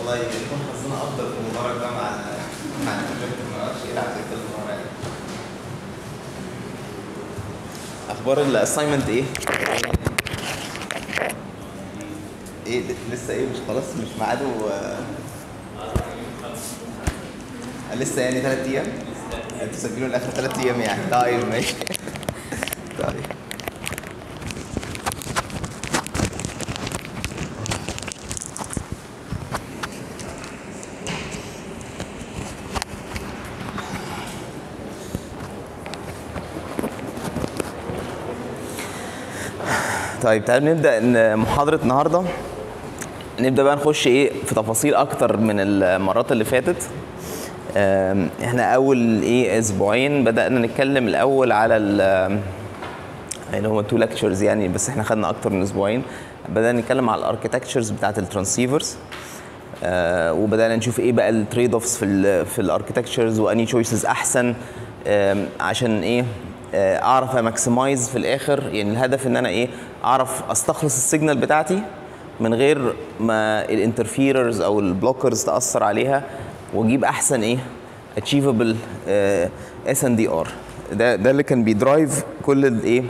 الله يكون حظنا افضل في المباراه ده مع مع البروجيكتور ما اعرفش ايه على فكره المباراه يعني. اخبار الاساينمنت ايه؟ ايه ل- لسه ايه مش خلاص مش ميعاده آه، لسه يعني ثلاث ايام؟ انتوا سجلوا لاخر ثلاث ايام يعني طيب ماشي طيب طيب تعالوا نبدا إن محاضره النهارده نبدا بقى نخش ايه في تفاصيل اكتر من المرات اللي فاتت آم، احنا اول ايه اسبوعين بدانا نتكلم الاول على ال يعني هو تو ليكتشرز يعني بس احنا خدنا اكتر من اسبوعين بدانا نتكلم على الاركتكتشرز بتاعت الترانسيفرز آه وبدانا نشوف ايه بقى التريد اوفس في ال في الاركتكتشرز واني تشويسز احسن آم، عشان ايه آه، اعرف اماكسمايز في الاخر يعني الهدف ان انا ايه اعرف استخلص السيجنال بتاعتي من غير ما الانترفيررز او البلوكرز تاثر عليها واجيب احسن ايه اتشيفبل اس ان دي ار ده ده اللي كان بيدرايف كل الايه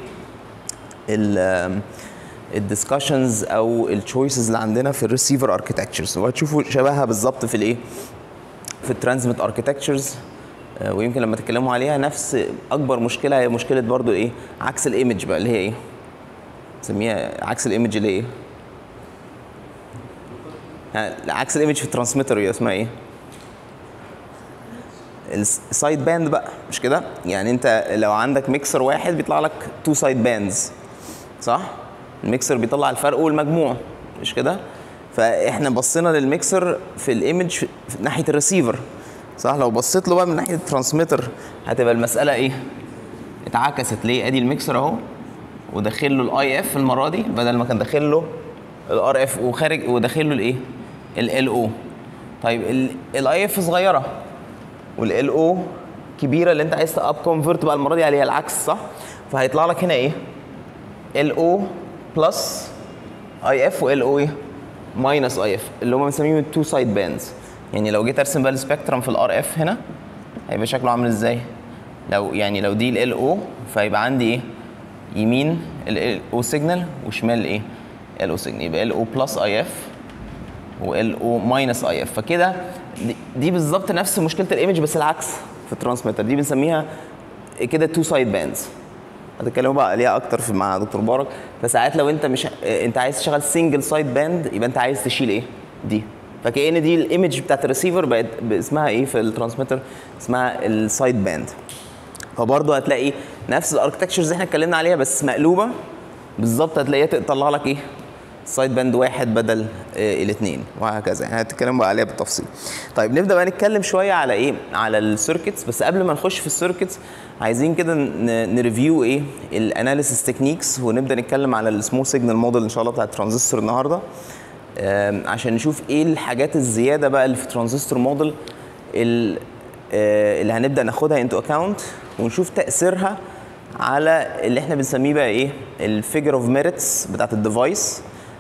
الدiscussions او التشويسز اللي عندنا في الريسيفر اركتكتشرز وهتشوفوا شبهها بالظبط في الايه في الترانزميت اركتكتشرز ويمكن لما تتكلموا عليها نفس اكبر مشكله هي مشكله برضو ايه عكس الايمج بقى اللي هي ايه نسميها عكس الايمج اللي هي ايه ها، عكس الايمج في الترانسميتر هي اسمها ايه السايد باند بقى مش كده يعني انت لو عندك ميكسر واحد بيطلع لك تو سايد باندز صح الميكسر بيطلع الفرق والمجموع مش كده فاحنا بصينا للميكسر في الايمج في في ناحيه الريسيفر صح لو بصيت له بقى من ناحيه الترانسميتر هتبقى المساله ايه اتعكست ليه ادي الميكسر اهو وداخل له الاي اف المره دي بدل ما كان داخل له الار اف وخارج وداخل له الايه ال او طيب الاي اف صغيره والال او كبيره اللي انت عايز تاب كونفرت بقى المره دي عليها العكس صح فهيطلع لك هنا ايه ال او بلس اي اف وال او ايه ماينس اي اف اللي هم بنسميهم التو سايد باندز يعني لو جيت ارسم بقى السبيكترم في الار اف هنا هيبقى شكله عامل ازاي لو يعني لو دي ال او فيبقى عندي ايه يمين ال او سيجنال وشمال ايه ال او سيجنال يبقى ال او بلس اي اف وال او ماينس اي اف فكده دي, دي بالظبط نفس مشكله الايمج بس العكس في الترانسميتر دي بنسميها كده تو سايد باندز هتتكلموا بقى عليها اكتر في مع دكتور مبارك فساعات لو انت مش انت عايز تشتغل سنجل سايد باند يبقى انت عايز تشيل ايه دي فكأن دي الايمج بتاعت الريسيفر بقت اسمها ايه في الترانسميتر اسمها السايد باند فبرضه هتلاقي نفس الاركتكتشرز اللي احنا اتكلمنا عليها بس مقلوبه بالظبط هتلاقيها تطلع لك ايه سايد باند واحد بدل آه الاثنين وهكذا يعني هنتكلم بقى عليها بالتفصيل طيب نبدا بقى نتكلم شويه على ايه على السيركتس بس قبل ما نخش في السيركتس عايزين كده ن- نريفيو ايه الاناليسيس تكنيكس ونبدا نتكلم على السمول سيجنال موديل ان شاء الله بتاع الترانزستور النهارده آم، عشان نشوف ايه الحاجات الزياده بقى اللي في الترانزستور موديل ال- آه، اللي هنبدا ناخدها انتو اكاونت ونشوف تاثيرها على اللي احنا بنسميه بقى ايه الفيجر اوف ميريتس بتاعت الديفايس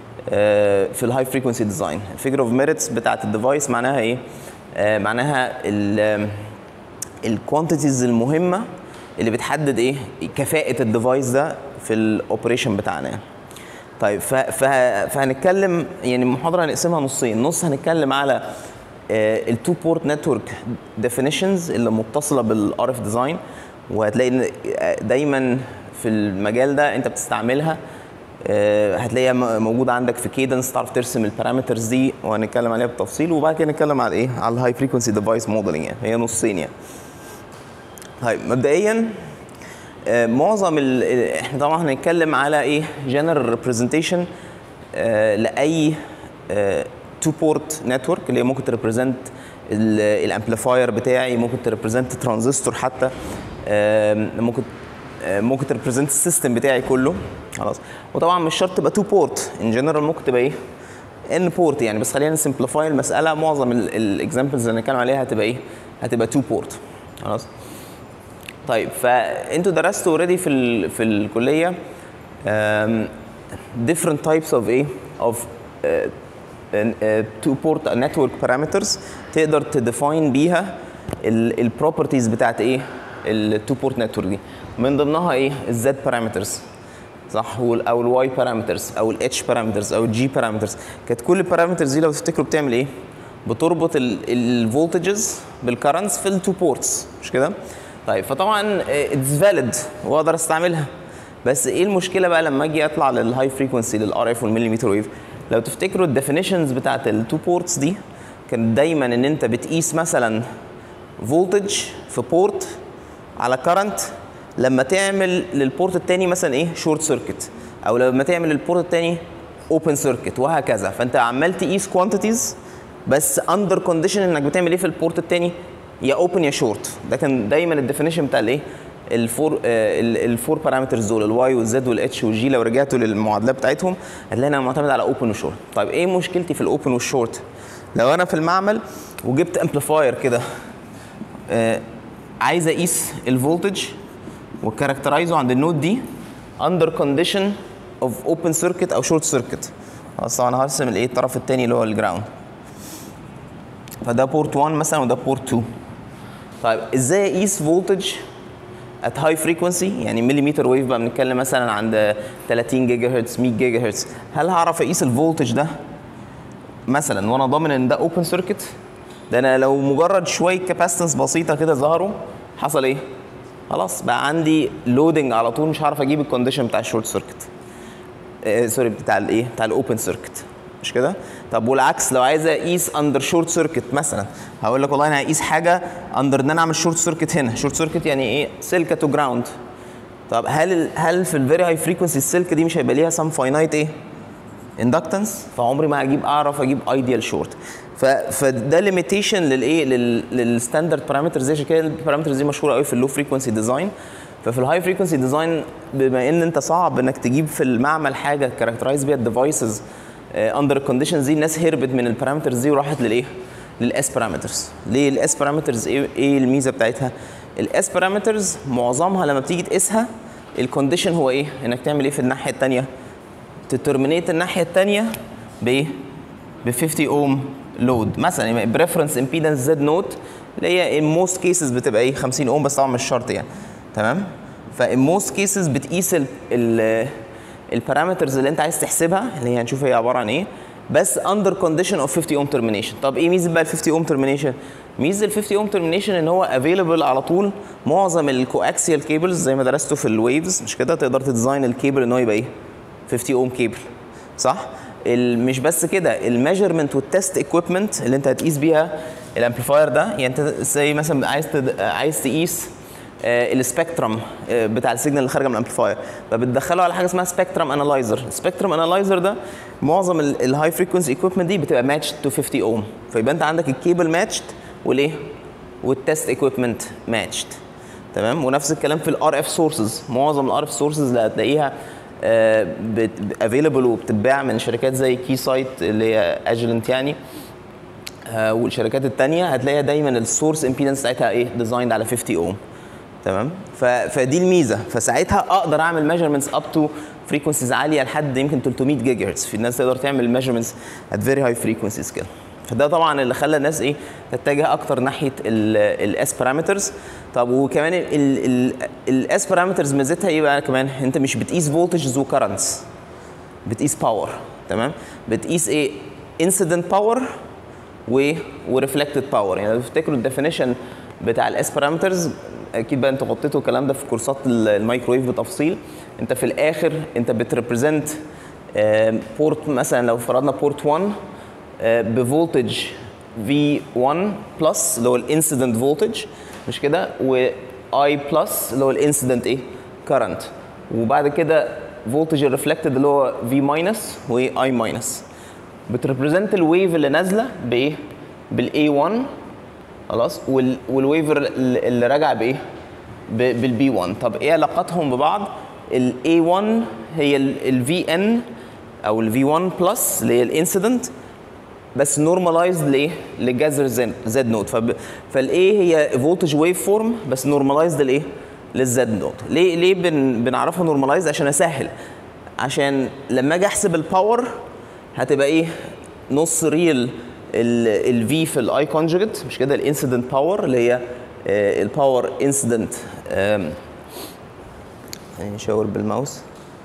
آه، في الهاي فريكونسي ديزاين الفيجر اوف ميريتس بتاعت الديفايس معناها ايه آه، معناها الكوانتيتيز المهمه اللي بتحدد ايه كفاءه الديفايس ده في الاوبريشن بتاعنا يعني. طيب ف- ف- فهنتكلم يعني المحاضره هنقسمها نصين نص هنتكلم على التو بورت نتورك ديفينيشنز اللي متصله بالار اف ديزاين وهتلاقي إن آه، دايما في المجال ده انت بتستعملها آه، هتلاقيها م- موجوده عندك في كيدنس تعرف ترسم البارامترز دي وهنتكلم عليها بالتفصيل وبعد كده نتكلم على ايه على الهاي فريكونسي ديفايس موديلنج يعني هي نصين يعني طيب مبدئيا آه، معظم ال... ال- احنا طبعا هنتكلم على ايه جنرال ريبريزنتيشن لاي تو بورت نتورك اللي هي ممكن تريبريزنت الامبليفاير بتاعي ممكن تريبريزنت ترانزستور حتى آم، ممكن آه، ممكن تريبريزنت السيستم بتاعي كله خلاص وطبعا مش شرط تبقى تو بورت ان جنرال ممكن تبقى ايه ان بورت يعني بس خلينا نسمبليفاي المساله معظم الاكزامبلز اللي هنتكلم عليها هتبقى ايه هتبقى تو بورت خلاص طيب فانتوا درستوا اوريدي في ال في الكليه um, different types of ايه of uh, تو بورت نتورك بارامترز تقدر تديفاين بيها البروبرتيز بتاعت ايه التو بورت نتورك دي من ضمنها ايه الزد بارامترز صح وال- او الواي بارامترز او الاتش بارامترز او الجي بارامترز كانت كل البارامترز دي لو تفتكروا بتعمل ايه بتربط الفولتجز بالكرنتس في التو بورتس مش كده طيب فطبعا اتس فاليد واقدر استعملها بس ايه المشكله بقى لما اجي اطلع للهاي فريكونسي للار اف والمليمتر ويف لو تفتكروا الديفينيشنز بتاعت التو بورتس دي كانت دايما ان انت بتقيس مثلا فولتج في بورت على كرنت لما تعمل للبورت التاني مثلا ايه شورت سيركت او لما تعمل للبورت التاني اوبن سيركت وهكذا فانت عمال تقيس كوانتيتيز بس اندر كونديشن انك بتعمل ايه في البورت التاني يا اوبن يا شورت ده كان دايما الديفينيشن بتاع الايه الفور آه ال- الفور بارامترز دول الواي والزد والاتش والجي لو رجعتوا للمعادلات بتاعتهم هتلاقي انها معتمد على اوبن وشورت طيب ايه مشكلتي في الاوبن والشورت لو انا في المعمل وجبت امبليفاير كده آه، عايز اقيس الفولتج وكاركترايزه عند النود دي اندر كونديشن اوف اوبن سيركت او شورت سيركت خلاص طبعا هرسم الايه الطرف الثاني اللي هو الجراوند فده بورت 1 مثلا وده بورت 2 طيب ازاي اقيس فولتج ات هاي فريكونسي يعني مليمتر ويف بقى بنتكلم مثلا عند 30 جيجا هرتز 100 جيجا هرتز هل هعرف اقيس الفولتج ده مثلا وانا ضامن ان ده اوبن سيركت ده انا لو مجرد شويه كاباسيتنس بسيطه كده ظهروا حصل ايه خلاص بقى عندي لودنج على طول مش هعرف اجيب الكونديشن بتاع الشورت سيركت آه سوري بتاع الايه بتاع الاوبن سيركت مش كده طب والعكس لو عايز اقيس اندر شورت سيركت مثلا هقول لك والله انا هقيس حاجه اندر ان انا اعمل شورت سيركت هنا شورت سيركت يعني ايه سلكه تو جراوند طب هل هل في الفيري هاي فريكونسي السلك دي مش هيبقى ليها سم فاينايت ايه اندكتنس فعمري ما هجيب اعرف اجيب ايديال شورت فده ليميتيشن للايه للستاندرد بارامترز عشان كده البارامترز دي مشهوره قوي في اللو فريكونسي ديزاين ففي الهاي فريكونسي ديزاين بما ان انت صعب انك تجيب في المعمل حاجه كاركترايز بيها الديفايسز اندر الكونديشنز دي الناس هربت من البارامترز دي وراحت للايه؟ للاس بارامترز ليه الاس بارامترز ايه ايه الميزه بتاعتها؟ الاس بارامترز معظمها لما بتيجي تقيسها الكونديشن هو ايه؟ انك تعمل ايه في الناحيه الثانيه؟ تترمينيت الناحيه الثانيه بايه؟ ب 50 اوم لود مثلا بريفرنس امبيدنس زد نوت اللي هي ان موست كيسز بتبقى ايه 50 اوم بس طبعا مش شرط يعني تمام فان موست كيسز بتقيس ال ال البارامترز اللي انت عايز تحسبها اللي هي هنشوف هي عباره عن ايه بس اندر كونديشن اوف 50 اوم ترمينيشن طب ايه ميزه بقى ال 50 اوم ترمينيشن ميزه ال 50 اوم ترمينيشن ان هو افيلبل على طول معظم الكواكسيال كيبلز زي ما درسته في الويفز مش كده تقدر تديزاين الكيبل ان هو يبقى ايه 50 اوم كيبل صح ال- مش بس كده الميجرمنت والتست اكويبمنت اللي انت هتقيس بيها الامبليفاير ده يعني انت زي مثلا عايز تد... عايز تقيس السبيكترم بتاع السيجنال اللي خارجه من الامبليفاير فبتدخله على حاجه اسمها سبيكترم انالايزر السبيكترم انالايزر ده معظم الهاي فريكونسي ايكويبمنت دي بتبقى ماتشد تو 50 اوم فيبقى انت عندك الكيبل ماتشد والايه والتست ايكويبمنت ماتشد تمام ونفس الكلام في الار اف سورسز معظم الار اف سورسز اللي هتلاقيها افيلبل وبتتباع من شركات زي كي سايت اللي هي اجلنت يعني آه، والشركات التانية هتلاقيها دايما السورس امبيدنس بتاعتها ايه ديزايند على 50 اوم تمام ف- فدي الميزه فساعتها اقدر اعمل ميجرمنتس اب تو فريكونسيز عاليه لحد يمكن 300 جيجا هرتز في الناس تقدر تعمل ميجرمنتس ات فيري هاي فريكونسيز كده فده طبعا اللي خلى الناس ايه تتجه اكتر ناحيه الاس بارامترز طب وكمان الاس بارامترز ميزتها ايه بقى كمان انت مش بتقيس فولتجز وكرنتس بتقيس باور تمام بتقيس ايه انسيدنت باور و وريفلكتد باور يعني لو تفتكروا الديفينيشن بتاع الاس بارامترز اكيد بقى انتوا غطيتوا الكلام ده في كورسات ال- الميكرويف بتفصيل انت في الاخر انت بتريبريزنت بورت مثلا لو فرضنا بورت 1 آه، بفولتج V1 بلس اللي هو الانسيدنت فولتج مش كده و I بلس اللي هو الانسيدنت ايه كرنت وبعد كده فولتج ريفلكتد اللي هو V ماينس و I ماينس بتريبريزنت الويف اللي نازله بايه بالاي 1 خلاص وال والويفر اللي اللي راجع بايه ب- بالبي 1 طب ايه علاقتهم ببعض الاي 1 هي الفي ان او الفي 1 بلس اللي هي الانسيدنت بس نورماليزد لايه؟ لجذر زد زد نوت فب... فالايه هي فولتج ويف فورم بس نورماليزد لايه؟ للزد نوت ليه ليه بن... بنعرفها نورماليزد عشان اسهل عشان لما اجي احسب الباور هتبقى ايه؟ نص ريل الفي في الاي كونجوجيت مش كده الانسيدنت باور اللي هي الباور انسيدنت نشاور بالماوس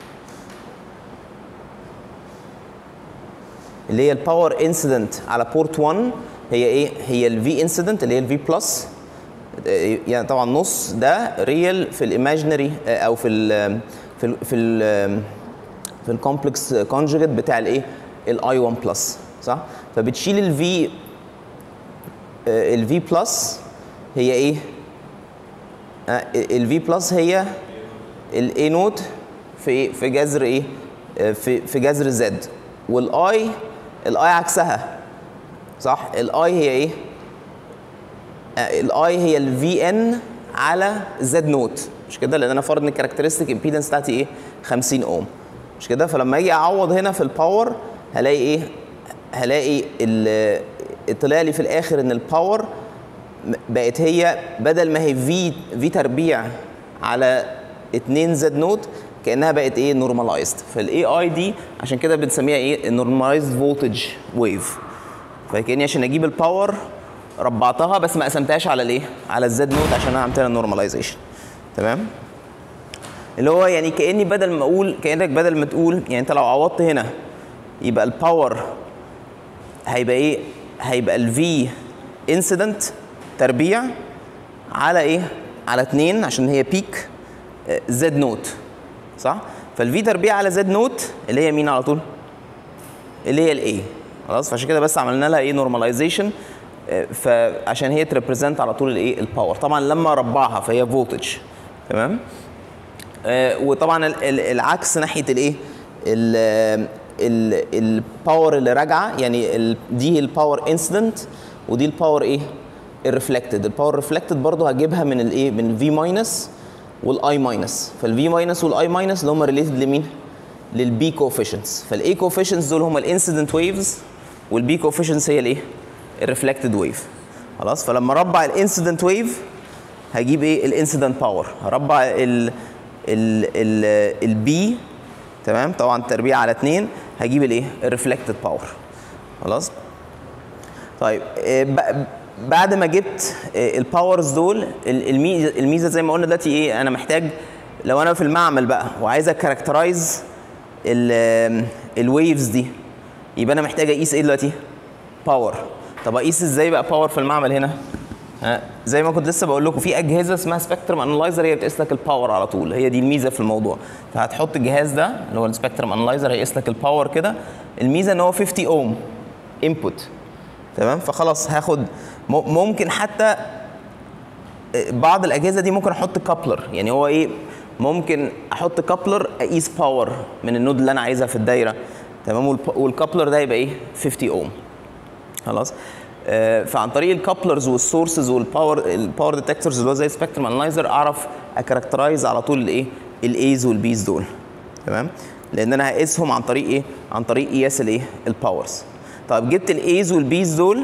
اللي هي الباور انسيدنت على بورت 1 هي ايه؟ هي الفي انسيدنت اللي هي الفي بلس يعني طبعا نص ده ريال في الايماجينري او في ال في ال في ال في الكومبلكس كونجوجيت بتاع الايه؟ الاي 1 بلس صح؟ فبتشيل الفي الفي بلس هي ايه؟ الفي بلس هي الاي نوت في ايه؟ في جذر ايه؟ في في جذر زد والاي الاي عكسها صح؟ الاي هي ايه؟ الاي هي الفي ان على زد نوت مش كده؟ لان انا فارض ان الكاركترستيك امبيدنس بتاعتي ايه؟ 50 اوم مش كده؟ فلما اجي اعوض هنا في الباور هلاقي ايه؟ هلاقي طلع لي في الاخر ان الباور بقت هي بدل ما هي في في تربيع على 2 زد نوت كانها بقت ايه نورماليزد فالاي اي دي عشان كده بنسميها ايه نورماليزد فولتج ويف فكاني عشان اجيب الباور ربعتها بس ما قسمتهاش على الايه على الزد نوت عشان انا عملت لها نورماليزيشن تمام اللي هو يعني كاني بدل ما اقول كانك بدل ما تقول يعني انت لو عوضت هنا يبقى الباور هيبقى ايه هيبقى الفي انسيدنت تربيع على ايه على 2 عشان هي بيك زد نوت صح فالفي تربيع على زد نوت اللي هي مين على طول اللي هي الاي خلاص فعشان كده بس عملنا لها ايه نورماليزيشن فعشان هي تريبريزنت على طول الايه الباور طبعا لما ربعها فهي فولتج تمام آه وطبعا العكس ناحيه الايه الباور اللي راجعه يعني دي الباور انسيدنت ودي الباور ايه الريفلكتد الباور ريفلكتد برضه هجيبها من الايه من الفي ماينس والاي ماينس فالفي ماينس والاي ماينس اللي هم ريليتد لمين للبي كوفيشنتس فالاي كوفيشنتس دول هم الانسيدنت ويفز والبي كوفيشنتس هي الايه الريفلكتد ويف خلاص فلما اربع الانسيدنت ويف هجيب ايه الانسيدنت باور هربع ال ال ال البي تمام طبعا تربيع على 2 هجيب الايه الريفلكتد باور خلاص طيب بعد ما جبت الباورز دول الميزه الميزه زي ما قلنا دلوقتي ايه انا محتاج لو انا في المعمل بقى وعايز اكاركترايز الويفز دي يبقى انا محتاج اقيس ايه دلوقتي باور طب اقيس ازاي بقى باور في المعمل هنا ها زي ما كنت لسه بقول لكم في اجهزه اسمها سبيكترم انلايزر هي بتقيس لك الباور على طول هي دي الميزه في الموضوع فهتحط الجهاز ده اللي هو السبيكترم انلايزر هيقيس لك الباور كده الميزه ان هو 50 اوم انبوت تمام فخلاص هاخد ممكن حتى بعض الاجهزه دي ممكن احط كابلر يعني هو ايه ممكن احط كابلر اقيس باور من النود اللي انا عايزها في الدايره تمام والكابلر ده يبقى ايه 50 اوم خلاص آه فعن طريق الكابلرز والسورسز والباور الباور ديتكتورز اللي هو زي سبيكترم انلايزر اعرف اكاركترايز على طول الايه الايز والبيز دول تمام لان انا هقيسهم عن طريق ايه عن طريق قياس الايه الباورز طيب جبت الايز والبيز دول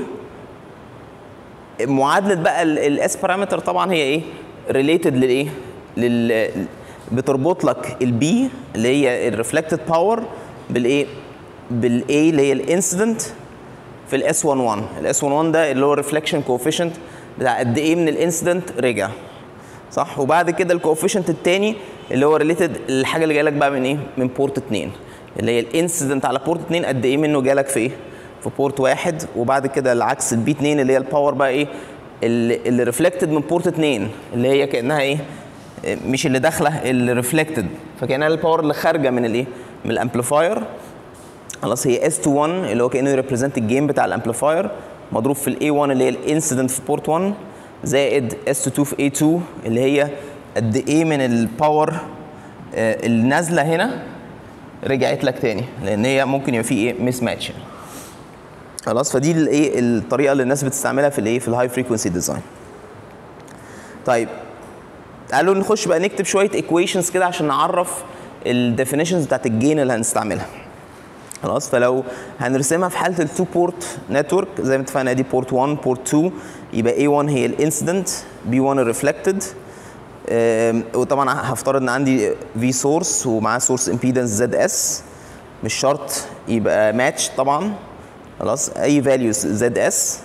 معادله بقى الاس بارامتر طبعا هي ايه ريليتد للايه لل بتربط لك البي اللي هي الريفلكتد باور بالايه بالاي اللي هي الانسيدنت في الاس 11 الاس 11 ده اللي هو الريفلكشن كوفيشنت بتاع قد ايه من الانسيدنت رجع صح وبعد كده الكوفيشنت الثاني اللي هو ريليتد الحاجه اللي جايه لك بقى من ايه من بورت 2 اللي هي الانسيدنت على بورت 2 قد ايه منه جالك في ايه في بورت واحد وبعد كده العكس البي 2 اللي هي الباور بقى ايه اللي ريفلكتد من بورت 2 اللي هي كانها ايه مش اللي داخله اللي ريفلكتد فكانها الباور اللي خارجه من الايه من الامبليفاير خلاص هي اس 1 اللي هو كانه ريبريزنت الجيم بتاع الامبليفاير مضروب في الاي 1 اللي هي الانسيدنت في بورت 1 زائد اس 2 في اي 2 اللي هي قد ايه من الباور اللي نازله هنا رجعت لك تاني لان هي ممكن يبقى في ايه مس ماتش خلاص فدي الايه الطريقه اللي الناس بتستعملها في الايه في الهاي فريكونسي ديزاين طيب تعالوا نخش بقى نكتب شويه ايكويشنز كده عشان نعرف الديفينيشنز بتاعت الجين اللي هنستعملها خلاص فلو هنرسمها في حاله التو بورت نتورك زي ما اتفقنا دي بورت 1 بورت 2 يبقى A1 هي الانسيدنت B1 الريفلكتد وطبعا هفترض ان عندي في سورس ومعاه سورس امبيدنس زد اس مش شرط يبقى ماتش طبعا خلاص اي فاليوز زد اس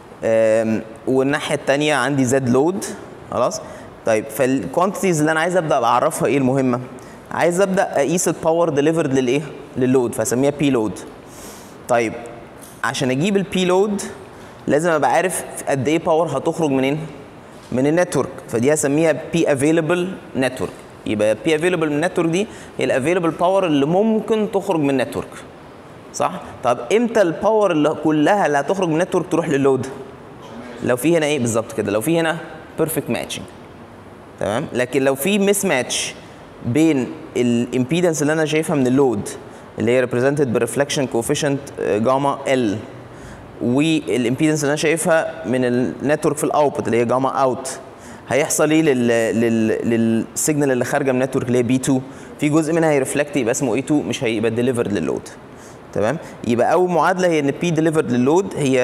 والناحيه الثانيه عندي زد لود خلاص طيب فالكوانتيتيز اللي انا عايز ابدا اعرفها ايه المهمه عايز ابدا اقيس الباور ديليفرد للايه لللود فاسميها بي لود طيب عشان اجيب البي لود لازم ابقى عارف قد ايه باور هتخرج منين من النتورك فدي هسميها بي افيلبل نتورك يبقى بي افيلبل من النتورك دي هي الافيلبل باور اللي ممكن تخرج من النتورك صح طب امتى الباور اللي كلها اللي هتخرج من النتورك تروح لللود لو في هنا ايه بالظبط كده لو في هنا بيرفكت ماتشنج تمام لكن لو في مس ماتش بين الامبيدنس اللي انا شايفها من اللود اللي هي ريبريزنتد بالريفلكشن كوفيشنت جاما ال والامبيدنس اللي انا شايفها من النتورك في الاوتبوت اللي هي جاما اوت هيحصل ايه لل لل للسيجنال اللي خارجه من النتورك اللي هي بي 2 في جزء منها هيرفلكت يبقى اسمه اي 2 مش هيبقى ديليفرد لللود تمام يبقى اول معادله هي ان بي ديليفرد لللود هي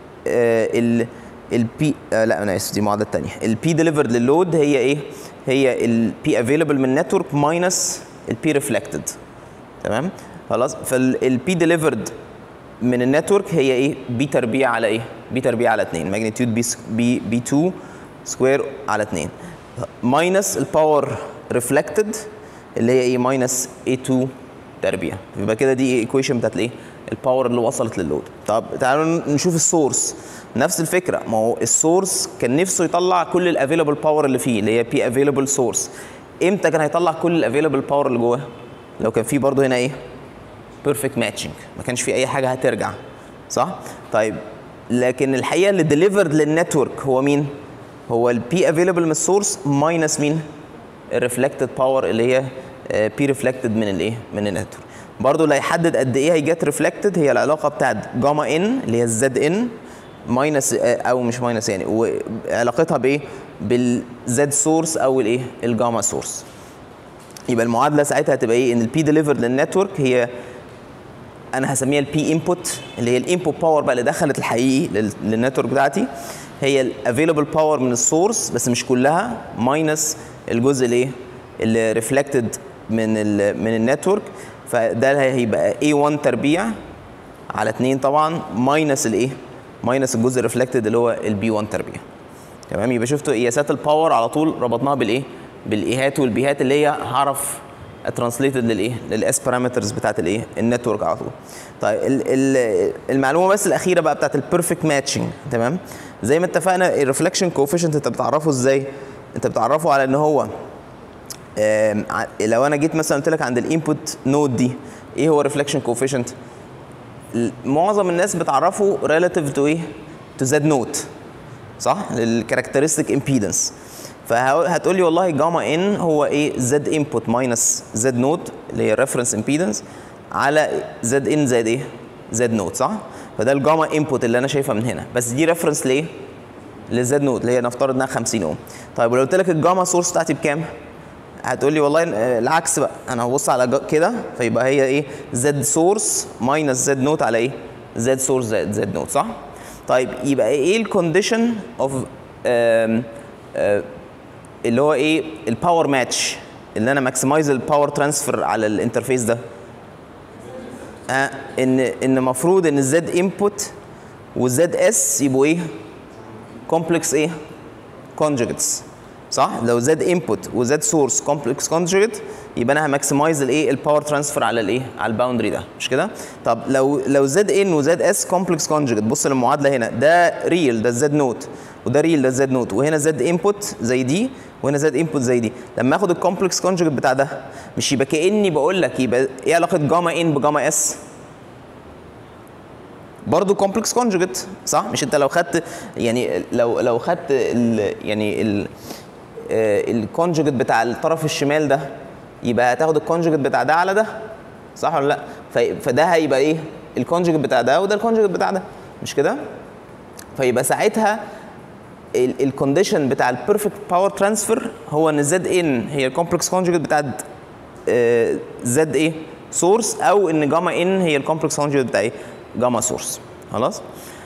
آه ال البي آه لا انا اسف دي المعادله الثانيه البي ديليفرد لللود هي ايه هي البي افيلبل من النتورك ماينس البي ريفلكتد تمام خلاص فالبي ديليفرد من النتورك هي ايه بي تربيع على ايه بي تربيع على 2 ماجنتيود بي بي بي 2 سكوير على 2 ماينس الباور ريفلكتد اللي هي ايه ماينس اي 2 تربيع يبقى كده دي ايكويشن بتاعت الايه الباور اللي وصلت لللود طب تعالوا نشوف السورس نفس الفكره ما هو السورس كان نفسه يطلع كل الافيلبل باور اللي فيه اللي هي بي افيلبل سورس امتى كان هيطلع كل الافيلبل باور اللي جواه لو كان في برضه هنا ايه بيرفكت ماتشنج ما كانش في اي حاجه هترجع صح طيب لكن الحقيقه اللي ديليفرد للنتورك هو مين هو البي افيلبل من السورس ماينس مين الريفلكتد باور اللي هي بي ريفلكتد من الايه من النتورك برضه اللي هيحدد قد ايه هيجت ريفلكتد هي العلاقه بتاعت جاما ان اللي هي الزد ان ماينس او مش ماينس يعني وعلاقتها بايه بالزد سورس او الايه الجاما سورس يبقى المعادله ساعتها هتبقى ايه ان البي ديليفرد للنتورك هي انا هسميها البي انبوت اللي هي الانبوت باور بقى اللي دخلت الحقيقي للنتورك بتاعتي هي الافيلبل باور من السورس بس مش كلها ماينس الجزء الايه اللي ريفلكتد من ال من النتورك فده هيبقى A1 تربيع على 2 طبعا ماينس الايه ماينس الجزء ريفلكتد اللي هو البي 1 تربيع تمام يبقى شفتوا قياسات الباور على طول ربطناها بالايه بالايهات والبيهات اللي هي هعرف ترانسليتد للايه للاس بارامترز بتاعت الايه النتورك على طول طيب ال ال المعلومه بس الاخيره بقى بتاعت البيرفكت ماتشنج تمام زي ما اتفقنا الريفلكشن كوفيشنت انت بتعرفه ازاي انت بتعرفه على ان هو لو انا جيت مثلا قلت لك عند الانبوت نود دي ايه هو ريفلكشن كوفيشنت معظم الناس بتعرفه ريلاتيف تو ايه تو زد نوت صح للكاركترستيك امبيدنس فهتقول لي والله جاما ان هو ايه زد انبوت ماينس زد نوت اللي هي ريفرنس امبيدنس على زد ان زائد ايه زد نوت صح فده الجاما انبوت اللي انا شايفها من هنا بس دي ريفرنس لايه للزد نوت اللي هي نفترض انها 50 اوم طيب ولو قلت لك الجاما سورس بتاعتي بكام هتقول لي والله العكس بقى انا هبص على كده فيبقى هي ايه زد سورس ماينس زد نوت على ايه زد سورس زائد زد نوت صح طيب يبقى ايه الكونديشن اوف اللي هو ايه الباور ماتش اللي انا ماكسمايز الباور ترانسفير على الانترفيس ده آه ان ان المفروض ان الزد انبوت والزد اس يبقوا ايه كومبلكس ايه كونجوجيتس صح لو زد انبوت وزد سورس كومبلكس كونجوجيت يبقى انا هماكسمايز الايه الباور ترانسفير على الايه على الباوندري ده مش كده طب لو لو زد ان وزد اس كومبلكس كونجوجيت بص للمعادله هنا ده ريل ده الزد نوت وده ريل ده الزد نوت وهنا زد انبوت زي دي وهنا زد انبوت زي دي لما اخد الكومبلكس كونجوجيت بتاع ده مش يبقى كاني بقول لك يبقى ايه علاقه جاما ان بجاما اس برضه كومبلكس كونجوجيت صح مش انت لو خدت يعني لو لو خدت ال يعني ال الكونجوجيت بتاع الطرف الشمال ده يبقى هتاخد الكونجوجيت بتاع ده على ده صح ولا لا فده هيبقى ايه الكونجوجيت بتاع ده وده الكونجوجيت بتاع ده مش كده فيبقى ساعتها الكونديشن بتاع البيرفكت باور ترانسفير هو ان زد ان هي الكومبلكس كونجوجيت بتاعت زد ايه سورس او ان جاما ان هي الكومبلكس كونجوجيت بتاع ايه جاما سورس خلاص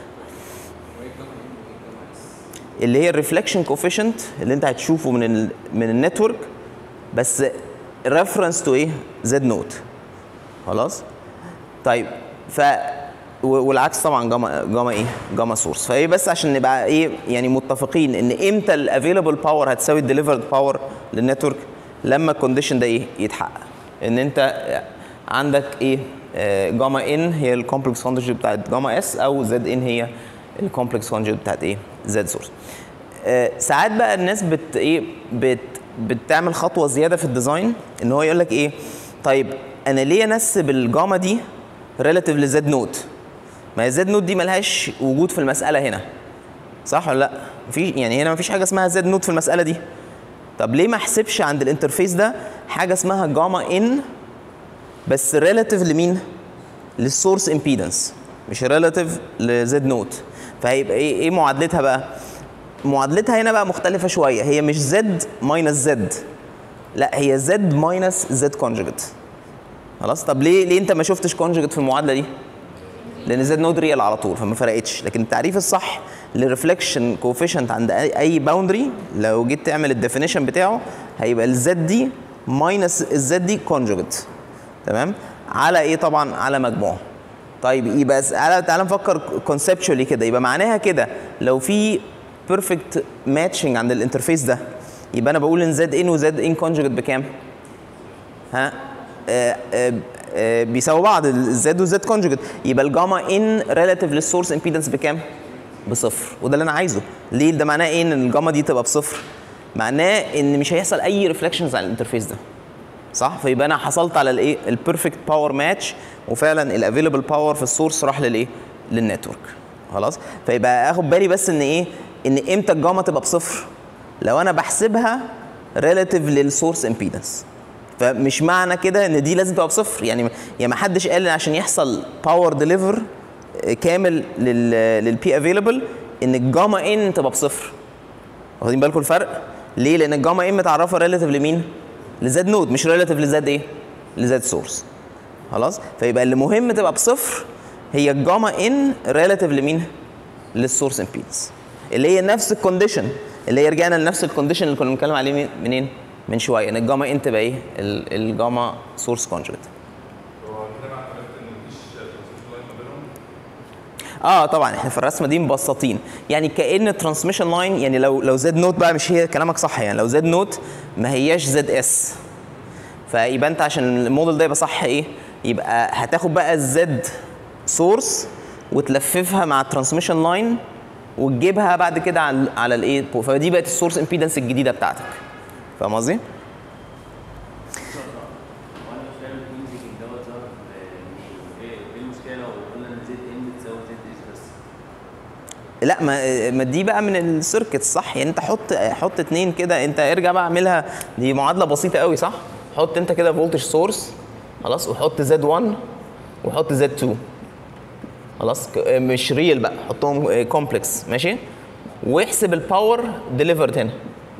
اللي هي الريفلكشن كوفيشنت اللي انت هتشوفه من ال من النتورك بس ريفرنس تو ايه زد نوت خلاص طيب ف و- والعكس طبعا جاما جاما ايه جاما سورس فايه بس عشان نبقى ايه يعني متفقين ان امتى الافيلبل باور هتساوي الديليفرد باور للنتورك لما الكونديشن ده ايه يتحقق ان انت عندك ايه آه، جاما ان هي الكومبلكس كونجكت بتاعت جاما اس او زد ان هي الكومبلكس كونجكت بتاعت ايه زد سورس آه، ساعات بقى الناس بت ايه بت بتعمل خطوه زياده في الديزاين ان هو يقول لك ايه طيب انا ليه انسب الجاما دي ريلاتيف لزد نوت ما هي زد نوت دي ملهاش وجود في المساله هنا صح ولا لا مفيش يعني هنا مفيش حاجه اسمها زد نوت في المساله دي طب ليه ما احسبش عند الانترفيس ده حاجه اسمها جاما ان بس ريلاتيف لمين للسورس امبيدنس مش ريلاتيف لزد نوت فهيبقى ايه ايه معادلتها بقى معادلتها هنا بقى مختلفه شويه هي مش زد ماينس زد لا هي زد ماينس زد كونجكت خلاص طب ليه ليه انت ما شفتش كونجكت في المعادله دي لان زد نود ريال على طول فما فرقتش لكن التعريف الصح للريفلكشن كوفيشنت عند اي اي باوندري لو جيت تعمل الديفينيشن بتاعه هيبقى الزد دي ماينس الزد دي كونجكت تمام على ايه طبعا على مجموعه طيب يبقى تعالى تعالى نفكر كونسبشولي كده يبقى معناها كده لو في بيرفكت ماتشنج عند الانترفيس ده يبقى انا بقول ان زد ان وزد ان كونجكت بكام؟ ها آه آه آه بيساووا بعض الزد والزد كونجكت يبقى الجاما ان ريلاتيف للسورس امبيدنس بكام؟ بصفر وده اللي انا عايزه ليه ده معناه ايه ان الجاما دي تبقى بصفر؟ معناه ان مش هيحصل اي ريفلكشنز على الانترفيس ده صح فيبقى انا حصلت على الايه البيرفكت باور ماتش وفعلا الافيلبل باور في السورس راح للايه للنتورك خلاص فيبقى اخد بالي بس ان ايه ان امتى الجاما تبقى بصفر لو انا بحسبها ريلاتيف للسورس امبيدنس فمش معنى كده ان دي لازم تبقى بصفر يعني يعني ما حدش قال إن عشان يحصل باور ديليفر كامل للبي افيلبل ان الجاما ان تبقى بصفر واخدين بالكم الفرق ليه لان الجاما ان متعرفه ريلاتيف لمين لزد نود مش ريلاتيف لزد ايه لزد سورس خلاص فيبقى اللي مهم تبقى بصفر هي الجاما ان ريلاتيف لمين للسورس امبيدنس اللي هي نفس الكونديشن اللي هي رجعنا لنفس الكونديشن اللي كنا بنتكلم عليه من- منين من شويه ان الجاما ان تبقى ايه ال- الجاما سورس كونجكت هو كده معنى عرفت ان مفيش ترانسميشن لاين ما بينهم اه طبعا احنا في الرسمه دي مبسطين يعني كان الترانسميشن لاين يعني لو لو زد نوت بقى مش هي كلامك صح يعني لو زد نوت ما هياش زد اس فيبقى انت عشان الموديل ده يبقى صح ايه يبقى هتاخد بقى الزد سورس وتلففها مع الترانسميشن لاين وتجيبها بعد كده على على الايه فدي بقت السورس امبيدنس الجديده بتاعتك فاهم قصدي؟ وانا مش فاهم الميوزك دوت ظهر منين؟ ايه ايه المشكله لو قلنا ان زد ان بتساوي زد اس بس؟ لا ما ما دي بقى من السيركت صح يعني انت حط حط اتنين كده انت ارجع بقى اعملها دي معادله بسيطه قوي صح حط انت كده فولتج سورس خلاص وحط زد 1 وحط زد 2 خلاص ك- مش ريل بقى حطهم كومبلكس ماشي واحسب الباور ديليفرد هنا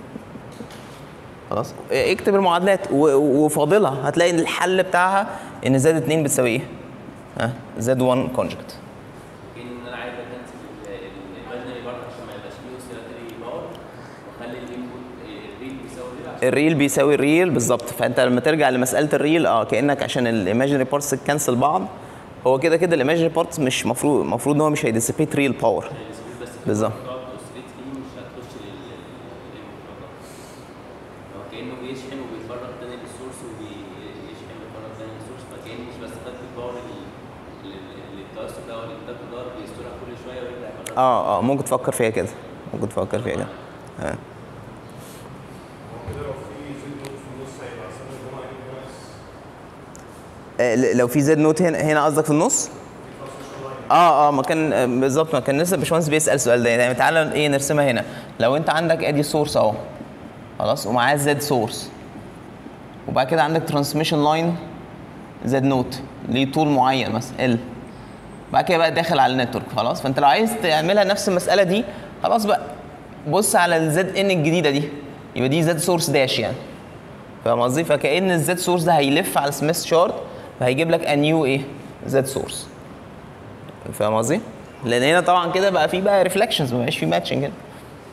خلاص اكتب المعادلات و- وفاضلها هتلاقي ان الحل بتاعها ان زد 2 بتساوي ايه؟ ها زد 1 كونجكت كان ان انا عايز اكنسل الايماجينري بارت عشان ما يبقاش فيه اوسيلاتري باور واخلي الانبوت الريل بيساوي ريل عشان الريل بيساوي الريل بالظبط فانت لما ترجع لمساله الريل اه كانك عشان الايماجينري بارتس تكنسل بعض هو كده كده الايماجينري بارتس مش مفروض المفروض ان هو مش هيديسيبيت ريل باور السبيد بس بالظبط. تقعد توسيليت فيه مش هتخش للانبوت فقط هو كانه بيشحن وبيفرغ تاني للسورس وبيشحن ويفرغ تاني للسورس فكان مش بس خد الباور اللي التوسط ده واللي التوسط ده بيسترها كل شويه ويرجع يفرغ اه اه ممكن تفكر فيها كده ممكن تفكر فيها كده آه. هو كده لو في زد نوت في النص هيبقى سبب جمع ان كويس آه، ل- لو في زد نوت هنا هنا قصدك في النص اه اه ما كان آه، بالظبط ما كان لسه باشمهندس بيسال السؤال ده يعني تعالى ايه نرسمها هنا لو انت عندك ادي سورس اهو خلاص ومعاه زد سورس وبعد كده عندك ترانسميشن لاين زد نوت ليه طول معين مثلا ال بعد كده بقى داخل على النتورك خلاص فانت لو عايز تعملها نفس المساله دي خلاص بقى بص على الزد ان الجديده دي يبقى دي زد سورس داش يعني فاهم قصدي فكأن الزد سورس ده هيلف على سميث شارت فهيجيب لك انيو ايه زد سورس فاهم قصدي لان هنا طبعا كده بقى في بقى ريفلكشنز ما بقاش في ماتشنج هنا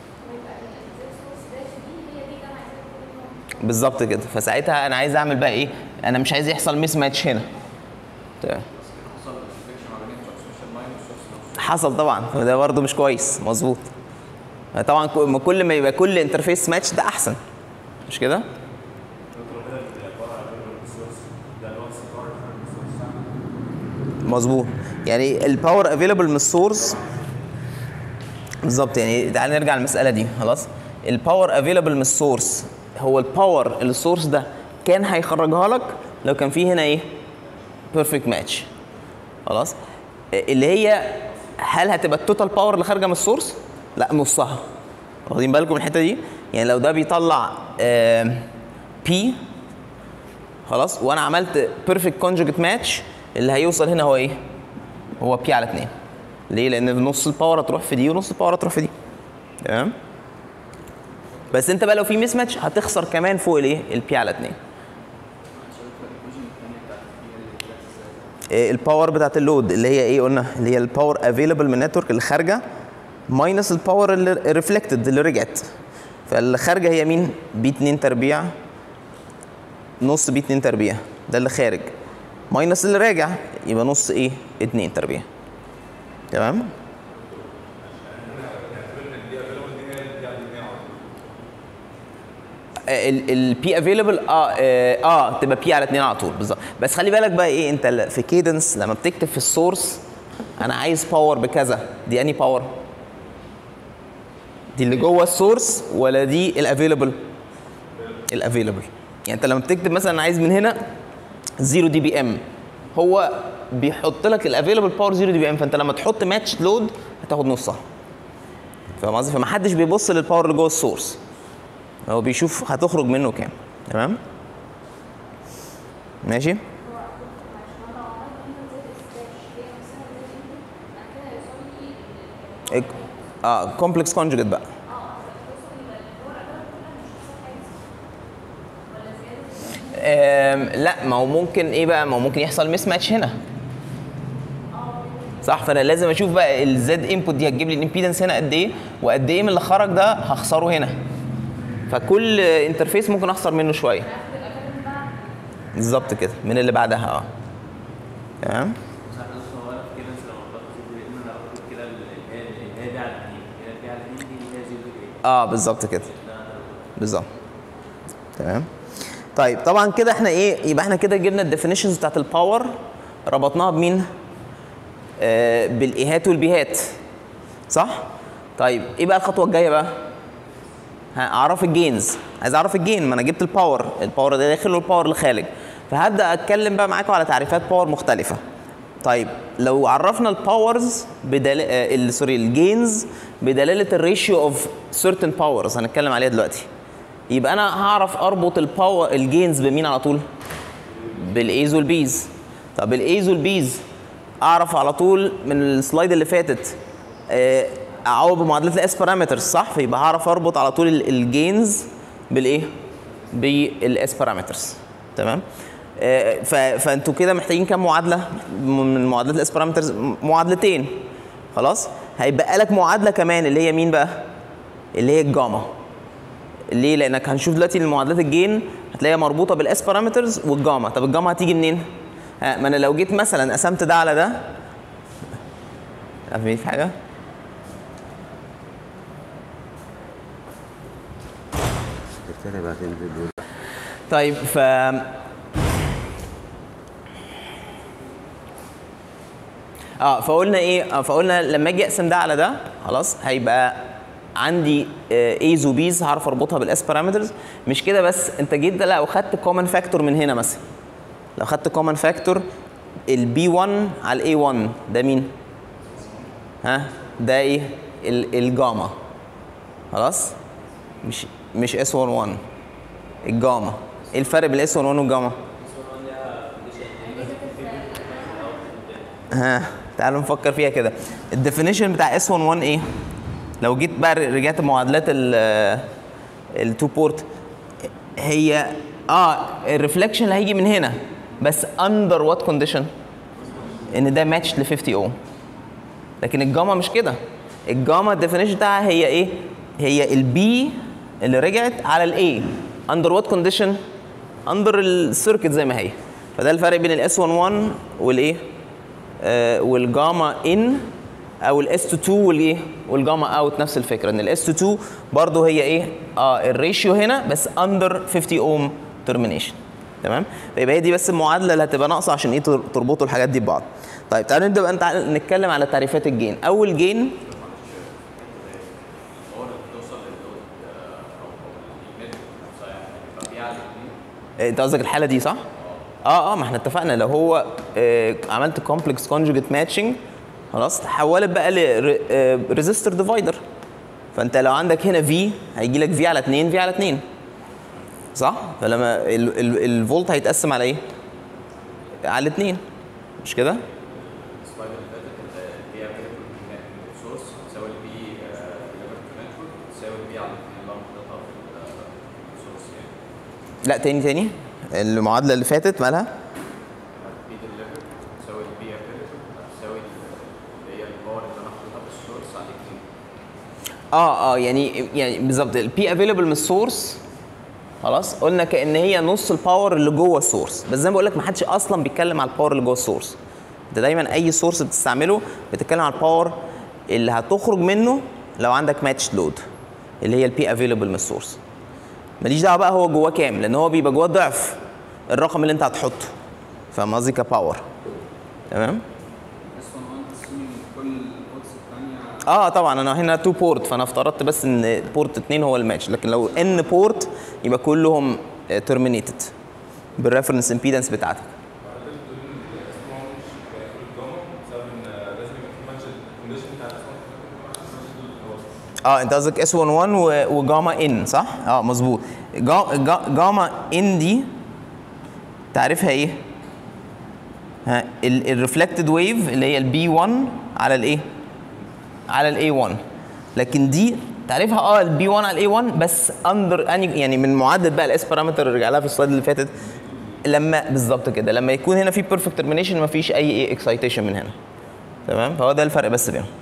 بالظبط كده فساعتها انا عايز اعمل بقى ايه انا مش عايز يحصل ميس ماتش هنا تمام حصل ريفليكشن ما بين الترانسميشن لاين حصل طبعا فده برضه مش كويس مظبوط طبعا ك- كل ما يبقى كل انترفيس ماتش ده احسن مش كده دكتور كده اللي عباره عن الريسورس ده اللي هو السكار الريسورس مظبوط يعني الباور افيلبل من السورس بالظبط يعني تعال نرجع للمساله دي خلاص الباور افيلبل من السورس هو الباور اللي السورس ده كان هيخرجها لك لو كان في هنا ايه بيرفكت ماتش خلاص اللي هي هل هتبقى التوتال باور اللي خارجه من السورس لا نصها واخدين بالكم من الحته دي يعني لو ده بيطلع بي خلاص وانا عملت بيرفكت كونجوجيت ماتش اللي هيوصل هنا هو ايه هو بي على 2 ليه لان نص الباور هتروح في دي ونص الباور هتروح في دي تمام بس انت بقى لو في ميس ماتش هتخسر كمان فوق الايه البي على 2 إيه الباور بتاعت اللود اللي هي ايه قلنا اللي هي الباور افيلبل من النتورك اللي خارجه ماينس الباور اللي ريفلكتد اللي رجعت فاللي خارجه هي مين بي 2 تربيع نص بي 2 تربيع ده اللي خارج ماينس اللي راجع يبقى نص ايه 2 تربيع تمام البي افيلبل اه اه آه، تبقى بي على 2 على طول بالظبط بس خلي بالك بقى ايه انت ل- في كيدنس لما بتكتب في السورس انا عايز باور بكذا دي اني باور دي اللي جوه السورس ولا دي الافيلبل الافيلبل يعني انت لما بتكتب مثلا انا عايز من هنا 0 دي بي ام هو بيحط لك الافيلبل باور 0 دي بي ام فانت لما تحط ماتش لود هتاخد نصها فاهم قصدي فمحدش بيبص للباور اللي جوه السورس هو بيشوف هتخرج منه كام تمام ماشي إيه- اه كومبلكس كونجوجيت بقى آم، لا ما هو ممكن ايه بقى ما هو ممكن يحصل ميس ماتش هنا صح فانا لازم اشوف بقى الزد انبوت دي هتجيب لي الامبيدنس هنا قد ايه وقد ايه من اللي خرج ده هخسره هنا فكل انترفيس ممكن اخسر منه شويه بالظبط كده من اللي بعدها اه تمام صح بص هو انا في كده لما بكتب ان انا بكتب كده ال- الهي الهي دي على 2 الهي دي على 2 دي اللي هي 0 دي اه بالظبط كده بالظبط تمام طيب طبعا كده احنا ايه يبقى احنا كده جبنا الديفينيشنز بتاعت الباور ربطناها بمين آه بالايهات والبيهات صح طيب ايه بقى الخطوه الجايه بقى ها، اعرف الجينز عايز اعرف الجين ما انا جبت الباور الباور اللي داخل والباور اللي خارج فهبدا اتكلم بقى معاكم على تعريفات باور مختلفه طيب لو عرفنا الباورز بدل آه، سوري الجينز بدلاله الريشيو اوف سيرتن باورز هنتكلم عليها دلوقتي يبقى انا هعرف اربط الباور الجينز بمين على طول بالايز والبيز طب الايز والبيز اعرف على طول من السلايد اللي فاتت آه، اعوض بمعادلات الاس بارامترز صح فيبقى هعرف اربط على طول ال- الجينز بالايه بالاس بارامترز تمام آه، ف- فانتوا كده محتاجين كام معادله من معادلات الاس بارامترز معادلتين خلاص هيبقى لك معادله كمان اللي هي مين بقى اللي هي الجاما ليه؟ لانك هنشوف دلوقتي ان معادلات الجين هتلاقيها مربوطه بالاس بارامترز والجاما، طب الجاما هتيجي منين؟ ها ما انا لو جيت مثلا قسمت ده على ده عارفين في حاجه؟ السكرتيرة بعدين فيديو طيب ف اه فقلنا ايه؟ اه فقلنا لما اجي اقسم ده على ده خلاص هيبقى عندي ايز وبيز هعرف اربطها بالاس بارامترز مش كده بس انت جيت ده لو خدت كومن فاكتور من هنا مثلا لو خدت كومن فاكتور البي 1 على الاي 1 ده مين؟ ها ده ايه؟ ال- الجاما خلاص؟ مش مش اس 1 1 الجاما ايه الفرق بين الاس 1 1 والجاما؟ ها تعالوا نفكر فيها كده الديفينيشن بتاع اس 1 1 ايه؟ لو جيت بقى رجعت معادلات ال التو بورت هي اه الريفلكشن اللي هيجي من هنا بس اندر وات كونديشن ان ده ماتش ل 50 اوم لكن الجاما مش كده الجاما الديفينيشن بتاعها هي ايه هي البي اللي رجعت على الاي اندر وات كونديشن اندر السيركت زي ما هي فده الفرق بين الاس 11 والايه آه والجاما ان او الاس تو 2 والايه والجاما اوت نفس الفكره ان الاس تو 2 برضه هي ايه اه الريشيو هنا بس اندر 50 اوم ترمينيشن تمام فيبقى هي دي بس المعادله اللي هتبقى ناقصه عشان ايه تر- تربطوا الحاجات دي ببعض طيب تعالوا نبدا بقى نتع- نتكلم على تعريفات الجين اول جين إيه، انت قصدك الحاله دي صح؟ اه اه ما احنا اتفقنا لو هو آه عملت كومبلكس كونجوجيت ماتشنج خلاص تحولت بقى لريزيستور ديفايدر فانت لو عندك هنا في هيجي لك في على 2 في على 2 صح؟ فلما ال- ال- الفولت هيتقسم على ايه؟ على 2 مش كده؟ السلايد اللي فاتت البي افيلبل سورس تساوي البي ديليفرد نتورك تساوي البي على اللامب داتا في السورس يعني لا تاني تاني المعادله اللي فاتت مالها؟ البي ديليفرد تساوي البي افيلبل تساوي اللي هي الباور اللي انا حاططها في السورس على الاثنين اه اه يعني يعني بالظبط البي افيلبل من السورس خلاص قلنا كان هي نص الباور اللي جوه السورس بس زي ما بقول لك ما حدش اصلا بيتكلم على الباور اللي جوه السورس انت دايما اي سورس بتستعمله بتتكلم على الباور اللي هتخرج منه لو عندك ماتش لود اللي هي البي افيلبل من السورس ماليش دعوه بقى هو جواه كام لان هو بيبقى جواه ضعف الرقم اللي انت هتحطه فاهم قصدي كباور تمام بس هو انت assuming كل البوتس الثانيه اه طبعا انا هنا تو بورت فانا افترضت بس ان بورت 2 هو الماتش لكن لو ان بورت يبقى كلهم ترمينيتد بالريفرنس امبيدنس بتاعتك اه انت قصدك اس 11 و- وجاما ان صح؟ اه مظبوط جا- جا- جاما ان دي تعرفها ايه؟ ها الريفلكتد ويف اللي هي البي 1 على الايه؟ على الاي 1 لكن دي تعرفها اه البي 1 على الاي 1 بس اندر يعني من معادله بقى الاس بارامتر اللي رجع لها في السلايد اللي فاتت لما بالظبط كده لما يكون هنا في بيرفكت ترمينيشن ما فيش اي ايه اكسايتيشن من هنا تمام فهو ده الفرق بس بينهم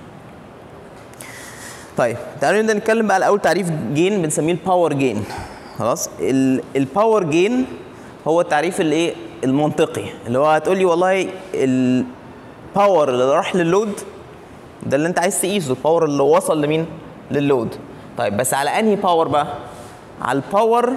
طيب تعالوا نبدا نتكلم بقى على اول تعريف جين بنسميه الباور جين خلاص الباور جين هو التعريف الايه المنطقي اللي هو هتقول لي والله الباور اللي راح لللود ده اللي انت عايز تقيسه الباور اللي وصل لمين لللود طيب بس على انهي باور بقى على الباور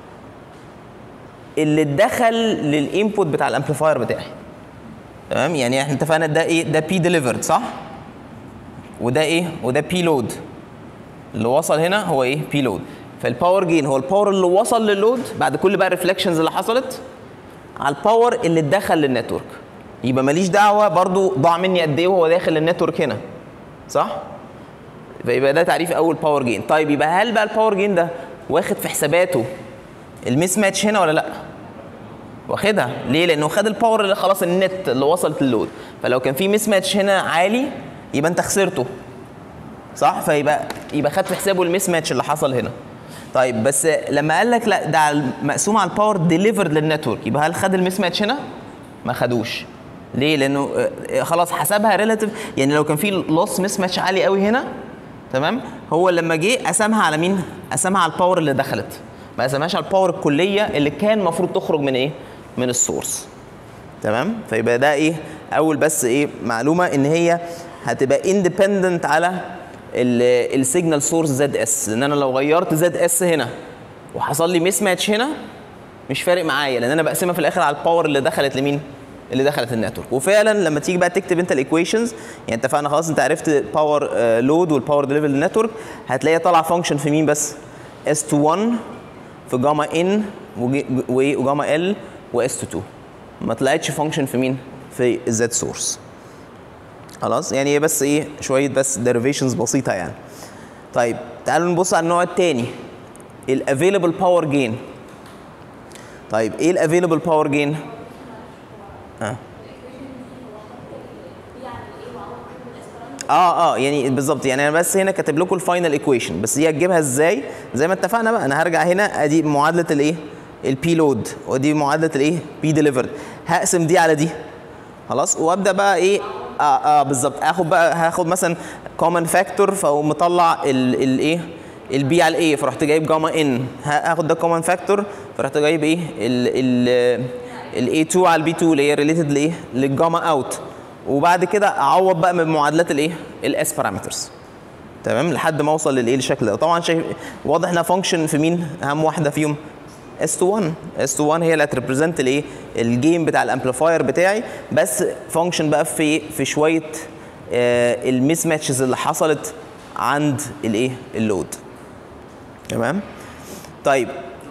اللي دخل للانبوت بتاع الامبليفاير بتاعي تمام يعني احنا اتفقنا ده ايه ده بي ديليفرد صح وده ايه وده بي لود اللي وصل هنا هو ايه بي لود فالباور جين هو الباور اللي وصل لللود بعد كل بقى الريفلكشنز اللي حصلت على الباور اللي اتدخل للنتورك يبقى ماليش دعوه برضو ضاع مني قد ايه وهو داخل النتورك هنا صح فيبقى ده تعريف اول باور جين طيب يبقى هل بقى الباور جين ده واخد في حساباته الميس ماتش هنا ولا لا واخدها ليه لانه خد الباور اللي خلاص النت اللي وصلت للود فلو كان في ميس ماتش هنا عالي يبقى انت خسرته صح فيبقى يبقى خد في حسابه الميس ماتش اللي حصل هنا طيب بس لما قال لك لا ده على- مقسوم على الباور ديليفرد للنتورك يبقى هل خد الميس ماتش هنا ما خدوش ليه لانه آه، خلاص حسبها ريلاتيف يعني لو كان في لوس ميس ماتش عالي قوي هنا تمام هو لما جه قسمها على مين قسمها على الباور اللي دخلت ما قسمهاش على الباور الكليه اللي كان المفروض تخرج من ايه من السورس تمام فيبقى ده ايه اول بس ايه معلومه ان هي هتبقى اندبندنت على السيجنال سورس زد اس لان انا لو غيرت زد اس هنا وحصل لي ميس ماتش هنا مش فارق معايا لان انا بقسمها في الاخر على الباور اللي دخلت لمين اللي دخلت النتورك وفعلا لما تيجي بقى تكتب انت الايكويشنز يعني اتفقنا خلاص انت عرفت باور لود والباور ديليفري للنتورك هتلاقيها طالعه فانكشن في مين بس اس 1 في جاما ان وجاما ال واس 2 ما طلعتش فانكشن في مين في الزد سورس خلاص يعني هي بس ايه شويه بس ديريفيشنز بسيطه يعني طيب تعالوا نبص على النوع الثاني الافيلبل باور جين طيب ايه الافيلبل باور جين اه اه اه يعني بالظبط يعني انا بس هنا كاتب لكم الفاينل ايكويشن بس دي هتجيبها ازاي زي ما اتفقنا بقى انا هرجع هنا ادي معادله الايه البي لود ودي معادله الايه بي ديليفرد هقسم دي على دي خلاص وابدا بقى ايه اه اه بالظبط اخد بقى هاخد مثلا كومن فاكتور فاقوم مطلع الايه البي على الايه فرحت جايب جاما ان هاخد ده كومن فاكتور فرحت جايب ايه ال ال الاي 2 على البي 2 اللي هي ريليتد لايه للجاما اوت وبعد كده اعوض بقى من معادلات الايه الاس بارامترز تمام لحد ما اوصل للايه الشكل ده طبعا شايف واضح انها فانكشن في مين اهم واحده فيهم S21 S21 هي اللي هتريبريزنت الايه الجيم بتاع الامبليفاير بتاعي بس فانكشن بقى في في شويه آه الميس ماتشز اللي حصلت عند الايه اللود تمام طيب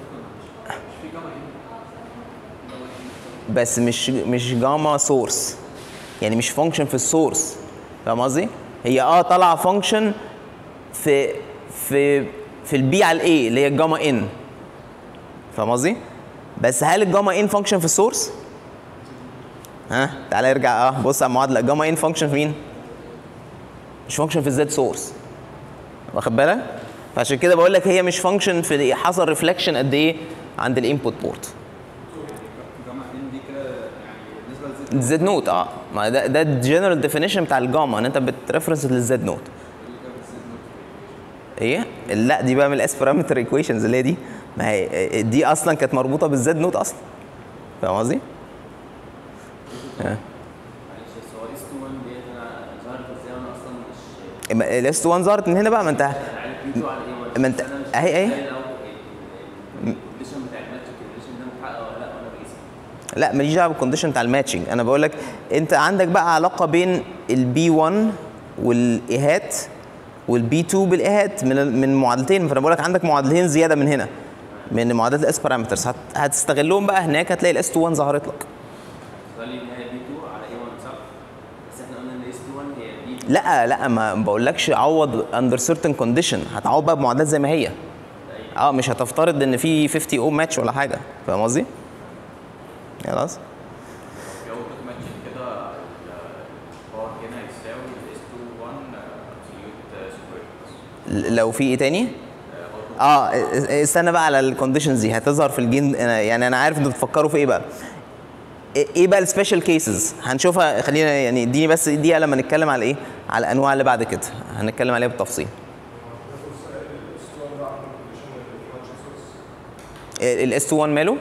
بس مش مش جاما سورس يعني مش فانكشن في السورس فاهم قصدي؟ هي اه طالعه فانكشن في في في البي على الاي اللي هي الجاما ان فاهم قصدي؟ بس هل الجاما ان فانكشن في السورس؟ ها تعالى ارجع اه بص على المعادله الجاما ان فانكشن في مين؟ مش فانكشن في الزد سورس واخد بالك؟ فعشان كده بقول لك هي مش فانكشن في حصل ريفلكشن قد ايه عند الانبوت بورت جامعة ان دي كده يعني بالنسبه للزد الزد نوت اه ما ده ده الجنرال ديفينيشن بتاع الجاما ان انت بتريفرنس للزد نوت ايه لا دي بقى من الاس بارامتر ايكويشنز اللي هي دي ما هي دي اصلا كانت مربوطه بالزد نوت اصلا فاهم قصدي؟ آه. معلش بس هو اس 2 1 ديت انا ظهرت ازاي وانا اصلا مش الاس 1 ظهرت من هنا بقى ما انت عارف بي 2 على ايه ولا ما انت- أنا مش اهي- اهي. متخيل الأول الكونديشن بتاع الماتش الكونديشن ده محقق ولا لا وانا بقيسها لا ماليش دعوه بالكونديشن بتاع الماتشنج انا بقول لك انت عندك بقى علاقه بين البي 1 والايهات والبي 2 بالايهات من من معادلتين فانا بقول لك عندك معادلتين زياده من هنا من معادلات الاس بارامترز هتستغلهم بقى هناك هتلاقي الاس 2 1 ظهرت لك قال لي ان هي بي 2 على اي 1 صح؟ بس احنا قلنا ان اس 2 1 هي بي لا لا ما بقولكش عوض اندر سيرتن كونديشن هتعوض بقى بمعادلات زي ما هي اه مش هتفترض ان في 50 اوم ماتش ولا حاجه فاهم قصدي؟ خلاص في اوتبوت ماتش كده الباور هنا يساوي الاس 2 1 ابسوليوت سكوير لو في ايه تاني؟ اه استنى بقى على الكونديشنز دي هتظهر في الجين أنا- يعني انا عارف انتوا بتفكروا في ايه بقى ايه إيه بقى السبيشال كيسز هنشوفها خلينا يعني اديني بس دقيقه لما نتكلم على ايه على الانواع اللي بعد كده هنتكلم عليها بالتفصيل الاس 1 ماله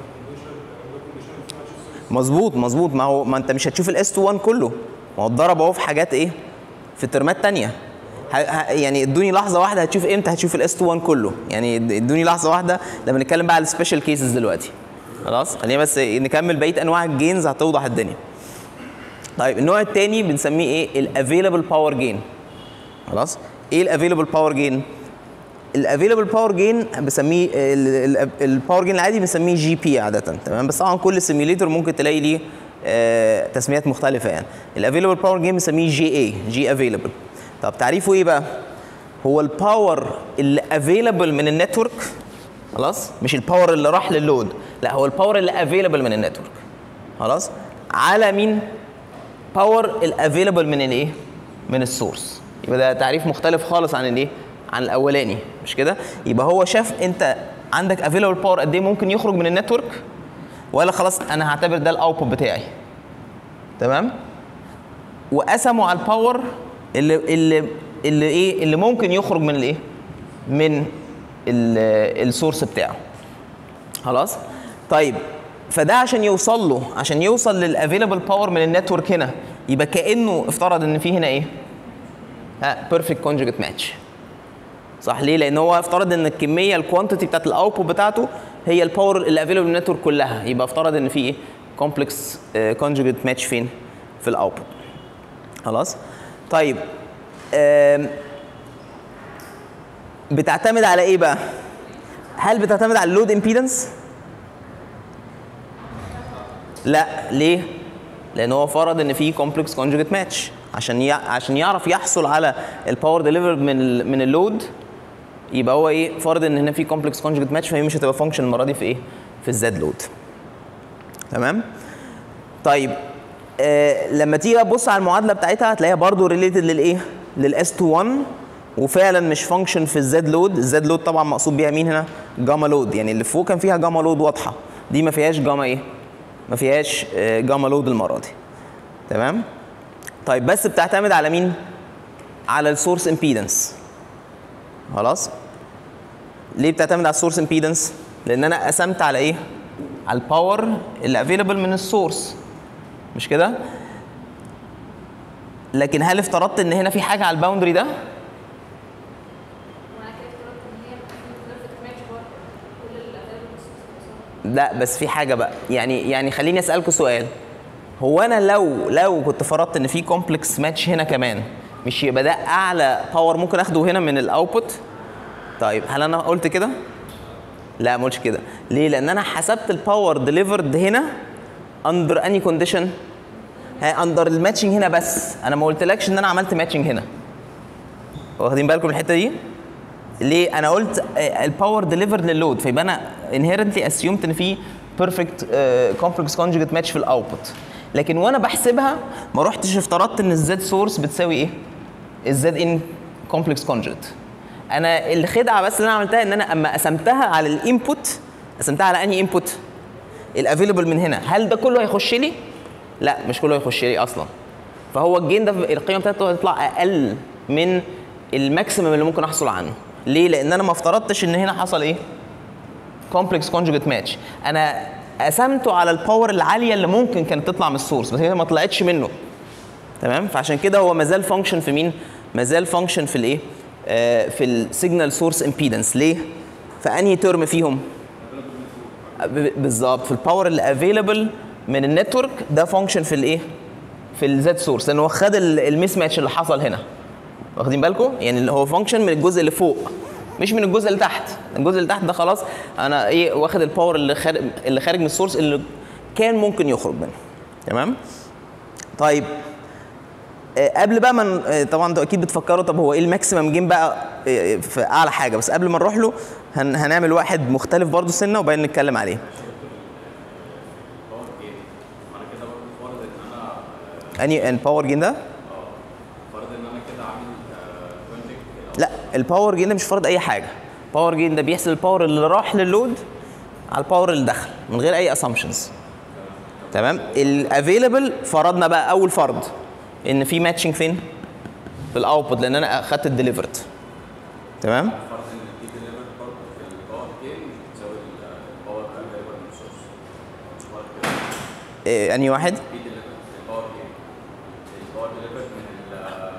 مظبوط مظبوط ما هو ما انت مش هتشوف الاس 1 كله ما هو اتضرب اهو في حاجات ايه في ترمات تانية ه- ه- يعني ادوني لحظه واحده هتشوف امتى هتشوف الاس 1 كله يعني اد- ادوني لحظه واحده لما نتكلم بقى على السبيشال كيسز دلوقتي خلاص خلينا بس نكمل بقيه انواع الجينز هتوضح الدنيا طيب النوع الثاني بنسميه ايه الافيلابل باور جين خلاص ايه الافيلابل باور جين الافيلابل باور جين بسميه الباور جين العادي بنسميه جي بي عاده تمام بس طبعا كل سيميوليتر ممكن تلاقي ليه آه، تسميات مختلفه يعني الافيلابل باور جين بنسميه جي اي جي افيلابل طب تعريفه ايه بقى هو الباور اللي افيلابل من النتورك خلاص مش الباور اللي راح لللود لا هو الباور اللي افيلابل من النتورك خلاص على مين باور الافيلابل من الايه من السورس يبقى ده تعريف مختلف خالص عن الايه عن الاولاني مش كده يبقى هو شاف انت عندك افيلابل باور قد ايه ممكن يخرج من النتورك ولا خلاص انا هعتبر ده الاوتبوت بتاعي تمام وقسموا على الباور اللي اللي اللي ايه اللي ممكن يخرج من الايه من السورس بتاعه خلاص طيب فده عشان يوصل له عشان يوصل للافيلابل باور من النتورك هنا يبقى كانه افترض ان في هنا ايه ها بيرفكت كونجوجيت ماتش صح ليه لان هو افترض ان الكميه الكوانتيتي بتاعت الاوتبوت بتاعته هي الباور اللي افيلابل من النتورك كلها يبقى افترض ان في ايه كومبلكس كونجوجيت ماتش فين في الاوتبوت خلاص طيب آم، بتعتمد على ايه بقى هل بتعتمد على اللود امبيدنس لا ليه لان هو فرض ان في كومبلكس كونجوجيت ماتش عشان يع... عشان يعرف يحصل على الباور ديليفرد من ال... من اللود يبقى هو ايه فرض ان هنا في كومبلكس كونجوجيت ماتش فهي مش هتبقى فانكشن المره دي في ايه في الزد لود تمام طيب آه لما تيجي تبص على المعادله بتاعتها هتلاقيها برضو ريليتد للايه للاس 21 وفعلا مش فانكشن في الزد لود الزد لود طبعا مقصود بيها مين هنا جاما لود يعني اللي فوق كان فيها جاما لود واضحه دي ما فيهاش جاما ايه ما فيهاش آه، جاما لود المره دي تمام طيب بس بتعتمد على مين على السورس امبيدنس خلاص ليه بتعتمد على السورس امبيدنس لان انا قسمت على ايه على الباور اللي افيلبل من السورس مش كده لكن هل افترضت ان هنا في حاجه على الباوندري ده وانا كده افترضت ان هي بيرفكت ماتش برضه كل الافيلبل لا بس في حاجه بقى يعني يعني خليني اسالكوا سؤال هو انا لو لو كنت فرضت ان في كومبلكس ماتش هنا كمان مش يبقى ده اعلى باور ممكن اخده هنا من الاوتبوت طيب هل انا قلت كده لا ما قلتش كده ليه لان انا حسبت الباور ديليفرد هنا اندر اني كونديشن اندر الماتشنج هنا بس انا ما قلتلكش ان انا عملت ماتشنج هنا واخدين بالكم من الحته دي ليه انا قلت الباور ديليفرد للود فيبقى انا انهيرنتلي اسيومت ان في بيرفكت كومبلكس كونجوجيت ماتش في الاوتبوت لكن وانا بحسبها ما رحتش افترضت ان الزد سورس بتساوي ايه الزد ان كومبلكس كونجوجيت انا الخدعه بس اللي انا عملتها ان انا اما قسمتها على الانبوت قسمتها على انهي انبوت الافيلبل من هنا هل ده كله هيخش لي لا مش كله هيخش لي اصلا فهو الجين ده القيمه بتاعته هتطلع اقل من الماكسيمم اللي ممكن احصل عنه ليه لان انا ما افترضتش ان هنا حصل ايه كومبلكس كونجوجيت ماتش انا قسمته على الباور العاليه اللي ممكن كانت تطلع من السورس بس هي ما طلعتش منه تمام فعشان كده هو مازال فانكشن في مين مازال فانكشن في الايه آه في السيجنال سورس امبيدنس ليه في انهي ترم فيهم ب- بالظبط في الباور اللي افيلبل من النتورك ده فانكشن في الايه في الزد سورس لان هو خد الميس ماتش اللي حصل هنا واخدين بالكم يعني اللي هو فانكشن من الجزء اللي فوق مش من الجزء اللي تحت الجزء اللي تحت ده خلاص انا ايه واخد الباور اللي خارج اللي خارج من السورس اللي كان ممكن يخرج منه تمام طيب آه، قبل بقى ما ن- آه، طبعا انتوا اكيد بتفكروا طب هو ايه الماكسيمم جيم بقى آه، في اعلى حاجه بس قبل ما نروح له هن هنعمل واحد مختلف برضو سنه وبعدين نتكلم عليه باور جيم انا كده برضه فرض ان انا آه، اني الباور جين ده فرض ان انا كده عامل كونجكت لا الباور جين ده مش فرض اي حاجه باور جين ده بيحسب الباور اللي راح للود على الباور اللي دخل من غير اي اسامبشنز تمام الافيلبل فرضنا بقى اول فرض ان في ماتشنج فين في الاوتبوت لان انا اخدت الديليفرد تمام فرض ان دي ديليفرد برضه في الباور جيم مش بتساوي الباور افيلبل من السورس فرض كده إيه انهي واحد في ديليفرد في الباور جيم الباور ديليفرد من ال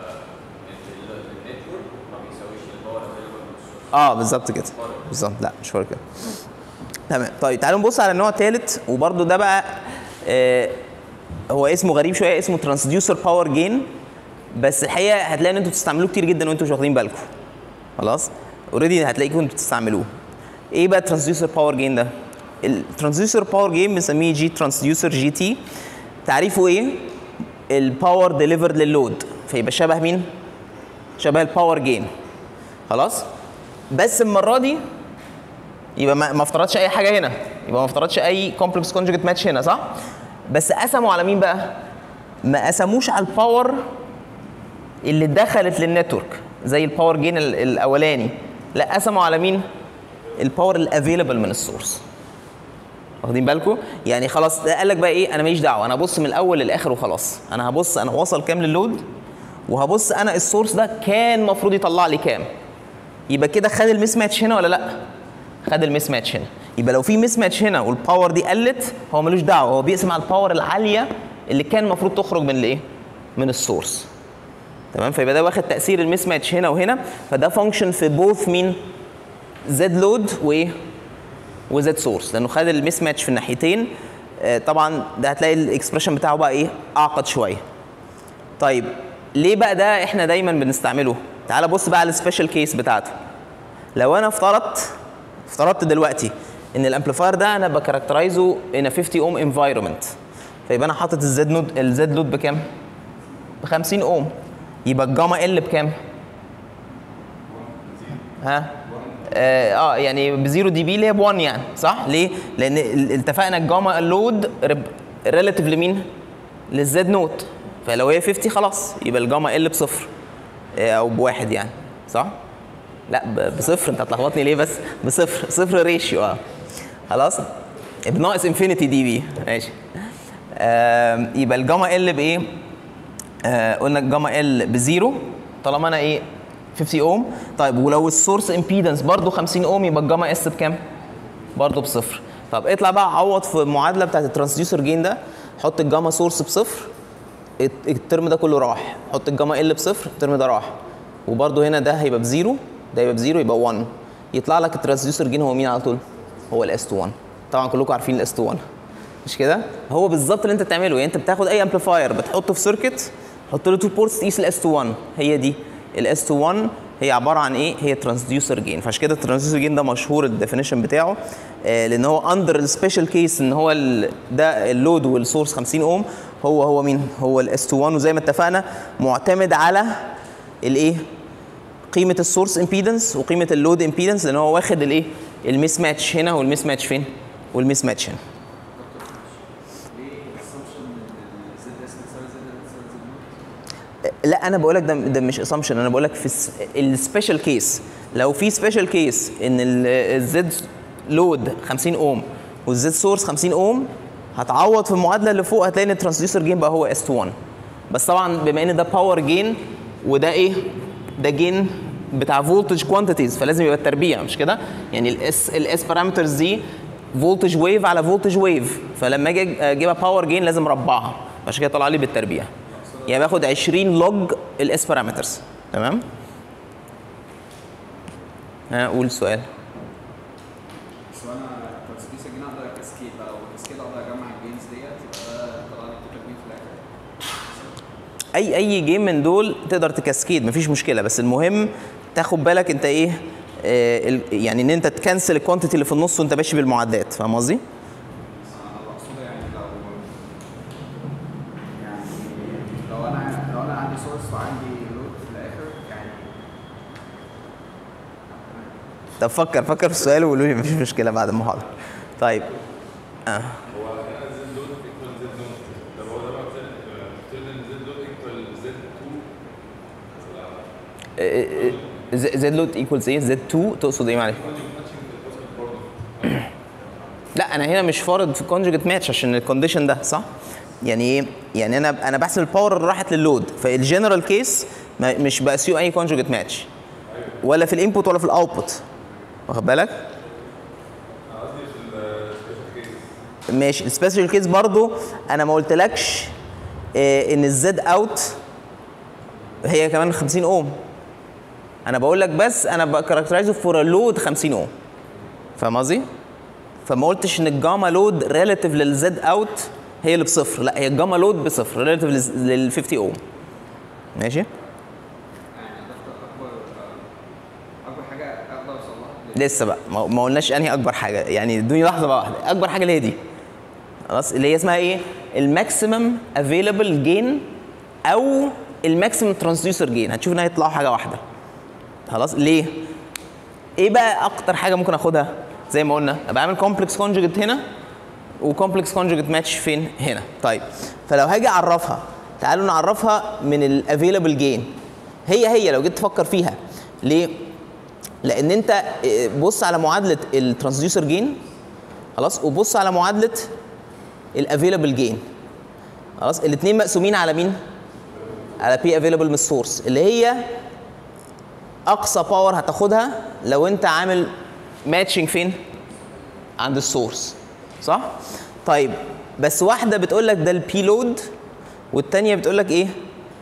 من ال- النتورك ما بيساويش الباور افيلبل من السورس اه بالظبط كده بالظبط لا مش فرق كده تمام طيب تعالوا نبص على النوع الثالث وبرده ده بقى آه هو اسمه غريب شويه اسمه ترانسديوسر باور جين بس الحقيقه هتلاقي ان انتوا بتستعملوه كتير جدا وانتوا مش واخدين بالكم خلاص اوريدي هتلاقيكم انتوا بتستعملوه ايه بقى ترانسديوسر باور جين ده الترانسديوسر باور جين بنسميه جي ترانسديوسر جي تي تعريفه ايه الباور ديليفرد للود فيبقى شبه مين شبه الباور جين خلاص بس المره دي يبقى ما ما افترضش اي حاجه هنا يبقى ما افترضش اي كومبلكس كونجوجيت ماتش هنا صح بس قسموا على مين بقى ما قسموش على الباور اللي دخلت للنتورك زي الباور جين ال- الاولاني لا قسموا على مين الباور الافيلبل من السورس واخدين بالكم يعني خلاص ده قال لك بقى ايه انا ماليش دعوه انا هبص من الاول للاخر وخلاص انا هبص انا وصل كام للود وهبص انا السورس ده كان المفروض يطلع لي كام يبقى كده خد الميس ماتش هنا ولا لا خد الميس ماتش هنا يبقى لو في ميس ماتش هنا والباور دي قلت هو ملوش دعوه هو بيقسم على الباور العاليه اللي كان المفروض تخرج من الايه من السورس تمام فيبقى ده واخد تاثير الميس ماتش هنا وهنا فده فانكشن في بوث مين زد لود وايه وزد سورس لانه خد الميس ماتش في الناحيتين آه، طبعا ده هتلاقي الاكسبريشن بتاعه بقى ايه اعقد شويه طيب ليه بقى ده احنا دايما بنستعمله تعال بص بقى على السبيشال كيس بتاعته لو انا افترضت افترضت دلوقتي ان الامبليفاير ده انا بكاركترايزه ان 50 اوم انفايرمنت فيبقى انا حاطط الزد نود الزد لود بكام ب 50 اوم يبقى الجاما ال بكام ها اه آه، يعني بزيرو دي بي اللي هي ب 1 يعني صح ليه لان ال- اتفقنا الجاما اللود ريلاتيف لمين للزد نوت فلو هي 50 خلاص يبقى الجاما ال بصفر آه، او بواحد يعني صح لا ب- بصفر انت هتلخبطني ليه بس بصفر صفر ريشيو اه خلاص بناقص انفينيتي دي بي ماشي آم، يبقى الجاما ال بايه آه قلنا الجاما ال بزيرو طالما انا ايه 50 اوم طيب ولو السورس امبيدنس برضو 50 اوم يبقى الجاما اس بكام برضو بصفر طب اطلع بقى عوض في المعادله بتاعت الترانسديوسر جين ده حط الجاما سورس بصفر الت- الترم ده كله راح حط الجاما ال بصفر الترم ده راح وبرده هنا ده هيبقى بزيرو ده هيبقى بزيرو يبقى 1 يطلع لك الترانسديوسر جين هو مين على طول؟ هو الاس 2 1 طبعا كلكم عارفين الاس 2 1 مش كده؟ هو بالظبط اللي انت بتعمله يعني انت بتاخد اي امبليفاير بتحطه في سيركت حط له تو بورتس تقيس الاس 2 1 هي دي الاس 2 1 هي عباره عن ايه؟ هي ترانسديوسر جين فعشان كده الترانسديوسر جين ده مشهور الديفينيشن بتاعه آه لان هو اندر السبيشال كيس ان هو ال- ده اللود والسورس 50 اوم هو هو مين؟ هو الاس 2 1 وزي ما اتفقنا معتمد على الايه؟ قيمه السورس امبيدنس وقيمه اللود امبيدنس لان هو واخد الايه؟ الميس ماتش هنا والميس ماتش فين؟ والميس ماتش هنا ليه الاسامبشن ان الزد اس بتساوي زد بتساوي زد نوت؟ لا انا بقول لك ده ده مش اسامبشن انا بقول لك في السبيشال كيس لو في سبيشال كيس ان الزد لود 50 اوم والزد سورس 50 اوم هتعوض في المعادله اللي فوق هتلاقي ان الترانسديوسر جين بقى هو اس 1 بس طبعا بما ان ده باور جين وده ايه ده جين بتاع فولتج كوانتيتيز فلازم يبقى التربيع مش كده يعني الاس الاس بارامترز دي فولتج ويف على فولتج ويف فلما اجي اجيبها باور جين لازم اربعها عشان كده طلع لي بالتربيع يعني باخد 20 لوج الاس بارامترز تمام ها قول السؤال بس انا كونسكيوس الجين اقدر كاسكيد بقى والكاسكيد اقدر اجمع الجينز ديت يبقى ده طلع لي التوتال جين في الاخر اي اي جيم من دول تقدر تكاسكيد مفيش مشكله بس المهم تاخد بالك انت ايه آه ال- يعني ان انت تكنسل الكوانتيتي اللي في النص وانت ماشي بالمعادلات فاهم قصدي؟ انا اللي اقصده يعني لو يعني لو انا لو انا عندي سورس وعندي لود في الاخر يعني طب فكر فكر في السؤال وقولوا لي مفيش مشكله بعد المحاضره طيب آه. هو هنا زد لود ايكوال زد نوت طب هو ده بقى بتقول ان زد لود ايكوال زد 2 زد لود ايكوالز ايه؟ زد 2 تقصد ايه معلش؟ لا انا هنا مش فارض في كونجوجيت ماتش عشان الكونديشن ده صح؟ يعني ايه؟ يعني انا انا بحسب الباور اللي راحت للود فالجنرال كيس مش باسيو اي كونجوجيت ماتش ولا في الانبوت ولا في الاوتبوت واخد بالك؟ ماشي السبيشال كيس برضو انا ما قلتلكش آه، ان الزد اوت هي كمان 50 اوم انا بقول لك بس انا بكاركترايزه فور لود 50 اوم فاهم قصدي؟ فما قلتش ان الجاما لود ريلاتيف للزد اوت هي اللي بصفر لا هي الجاما لود بصفر ريلاتيف لل 50 اوم ماشي؟ يعني ده اكبر اكبر حاجه اقدر اوصل لها لسه بقى ما ما قلناش انهي اكبر حاجه يعني ادوني لحظه بقى واحده اكبر حاجه اللي هي دي خلاص اللي هي اسمها ايه الماكسيمم افيلبل جين او الماكسيمم ترانسديوسر جين هتشوف ان هيطلعوا حاجه واحده خلاص ليه ايه بقى اكتر حاجه ممكن اخدها زي ما قلنا ابقى عامل كومبلكس كونجوجيت هنا وكومبلكس كونجوجيت ماتش فين هنا طيب فلو هاجي اعرفها تعالوا نعرفها من الافيلبل جين هي هي لو جيت تفكر فيها ليه لان انت اه، بص على معادله الترانسديوسر جين خلاص وبص على معادله الافيلبل جين خلاص الاثنين مقسومين على مين على بي افيلبل من السورس اللي هي اقصى باور هتاخدها لو انت عامل ماتشنج فين عند السورس صح طيب بس واحده بتقول لك ده البي لود والتانيه بتقول لك ايه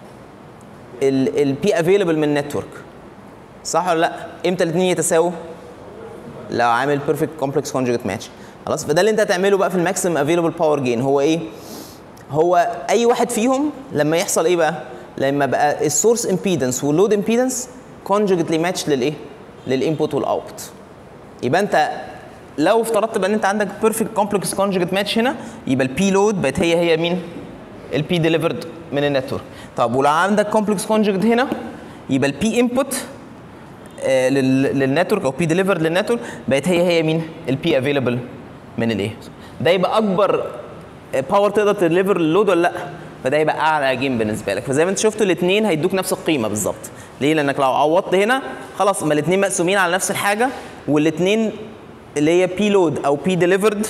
البي افيلبل من النتورك صح ولا لا امتى الاثنين يتساووا لو عامل بيرفكت كومبلكس كونجوجيت ماتش خلاص فده اللي انت هتعمله بقى في الماكسيمم افيلبل باور جين هو ايه هو اي واحد فيهم لما يحصل ايه بقى لما بقى السورس امبيدنس واللود امبيدنس كونجوجيتلي ماتش للايه للانبوت والاوتبوت يبقى انت لو افترضت بقى ان انت عندك بيرفكت كومبلكس كونجوجيت ماتش هنا يبقى البي لود بقت هي هي مين البي ديليفرد من النتورك طب ولو عندك كومبلكس كونجوجيت هنا يبقى البي انبوت آه، لل- للنتورك او بي ديليفرد للنتورك بقت هي هي مين البي افيلبل من الايه ده يبقى اكبر باور تقدر تديليفر اللود ولا لا فده يبقى اعلى جيم بالنسبه لك فزي ما انت شفتوا الاثنين هيدوك نفس القيمه بالظبط ليه لانك لو عوضت هنا خلاص ما الاثنين مقسومين على نفس الحاجه والاثنين اللي هي بي لود او بي ديليفرد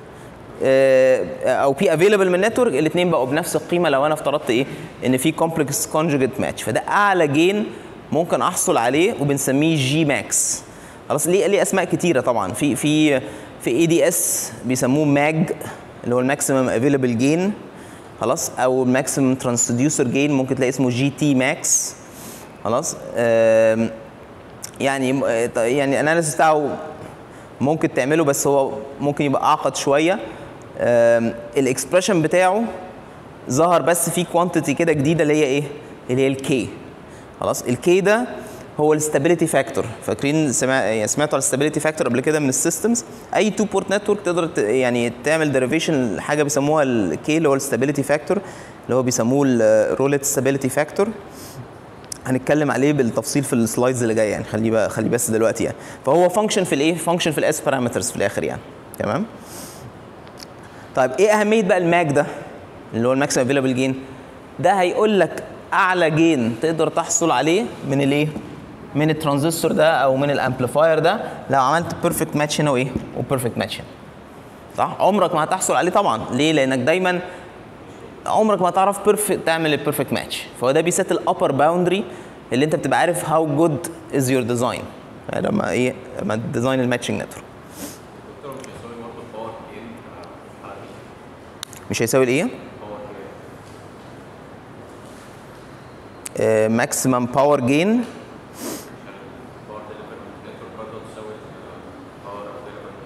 او بي افيلبل من النتورك الاثنين بقوا بنفس القيمه لو انا افترضت ايه ان في كومبلكس كونجوجيت ماتش فده اعلى جين ممكن احصل عليه وبنسميه جي ماكس خلاص ليه ليه اسماء كتيره طبعا في في في اي دي اس بيسموه ماج اللي هو الماكسيمم افيلبل جين خلاص او ماكسيمم ترانسديوسر جين ممكن تلاقي اسمه جي تي ماكس خلاص آم، يعني يعني الاناليسيس بتاعه ممكن تعمله بس هو ممكن يبقى اعقد شويه الاكسبريشن بتاعه ظهر بس في كوانتيتي كده جديده اللي هي ايه اللي هي الكي خلاص الكي ده هو الستابيليتي فاكتور فاكرين سمع... يعني سمعتوا على الستابيليتي فاكتور قبل كده من السيستمز اي تو بورت نتورك تقدر ت... يعني تعمل ديريفيشن حاجه بيسموها الكي اللي هو الستابيليتي فاكتور اللي هو بيسموه الرولت ستابيليتي فاكتور هنتكلم عليه بالتفصيل في السلايدز اللي جايه يعني خليه بقى خليه بس دلوقتي يعني فهو فانكشن في الايه فانكشن في الاس بارامترز في الاخر يعني تمام طيب ايه اهميه بقى الماك ده اللي هو الماكسيمم افيلابل جين ده هيقول لك اعلى جين تقدر تحصل عليه من الايه من الترانزستور ده او من الامبليفاير ده لو عملت بيرفكت ماتش هنا وايه وبيرفكت ماتش هنا صح عمرك ما هتحصل عليه طبعا ليه لانك دايما عمرك ما هتعرف بيرفكت تعمل البيرفكت ماتش فهو ده بيسيت الابر باوندري اللي انت بتبقى عارف هاو جود از يور ديزاين لما ايه لما تديزاين الماتشنج نتورك دكتور مش هيساوي برضه الباور جين في الحالة دي مش هيساوي الايه باور جين ماكسيمم باور جين باور ديليفري نتورك برضه تساوي الباور ديليفري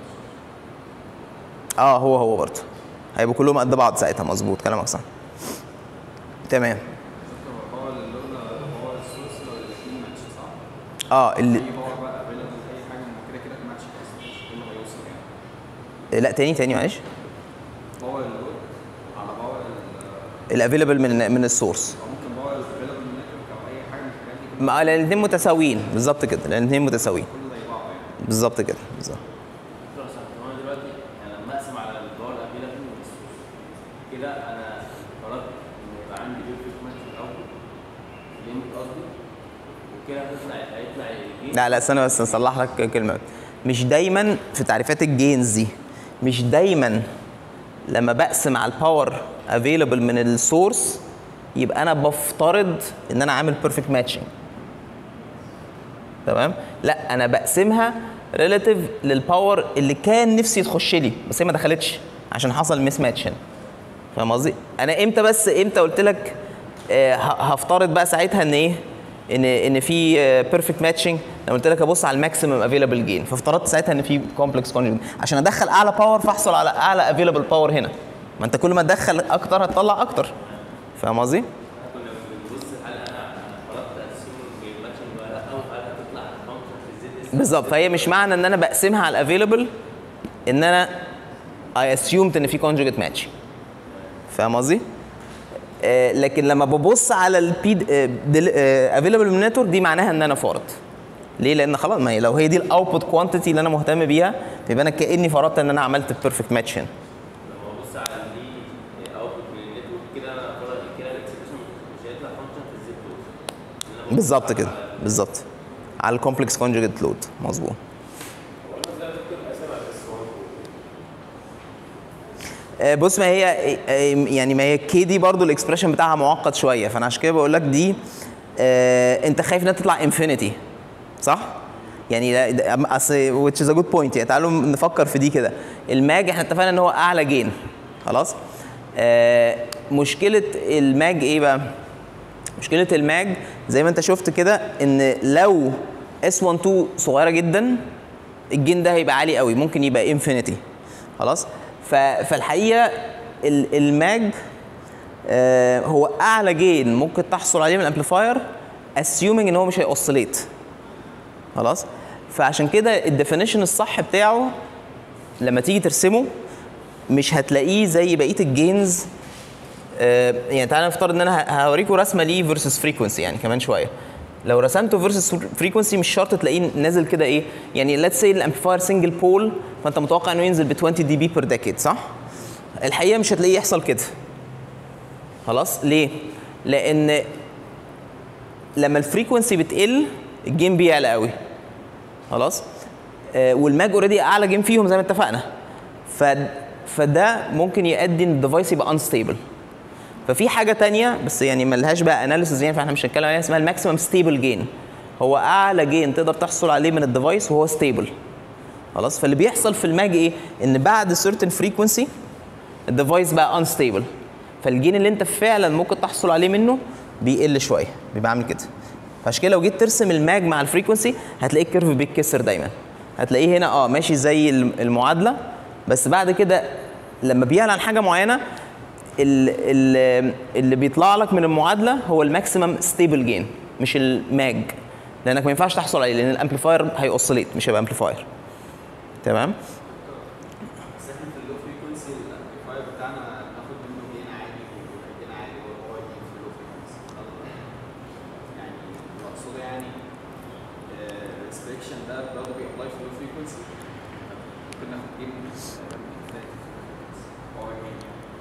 اه هو هو برضه هيبقوا كلهم قد بعض ساعتها مظبوط كلامك صح تمام هو اللي لولا هو السورس لو الاثنين ماتش صح؟ اه اللي اي باور بقى افيلبل اي حاجه ما كده كده الماتش اصلا مش كله هيوصل يعني لا تاني تاني معلش باور اللود على باور ال- الافيلبل من من السورس او ممكن باور الافيلبل نتورك او اي حاجه من الحاجات دي كلها ما الاثنين متساويين بالظبط كده الاثنين متساويين كله زي بعض يعني بالظبط كده بالظبط دكتور حسام هو انا دلوقتي يعني لما اقسم على الباور افيلابل كده انا فرضت ان يبقى عندي بيرفكت ماتش في الاول ليميت قصدي وكده هتطلع هيطلع الجين لا لا استنى بس نصلح لك كلمه مش دايما في تعريفات الجينز دي مش دايما لما بقسم على الباور افيلبل من السورس يبقى انا بفترض ان انا عامل بيرفكت ماتشنج تمام لا انا بقسمها ريلاتيف للباور اللي كان نفسي تخش لي بس هي ما دخلتش عشان حصل ميس ماتش هنا فاهم قصدي انا امتى بس امتى قلت لك آه، ه- هفترض بقى ساعتها ان ايه ان ان في بيرفكت ماتشنج لما قلت لك ابص على الماكسيمم افيلابل جين فافترضت ساعتها ان في كومبلكس كونجوجيت عشان ادخل اعلى باور فاحصل على اعلى افيلابل باور هنا ما انت كل ما تدخل اكتر هتطلع اكتر فاهم قصدي كنا بنبص هل انا انا فرضت اسيوم الماتشنج ولا لا وهل هتطلع فانكشن في الزد اس بالظبط فهي مش معنى ان انا بقسمها على الافيلابل ان انا اي اسيومت ان في كونجوجيت ماتش فاهم قصدي؟ آه، لكن لما ببص على البي افيلابل من نتورك دي معناها ان انا فارض ليه؟ لان خلاص ما هي لو هي دي الاوتبوت كوانتيتي اللي انا مهتم بيها يبقى انا كاني فرضت ان انا عملت بيرفكت ماتش هنا لما ابص على دي اوتبوت من النتورك كده انا فرض كده الاكسبريشن مش هيطلع فانكشن في الزد دوت بالظبط كده بالظبط على الكومبلكس كونجوجيت لود مظبوط آه، بص ما هي آه، يعني ما هي كي دي برضو الاكسبريشن بتاعها معقد شويه فانا عشان كده بقول لك دي آه، انت خايف انها تطلع انفينيتي صح؟ يعني ده- ده اصل which is a good point يعني تعالوا نفكر في دي كده الماج احنا اتفقنا ان هو اعلى جين خلاص؟ آه، مشكله الماج ايه بقى؟ مشكله الماج زي ما انت شفت كده ان لو اس 12 صغيره جدا الجين ده هيبقى عالي قوي ممكن يبقى انفينيتي خلاص ف- فالحقيقه ال- الماج آه، هو اعلى جين ممكن تحصل عليه من الامبليفاير assuming ان هو مش هيأوسيليت خلاص فعشان كده الديفينيشن الصح بتاعه لما تيجي ترسمه مش هتلاقيه زي بقيه الجينز آه، يعني تعالى نفترض ان انا ه- هوريكم رسمه ليه فيرسس فريكونسي يعني كمان شويه لو رسمته فيرسس فريكونسي مش شرط تلاقيه نازل كده ايه يعني ليتس سي الامبليفاير سنجل بول فانت متوقع انه ينزل ب 20 دي بي بير ديكيد صح؟ الحقيقه مش هتلاقيه يحصل كده خلاص ليه؟ لان لما الفريكونسي بتقل الجيم بيعلى قوي خلاص آه والماج اوريدي اعلى جيم فيهم زي ما اتفقنا ف فده ممكن يؤدي ان الديفايس يبقى انستيبل ففي حاجه تانية بس يعني ملهاش بقى اناليسيز يعني فاحنا مش هنتكلم عليها اسمها الماكسيمم ستيبل جين هو اعلى جين تقدر تحصل عليه من الديفايس وهو ستيبل خلاص فاللي بيحصل في الماج ايه ان بعد certain frequency الديفايس بقى unstable فالجين اللي انت فعلا ممكن تحصل عليه منه بيقل شويه بيبقى عامل كده فعشان كده لو جيت ترسم الماج مع الفريكونسي هتلاقي الكيرف بيتكسر دايما هتلاقيه هنا اه ماشي زي الم- المعادله بس بعد كده لما بيعلى عن حاجه معينه ال- ال- اللي بيطلع لك من المعادله هو الماكسيمم ستيبل جين مش الماج لانك ما ينفعش تحصل عليه لان الامبليفاير هيوصليت مش هيبقى امبليفاير تمام بس احنا في اللو فريكونسي الامبليفاير بتاعنا بناخد منه جين عالي وجين عالي وهو جين في اللو فريكونسي يعني المقصود يعني الريستريكشن ده برضه بيابلاي في اللو فريكونسي ممكن ناخد جين باور جين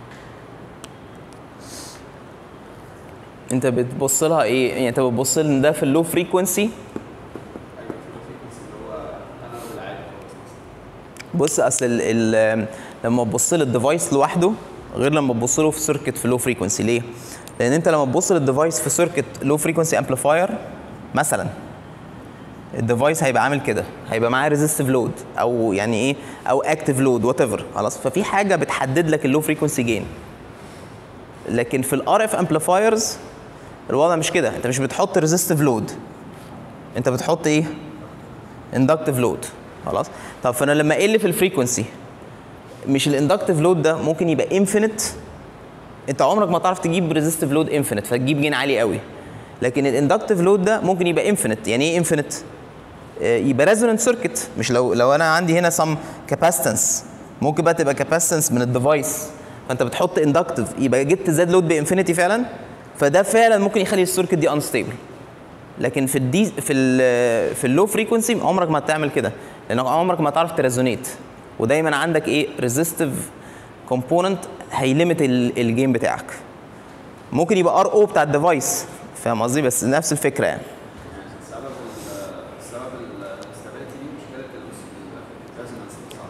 انت بتبص لها ايه يعني انت بتبص ان ده في اللو فريكونسي ايوه في اللو فريكونسي اللي هو انا والعالي خالص بص اصل ال ال لما تبص للديفايس لوحده غير لما تبص له في سيركت في لو فريكونسي ليه؟ لان انت لما تبص للديفايس في سيركت لو فريكونسي امبليفاير مثلا الديفايس هيبقى عامل كده هيبقى معاه ريزيستيف لود او يعني ايه او اكتيف لود وات ايفر خلاص ففي حاجه بتحدد لك اللو فريكونسي جين لكن في الار اف امبليفايرز الوضع مش كده انت مش بتحط ريزيستيف لود انت بتحط ايه اندكتيف لود خلاص طب فانا لما اقل في الفريكونسي مش الاندكتيف لود ده ممكن يبقى انفينيت انت عمرك ما تعرف تجيب ريزيستيف لود انفينيت فتجيب جين عالي قوي لكن الاندكتيف لود ده ممكن يبقى انفينيت يعني ايه انفينيت يبقى ريزونانت سيركت مش لو لو انا عندي هنا سم كاباسيتنس ممكن بقى تبقى كاباسيتنس من الديفايس فانت بتحط اندكتيف يبقى جبت زاد لود بانفينيتي فعلا فده فعلا ممكن يخلي السيركت دي انستيبل لكن في الدي في ال في اللو فريكونسي عمرك ما هتعمل كده لان عمرك ما هتعرف تريزونيت ودايما عندك ايه ريزيستيف كومبوننت هيليمت ال- الجيم بتاعك ممكن يبقى ار او بتاع الديفايس فاهم قصدي بس نفس الفكره يعني سبب ال سبب الاستابيليتي دي مشكله الريزونانس صح؟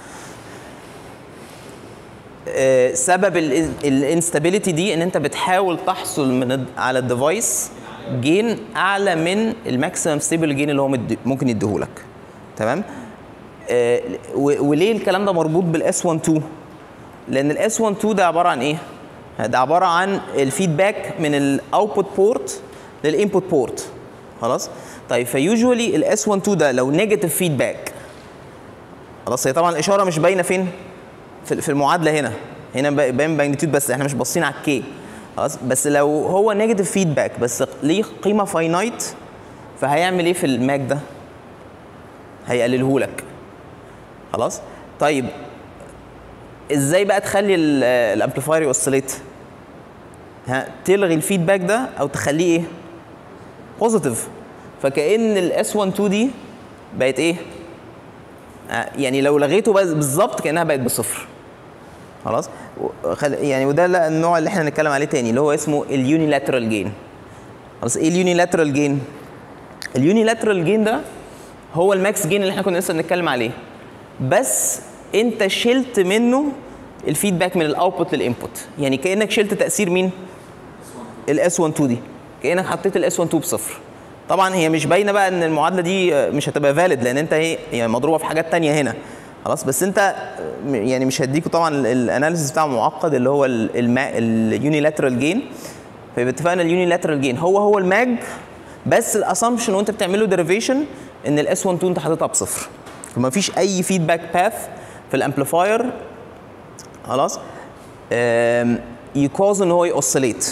آه، سبب الانستابيليتي دي ان انت بتحاول تحصل من الد- على الديفايس جين اعلى من الماكسيمم ستيبل جين اللي هو مد- ممكن يديهولك تمام آه، و- وليه الكلام ده مربوط بالاس 12 لان الاس 12 ده عباره عن ايه ده عباره عن الفيدباك من الاوتبوت بورت للانبوت بورت خلاص طيب فيوجوالي الاس 12 ده لو نيجاتيف فيدباك خلاص هي طبعا الاشاره مش باينه فين في في المعادله هنا هنا با- باين ماجنتيود بس احنا مش باصين على الكي خلاص بس لو هو نيجاتيف فيدباك بس ليه قيمه فاينايت فهيعمل ايه في الماك ده هيقلله لك خلاص طيب ازاي بقى تخلي ال- الامبليفاير يوصليت ها تلغي الفيدباك ده او تخليه ايه بوزيتيف فكأن الاس 12 دي بقت ايه آه، يعني لو لغيته بس- بالظبط كانها بقت بصفر خلاص و- خل... يعني وده لا- النوع اللي احنا هنتكلم عليه تاني اللي هو اسمه اليونيلاترال جين خلاص ايه اليونيلاترال جين اليونيلاترال جين ده هو الماكس جين اللي احنا كنا لسه بنتكلم عليه بس انت شلت منه الفيدباك من الاوتبوت للانبوت يعني كانك شلت تاثير مين الاس 12 دي كانك حطيت الاس 12 بصفر طبعا هي مش باينه بقى ان المعادله دي آه، مش هتبقى فاليد لان انت هي يعني مضروبه في حاجات تانية هنا خلاص بس انت آه، م- يعني مش هديكوا طبعا الاناليسيس بتاعه معقد اللي هو اليونيلاترال جين فيبقى اتفقنا اليونيلاترال جين هو هو الماج بس الاسامبشن وانت بتعمل له ديريفيشن ان الاس 12 انت حاططها بصفر فما فيش اي فيدباك باث في الامبليفاير خلاص آم، يكوز ان هو يوصليت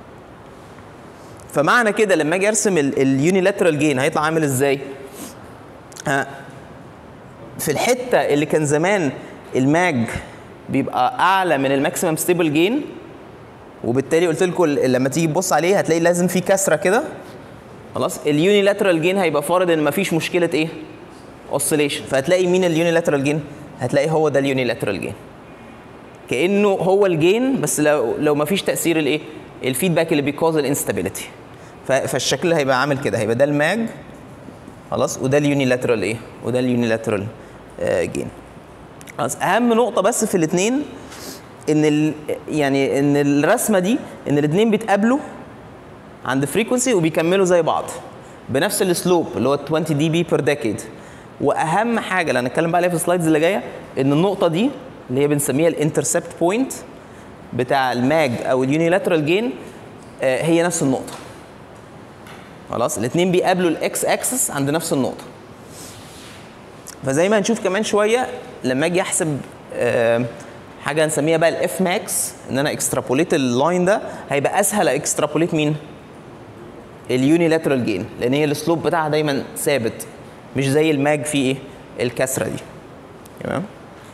فمعنى كده لما اجي ارسم اليونيلاترال جين هيطلع عامل ازاي؟ ها في الحته اللي كان زمان الماج بيبقى اعلى من الماكسيمم ستيبل جين وبالتالي قلت لكم لما تيجي تبص عليه هتلاقي لازم في كسره كده خلاص اليونيلاترال جين هيبقى فارض ان مفيش مشكله ايه؟ اوسيليشن فهتلاقي مين اليونيلاترال جين؟ هتلاقي هو ده اليونيلاترال جين كانه هو الجين بس لو لو مفيش تاثير الايه؟ الفيدباك اللي بيكوز الانستابيليتي فالشكل هيبقى عامل كده هيبقى ده الماج خلاص وده اليونيلاترال ايه؟ وده اليونيلاترال آه جين خلاص اهم نقطه بس في الاثنين ان ال يعني ان الرسمه دي ان الاثنين بيتقابلوا عند فريكونسي وبيكملوا زي بعض بنفس السلوب اللي هو 20 دي بي بير ديكيد واهم حاجه اللي هنتكلم بقى عليها في السلايدز اللي جايه ان النقطه دي اللي هي بنسميها الانترسبت بوينت بتاع الماج او اليونيلاترال جين هي نفس النقطه خلاص الاثنين بيقابلوا الاكس اكسس عند نفس النقطه فزي ما هنشوف كمان شويه لما اجي احسب آه، حاجه نسميها بقى الاف ماكس ان انا اكسترابوليت اللاين ده هيبقى اسهل اكسترابوليت مين اليونيلاترال جين لان هي السلوب بتاعها دايما ثابت مش زي الماج في ايه الكسره دي تمام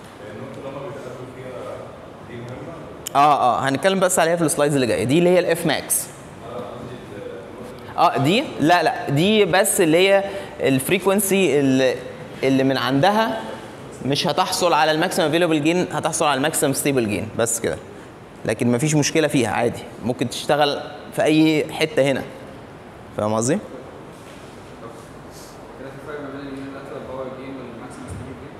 اه اه هنتكلم بس عليها في السلايدز اللي جايه دي اللي هي الاف ماكس اه دي لا لا دي بس اللي هي الفريكونسي اللي, اللي من عندها مش هتحصل على الماكسيمم افيلبل جين هتحصل على الماكسيمم ستيبل جين بس كده لكن مفيش مشكله فيها عادي ممكن تشتغل في اي حته هنا فاهم قصدي؟ كده في فرق ما بين اليونيلاترال باور جين والماكسيمم ستيبل جين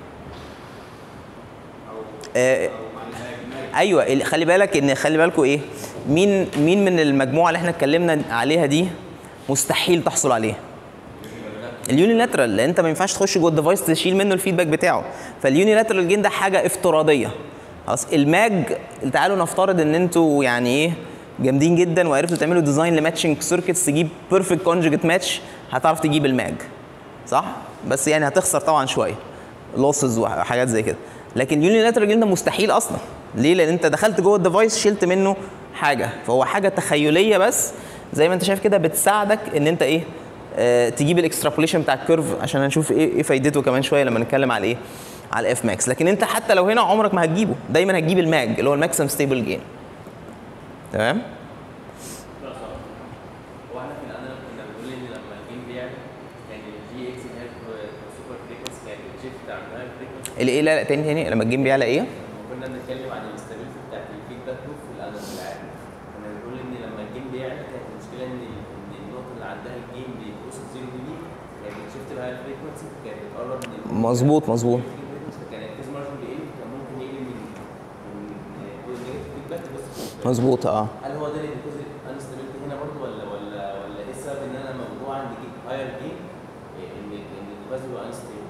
او آه او مع الماج ماج ايوه ال- خلي بالك ان خلي بالكوا ايه مين مين من المجموعه اللي احنا اتكلمنا عليها دي مستحيل تحصل عليها اليونيلاترال لان انت ما ينفعش تخش جوه الديفايس تشيل منه الفيدباك بتاعه فاليونيلاترال جين ده حاجه افتراضيه خلاص الماج تعالوا نفترض ان انتوا يعني ايه جامدين جدا وعرفتوا تعملوا ديزاين لماتشنج سيركتس تجيب بيرفكت كونجكت ماتش هتعرف تجيب الماج صح بس يعني هتخسر طبعا شويه لوسز وحاجات زي كده لكن اليونيلاترال جين ده مستحيل اصلا ليه لان انت دخلت جوه الديفايس شلت منه حاجه فهو حاجه تخيليه بس زي ما انت شايف كده بتساعدك ان انت ايه آه تجيب الاكسترابوليشن بتاع الكيرف عشان هنشوف ايه ايه فايدته كمان شويه لما نتكلم على ايه على الاف ماكس لكن انت حتى لو هنا عمرك ما هتجيبه دايما هتجيب الماج اللي هو الماكسيمم ستيبل جين تمام هو احنا في الانالوج كنا بنقول ان لما الجيم بيعلى كان الجي اكس اللي هي السوبر فريكونسي كانت بتشيفت عندها الفريكونسي الايه لا لا تاني تاني لما الجيم بيعلى ايه كنا بنتكلم عن الاستابيليتي بتاعت الفيدباك لوب في الانالوج العادي كنا بنقول ان لما الجيم بيعلى كانت المشكله ان ان النقطه اللي عندها الجيم بيكروس الزيرو دي كانت بتشيفت بقى الفريكونسي كانت بتقرب من مظبوط مظبوط كان الفيز مارجن بيقل كان ممكن يقل من من نيجاتيف فيدباك بس مظبوط اه هل هو ده اللي بيكوز انستابيلتي هنا برضه ولا ولا ولا ايه السبب ان انا موضوع عندي جيم هاير جيم ان ان الديفايس بيبقى انستابل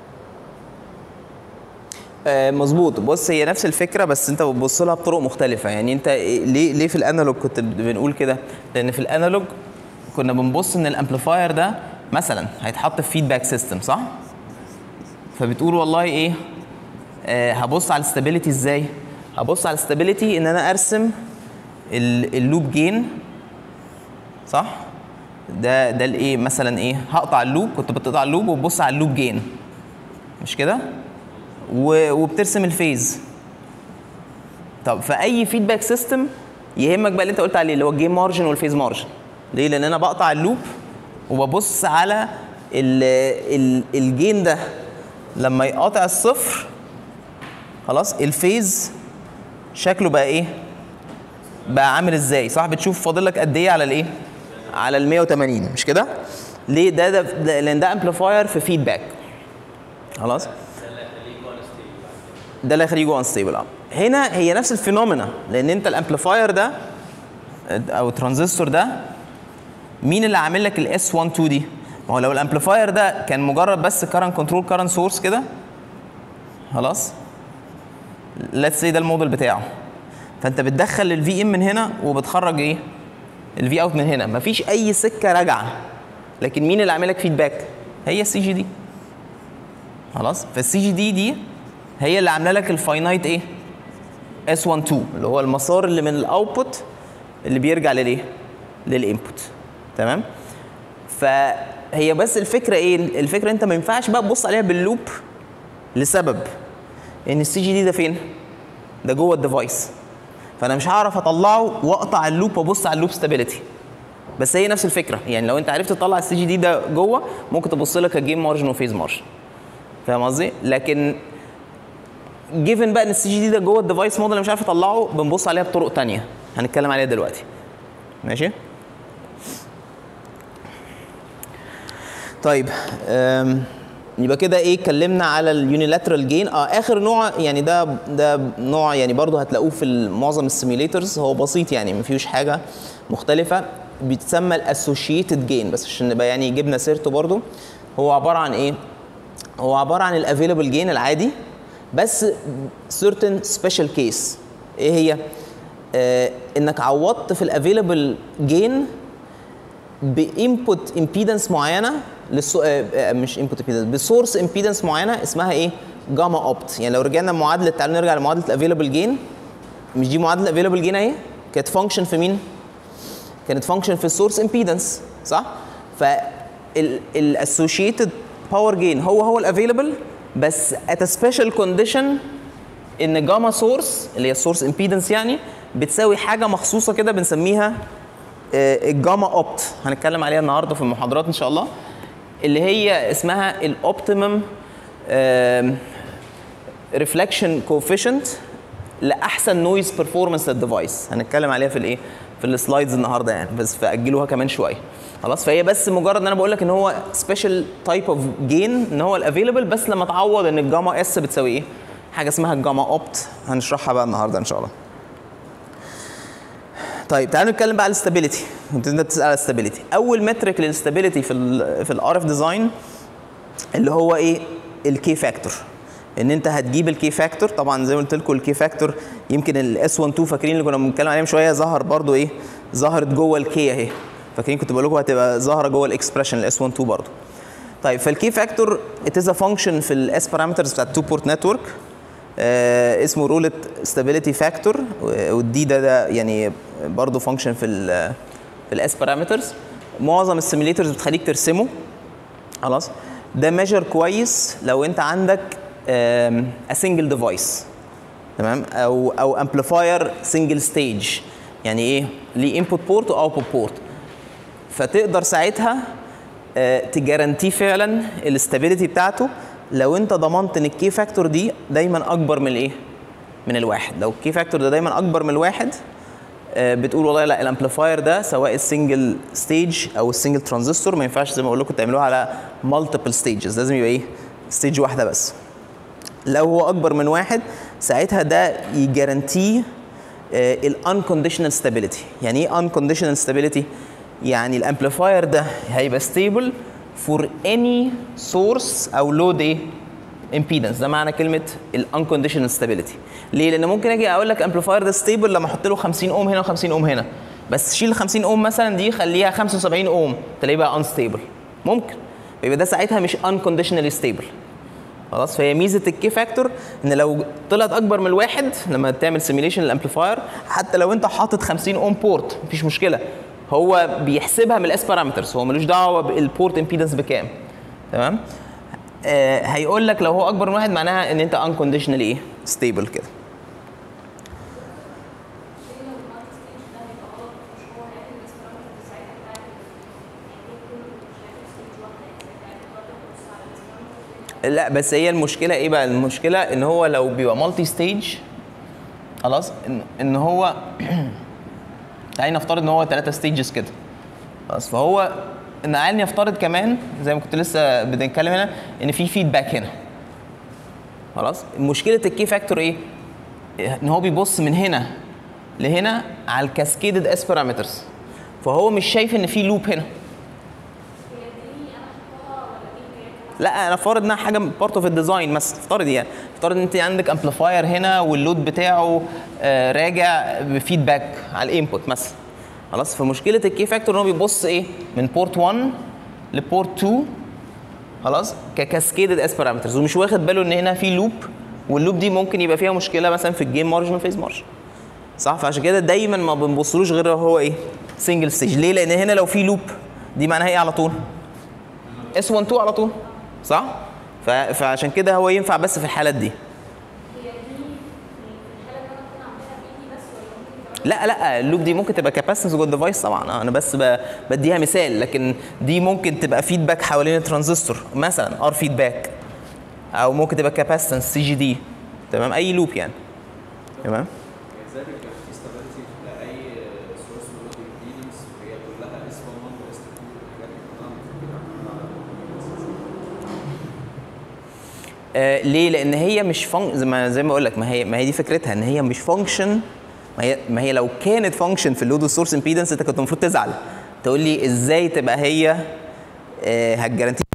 آه، مظبوط بص هي نفس الفكره بس انت بتبص لها بطرق مختلفه يعني انت إيه- ليه ليه في الانالوج كنت بنقول كده لان في الانالوج كنا بنبص ان الامبليفاير ده مثلا هيتحط في فيدباك سيستم صح فبتقول والله ايه آه هبص على الاستابيليتي ازاي هبص على الاستابيليتي ان انا ارسم ال- اللوب جين صح ده ده الايه مثلا ايه هقطع اللوب كنت بتقطع اللوب وببص على اللوب جين مش كده و- وبترسم الفيز طب في اي فيدباك سيستم يهمك بقى اللي انت قلت عليه اللي هو الجيم مارجن والفيز مارجن ليه لان انا بقطع اللوب وببص على ال ال الجين ده لما يقاطع الصفر خلاص الفيز شكله بقى ايه بقى عامل ازاي صح بتشوف فاضل لك قد ايه على الايه على ال 180 مش كده ليه ده ده, ده لان ده امبليفاير في فيدباك خلاص ده اللي هيخليه جوه انستيبل اه هنا هي نفس الفينومينا لان انت الامبليفاير ده او الترانزستور ده مين اللي عامل لك الاس 12 دي؟ ما هو لو الامبليفاير ده كان مجرد بس كارنت كنترول كارنت سورس كده خلاص ليتس سي ده الموديل بتاعه فانت بتدخل الفي ام من هنا وبتخرج ايه؟ الفي اوت من هنا مفيش اي سكه راجعه لكن مين اللي عامل لك فيدباك؟ هي السي جي دي خلاص فالسي جي دي دي هي اللي عامله لك الفاينايت ايه اس 1 2 اللي هو المسار اللي من الاوتبوت اللي بيرجع للايه للانبوت تمام فهي بس الفكره ايه الفكره انت ما ينفعش بقى تبص عليها باللوب لسبب ان السي جي دي ده فين ده جوه الديفايس فانا مش هعرف اطلعه واقطع اللوب وابص على اللوب ستابيليتي بس هي نفس الفكره يعني لو انت عرفت تطلع السي جي دي ده جوه ممكن تبص لك الجيم مارجن وفيز مارجن فاهم قصدي لكن جيفن بقى ان السي جي دي ده جوه الديفايس موديل مش عارف اطلعه بنبص عليها بطرق تانية هنتكلم عليها دلوقتي ماشي طيب أم يبقى كده ايه اتكلمنا على اليونيلاترال جين اه اخر نوع يعني ده ده نوع يعني برضو هتلاقوه في معظم السيميليترز هو بسيط يعني ما فيهوش حاجه مختلفه بيتسمى الاسوشيتد جين بس عشان نبقى يعني جبنا سيرته برضو هو عباره عن ايه هو عباره عن الافيلبل جين العادي بس certain special case ايه هي آه انك عوضت في الافيلبل جين بانبوت امبيدنس معينه للسو... آه آه، مش انبوت امبيدنس بسورس امبيدنس معينه اسمها ايه؟ جاما اوبت يعني لو رجعنا معادله تعالوا نرجع لمعادله الافيلبل جين مش دي معادله الافيلبل جين اهي كانت فانكشن في مين؟ كانت فانكشن في السورس امبيدنس صح؟ فالاسوشيتد باور جين هو هو الافيلبل بس ات سبيشال كونديشن ان جاما سورس اللي هي السورس امبيدنس يعني بتساوي حاجه مخصوصه كده بنسميها آه، الجاما اوبت هنتكلم عليها النهارده في المحاضرات ان شاء الله اللي هي اسمها الاوبتيمم ريفلكشن كوفيشنت لاحسن نويز بيرفورمانس للديفايس هنتكلم عليها في الايه في السلايدز النهارده يعني بس فاجلوها كمان شويه خلاص فهي بس مجرد ان انا بقول لك ان هو سبيشال تايب اوف جين ان هو الافيلبل بس لما تعوض ان الجاما اس بتساوي ايه حاجه اسمها الجاما اوبت هنشرحها بقى النهارده ان شاء الله طيب تعالوا نتكلم بقى على الاستابيليتي انت بتسال على الاستابيليتي اول مترك للاستابيليتي في ال في الار اف ديزاين اللي هو ايه الكي فاكتور ان انت هتجيب الكي فاكتور طبعا زي ما قلت لكم الكي فاكتور يمكن الاس 1 2 فاكرين اللي كنا بنتكلم عليه من شويه ظهر برضو ايه ظهرت جوه الكي اهي فاكرين كنت بقول لكم هتبقى ظاهره جوه الاكسبريشن الاس 1 2 برضو طيب فالكي فاكتور ات از ا فانكشن في الاس بارامترز بتاعت التو بورت نتورك آه اسمه رولة ستابيليتي فاكتور والدي ده ده يعني برضه فانكشن في ال في الاس بارامترز معظم السيميليترز بتخليك ترسمه خلاص ده ميجر كويس لو انت عندك ا سنجل ديفايس تمام او او امبليفاير سنجل ستيج يعني ايه ليه انبوت بورت واوتبوت بورت فتقدر ساعتها آه، تجارانتيه فعلا الاستابيليتي بتاعته لو انت ضمنت ان الكي فاكتور دي دايما اكبر من الايه؟ من الواحد لو الكي فاكتور ده دايما اكبر من الواحد آه، بتقول والله لا الامبليفاير ده سواء السنجل ستيج او السنجل ترانزستور ما ينفعش زي ما اقول لكم تعملوها على مالتيبل ستيجز لازم يبقى ايه؟ ستيج واحده بس لو هو اكبر من واحد ساعتها ده يجارانتيه الانكونديشنال ستابيليتي يعني ايه انكونديشنال ستابيليتي يعني الامبليفاير ده هيبقى ستيبل فور اني سورس او لود ايه امبيدنس ده معنى كلمه الانكونديشنال ستابيليتي ليه لان ممكن اجي اقول لك امبليفاير ده ستيبل لما احط له 50 اوم هنا و50 اوم هنا بس شيل 50 اوم مثلا دي خليها 75 اوم تلاقيه بقى انستيبل ممكن يبقى ده ساعتها مش انكونديشنالي ستيبل خلاص فهي ميزه الكي فاكتور ان لو طلعت اكبر من الواحد لما تعمل سيميليشن للامبليفاير حتى لو انت حاطط 50 اوم بورت مفيش مشكله هو بيحسبها من الاس بارامترز هو ملوش دعوه بالبورت امبيدنس بكام تمام آه هيقول لك لو هو اكبر من واحد معناها ان انت انكونديشنالي ايه ستيبل كده لا بس هي المشكله ايه بقى المشكله ان هو لو بيبقى مالتي ستيج خلاص ان, إن هو تعالي نفترض ان هو ثلاثة ستيجز كده خلاص فهو ان عالي نفترض كمان زي ما كنت لسه بنتكلم هنا ان في فيدباك هنا خلاص مشكله الكي فاكتور ايه ان هو بيبص من هنا لهنا على الكاسكيدد اس بارامترز فهو مش شايف ان في لوب هنا لا انا فارض انها حاجه بارت اوف الديزاين مثلا افترض يعني افترض ان انت عندك امبليفاير هنا واللود بتاعه آه راجع بفيدباك على الانبوت مثلا خلاص فمشكله الكي فاكتور ان هو بيبص ايه من بورت 1 لبورت 2 خلاص ككاسكيدد اس بارامترز ومش واخد باله ان هنا في لوب واللوب دي ممكن يبقى فيها مشكله مثلا في الجيم مارجن والفيز مارجن صح فعشان كده دايما ما بنبصلوش غير لو هو ايه سنجل ستيج ليه لان هنا لو في لوب دي معناها ايه على طول اس 1 2 على طول صح ف- فعشان كده هو ينفع بس في الحالات دي لا لا اللوب دي ممكن تبقى كاباسيتنس جوه الديفايس طبعا آه، انا بس ب- بديها مثال لكن دي ممكن تبقى فيدباك حوالين الترانزستور مثلا ار فيدباك او ممكن تبقى كاباسيتنس سي جي دي تمام اي لوب يعني تمام كذلك كان في stability لاي سورس لود امبيدنس وهي كلها اس 1 واس 2 الحاجات دي كلها المفروض آه ليه؟ لان هي مش فن... زي ما زي ما اقول لك ما هي ما هي دي فكرتها ان هي مش فانكشن ما هي ما هي لو كانت فانكشن في اللود سورس امبيدنس انت كنت المفروض تزعل تقول لي ازاي تبقى هي آه هتجارانتي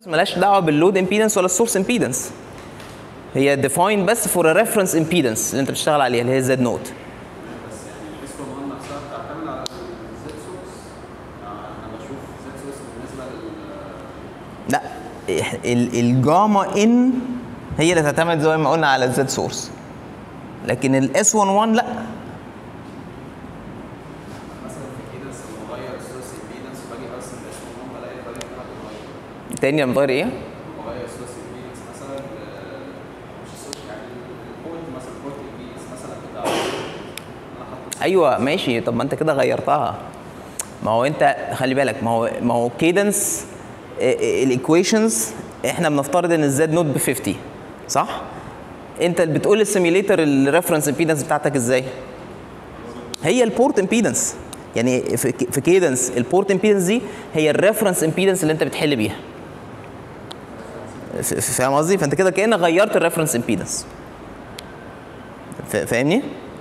ملهاش دعوه باللود امبيدنس ولا السورس امبيدنس هي ديفايند بس فور ريفرنس امبيدنس اللي انت بتشتغل عليها اللي هي زد نوت بس يعني الاس 1 نفسها بتعتمد على الزد سورس انا بشوف زد سورس بالنسبه لل لا إح- ال- الجاما ان هي اللي تعتمد زي ما قلنا على الزد سورس لكن الاس 11 لا مثلا في كده لما بغير السورس امبيدنس باجي ارسم الاس 1 بلاقي الفاليو بتاعها بتتغير تاني لما تغير ايه؟ بغير السورس امبيدنس مثلا آه، مش السورس يعني البورت مثلا البورت امبيدنس مثلا بتاع انا حاطط ايوه ماشي طب ما انت كده غيرتها ما هو انت خلي بالك ما هو ما هو كيدنس الايكويشنز احنا بنفترض ان الزد نوت ب 50 صح؟ انت اللي بتقول للسيميوليتر الريفرنس امبيدنس بتاعتك ازاي؟ هي البورت امبيدنس يعني في في كيدنس البورت امبيدنس دي هي الريفرنس امبيدنس اللي انت بتحل بيها ف- ف- فاهم قصدي؟ فانت كده كانك غيرت الريفرنس امبيدنس فاهمني؟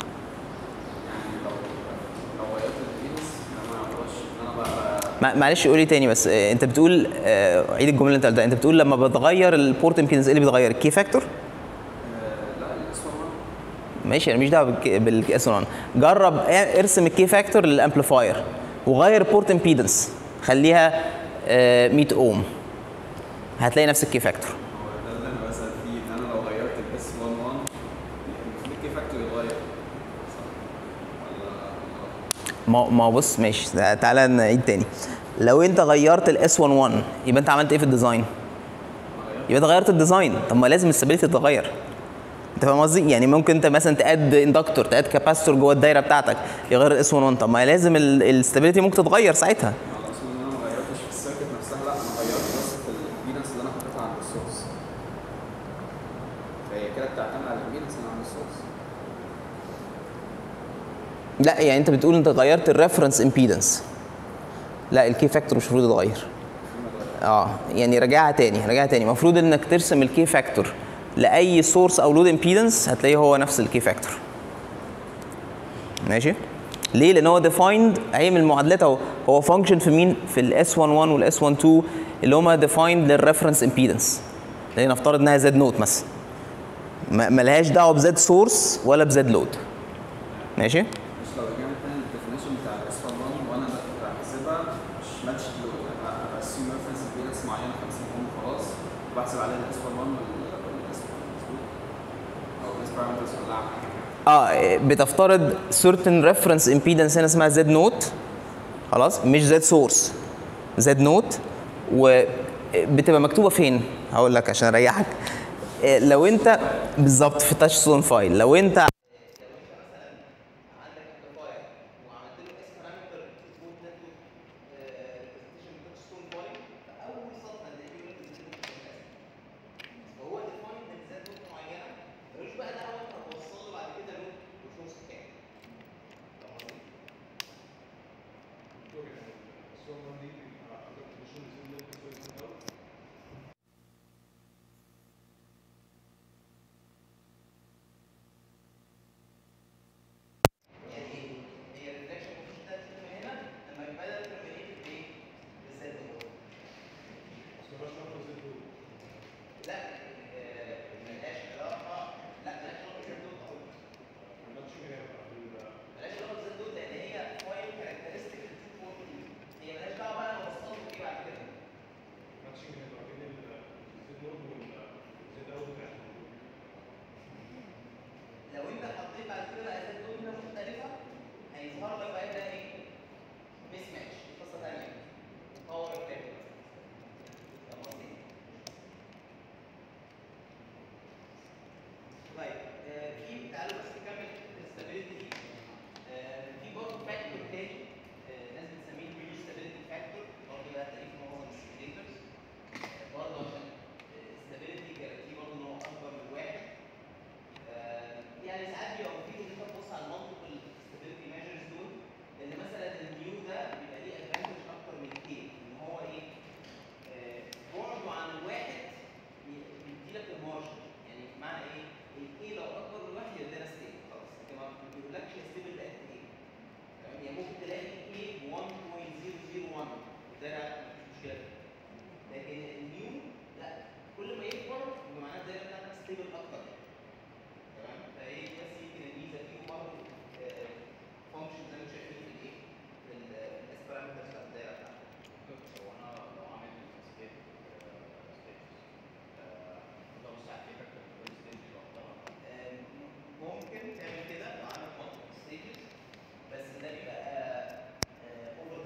لو غيرت الامبيدنس ده ما يعتبرش ان انا بقى مع- معلش قولي تاني بس آه، انت بتقول آه، عيد الجمله اللي انت قلتها انت بتقول لما بتغير البورت امبيدنس ايه اللي بيتغير الكي فاكتور لا الاس 1 ماشي انا مش دعوه بالاس 1 جرب ا- ارسم الكي فاكتور للامبليفاير وغير البورت امبيدنس خليها آه، 100 اوم هتلاقي نفس الكي فاكتور هو ده اللي انا بسال فيه ان انا لو غيرت الاس 1 1 المفروض الكي فاكتور يتغير صح ولا ما ما بص ماشي ده- تعالى نعيد تاني لو انت غيرت الاس 11 يبقى انت عملت ايه في الديزاين؟ يبقى انت غيرت الديزاين طب ما لازم الستابيليتي تتغير انت فاهم قصدي؟ يعني ممكن انت مثلا تاد اندكتور تاد كاباستور جوه الدايره بتاعتك يغير الاس 11 طب ما لازم الستابيليتي ممكن تتغير ساعتها على اصل ان انا ما غيرتش في السيركت نفسها لا انا غيرت بس في الامبيدنس اللي انا حطيتها عند السورس فهي كده بتعتمد على الامبيدنس اللي عند السورس لا يعني انت بتقول انت غيرت الريفرنس امبيدنس لا الكي فاكتور مش المفروض يتغير اه يعني راجعها تاني راجعها تاني المفروض انك ترسم الكي فاكتور لاي سورس او لود امبيدنس هتلاقيه هو نفس الكي فاكتور ماشي ليه لان هو ديفايند اهي من المعادلات اهو هو فانكشن في مين في الاس 11 والاس 12 اللي هما ديفايند للريفرنس امبيدنس لان نفترض انها زد نوت مثلا ما- ملهاش دعوه بزد سورس ولا بزد لود ماشي مش لو رجعنا تاني للديفينيشن بتاع الاس 1 وانا بحسبها مش ماتش لود انا برسم ريفرنس امبيدنس معينه 50 اوم خلاص وبحسب عليها الاس 1 والاس 1 او الاس بارامترز كلها اه بتفترض certain reference impedance هنا اسمها زد نوت خلاص مش زد سورس زد نوت وبتبقى مكتوبه فين هقول لك عشان اريحك آه، لو انت بالظبط في تاتش ستون فايل لو انت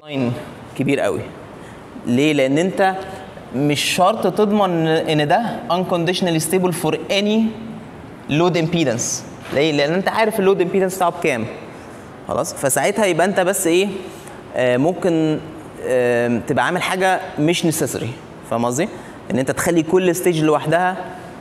لاين كبير قوي ليه لان انت مش شرط تضمن ان ده unconditionally stable for any load impedance ليه لان انت عارف اللود impedance بتاعه بكام خلاص فساعتها يبقى انت بس ايه آه ممكن آه تبقى عامل حاجه مش necessary فاهم قصدي ان انت تخلي كل ستيج لوحدها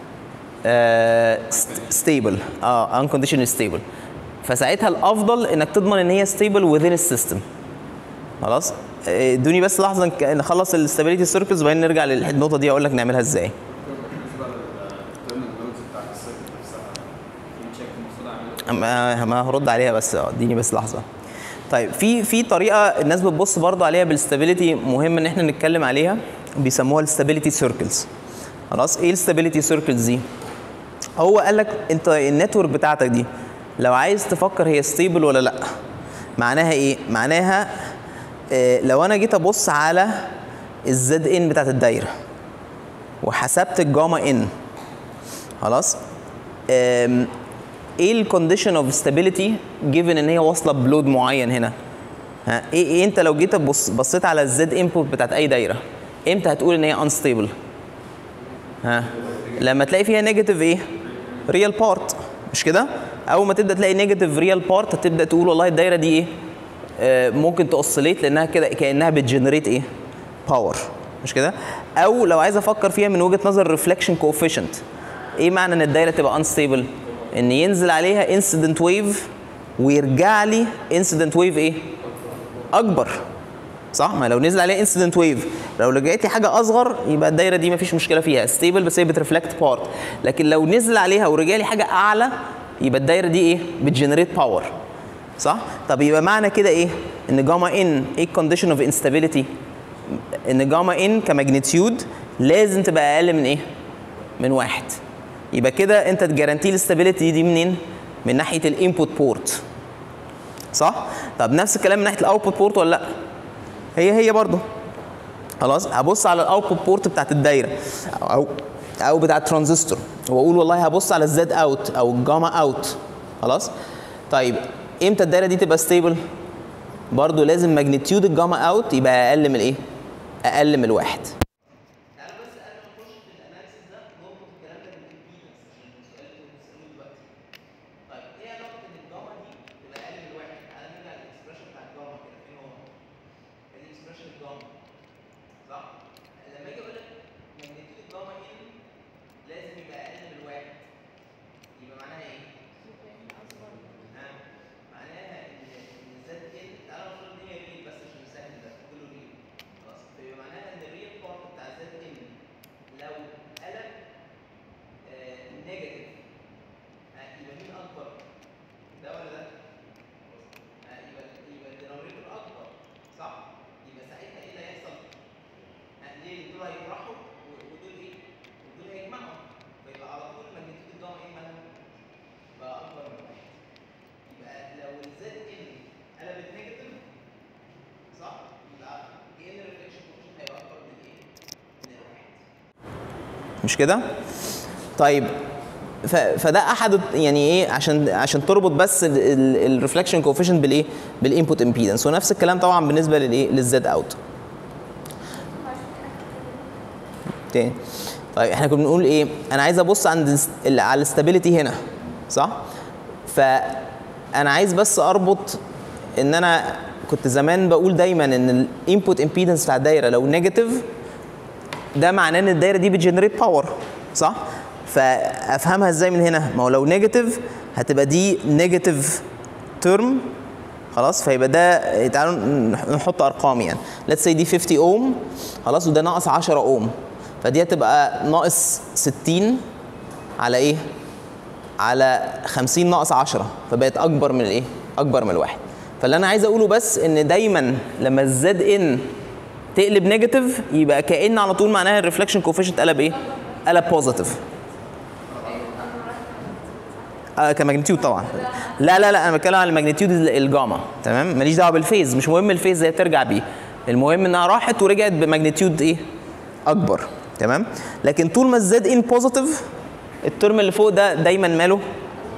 ستيبل اه unconditionally stable فساعتها الافضل انك تضمن ان هي stable within السيستم خلاص آه، ادوني بس لحظه نك- نخلص الاستابيليتي سيركلز وبعدين نرجع للنقطه دي اقول لك نعملها ازاي بالنسبه للتيرمينال لودز بتاعت السيركت نفسها في تشيك المفروض اعمله ما ما هرد عليها بس اه اديني بس لحظه طيب في في طريقه الناس بتبص برضو عليها بالاستابيليتي مهم ان احنا نتكلم عليها بيسموها الاستابيليتي سيركلز خلاص ايه الاستابيليتي سيركلز دي هو قال لك انت النتورك بتاعتك دي لو عايز تفكر هي ستيبل ولا لا معناها ايه معناها اه لو انا جيت ابص على الزد ان بتاعت الدايره وحسبت الجاما ان خلاص آم، ايه الكونديشن اوف ستابيليتي جيفن ان هي واصله بلود معين هنا ها ايه, إيه انت لو جيت تبص بصيت على الزد انبوت بتاعت اي دايره امتى هتقول ان هي انستيبل ها لما تلاقي فيها نيجاتيف ايه ريال بارت مش كده اول ما تبدا تلاقي نيجاتيف ريال بارت هتبدا تقول والله الدايره دي ايه آه ممكن تاوسيليت لانها كده كانها بتجنريت ايه باور مش كده او لو عايز افكر فيها من وجهه نظر ريفلكشن كوفيشنت ايه معنى ان الدايره تبقى انستيبل ان ينزل عليها انسيدنت ويف ويرجع لي انسيدنت ويف ايه اكبر صح ما لو نزل عليها انسيدنت ويف لو رجعت لي حاجه اصغر يبقى الدايره دي مفيش مشكله فيها ستيبل بس هي بترفلكت بارت لكن لو نزل عليها ورجع لي حاجه اعلى يبقى الدايره دي ايه بتجنريت باور صح طب يبقى معنى كده ايه ان جاما ان ايه الكونديشن اوف انستابيليتي ان جاما ان كماجنتيود لازم تبقى اقل من ايه من واحد يبقى كده انت تجارانتي الاستابيليتي دي منين من ناحيه الانبوت بورت صح طب نفس الكلام من ناحيه الاوتبوت بورت ولا لا هي هي برضو خلاص هبص على الاوتبوت بورت بتاعت الدايره او او بتاع الترانزستور واقول والله هبص على الزد اوت او الجاما اوت خلاص طيب امتى الدايره دي تبقى ستيبل برضو لازم ماجنتيود الجاما اوت يبقى اقل من الايه اقل من الواحد مش كده طيب ف... فده احد يعني ايه عشان عشان تربط بس الريفلكشن كوفيشنت بالايه بالانبوت امبيدنس ونفس الكلام طبعا بالنسبه للايه للزد اوت تاني طيب احنا كنا بنقول ايه انا عايز ابص عند الس- ال- على الاستابيليتي هنا صح فانا عايز بس اربط ان انا كنت زمان بقول دايما ان الانبوت امبيدنس بتاع الدايره لو نيجاتيف ده معناه ان الدايره دي بتجنريت باور صح فافهمها ازاي من هنا ما هو لو نيجاتيف هتبقى دي نيجاتيف ترم خلاص فيبقى ده تعالوا نح- نحط ارقام يعني ليتس سي دي 50 اوم خلاص وده ناقص 10 اوم فدي هتبقى ناقص 60 على ايه على 50 ناقص 10 فبقت اكبر من الايه اكبر من الواحد فاللي انا عايز اقوله بس ان دايما لما الزد ان تقلب نيجاتيف يبقى كان على طول معناها الريفلكشن كوفيشنت قلب ايه قلب بوزيتيف آه كماجنتيود طبعا لا لا لا انا بتكلم على الماجنتيود الجاما تمام ماليش دعوه بالفيز مش مهم الفيز هي ترجع بيه المهم انها راحت ورجعت بماجنتيود ايه اكبر تمام لكن طول ما الزد ان بوزيتيف الترم اللي فوق ده دايما ماله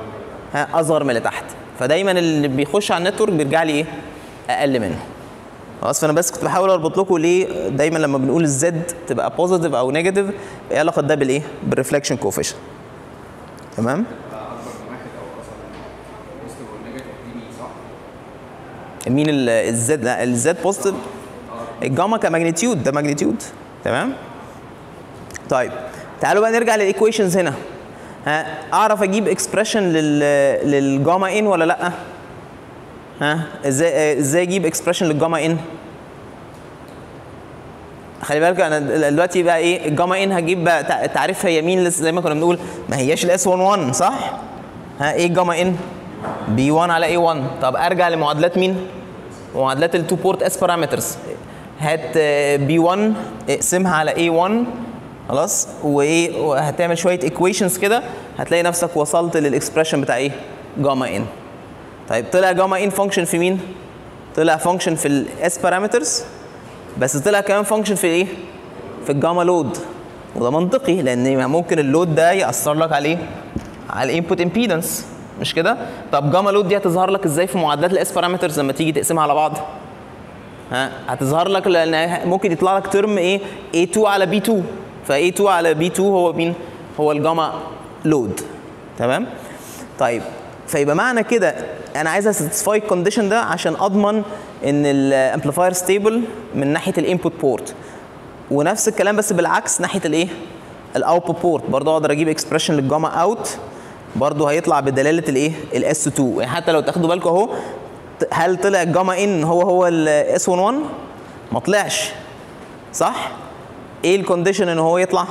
ها اصغر من اللي تحت فدايما اللي بيخش على النتورك بيرجع لي ايه اقل منه خلاص فانا بس كنت بحاول اربط لكم ليه دايما لما بنقول الزد تبقى بوزيتيف او نيجاتيف ايه علاقه ده بالايه بالريفلكشن كوفيشن تمام اكبر من واحد او اصغر من بوزيتيف والنيجاتيف دي مين صح؟ مين ال- الزد لا الزد بوزيتيف الجاما كماجنتيود ده ماجنتيود تمام طيب تعالوا بقى نرجع للايكويشنز هنا ها اعرف اجيب اكسبريشن لل للجاما ان ولا لا ها ازاي آه، ازاي اجيب اكسبريشن للجاما ان خلي بالك انا دلوقتي بقى ايه الجاما ان هجيب بقى تع- تعريفها هي مين لسه زي ما كنا بنقول ما هياش الاس 11 صح ها ايه الجاما ان بي 1 على اي 1 طب ارجع لمعادلات مين معادلات التو بورت اس بارامترز هات بي 1 اقسمها على اي 1 خلاص وايه وهتعمل شويه ايكويشنز كده هتلاقي نفسك وصلت للاكسبريشن بتاع ايه جاما ان طيب طلع جاما ان فانكشن في مين طلع فانكشن في الاس بارامترز بس طلع كمان فانكشن في ايه في الجاما لود وده منطقي لان ممكن اللود ده ياثر لك عليه على الانبوت امبيدنس مش كده طب جاما لود دي هتظهر لك ازاي في معادلات الاس بارامترز لما تيجي تقسمها على بعض ها هتظهر لك لان ممكن يطلع لك ترم ايه A2 على B2 ف A2 على B2 هو مين هو الجاما لود تمام طيب فيبقى معنى كده انا عايز اساتسفاي الكونديشن ده عشان اضمن ان الامبليفاير ستيبل من ناحيه الانبوت بورت ونفس الكلام بس بالعكس ناحيه الايه الاوتبوت بورت برضه اقدر اجيب اكسبريشن للجاما اوت برضه هيطلع بدلاله الايه الاس 2 يعني حتى لو تاخدوا بالكم اهو ت- هل طلع الجاما ان هو هو الاس 11 ما طلعش صح ايه الكونديشن ان هو يطلع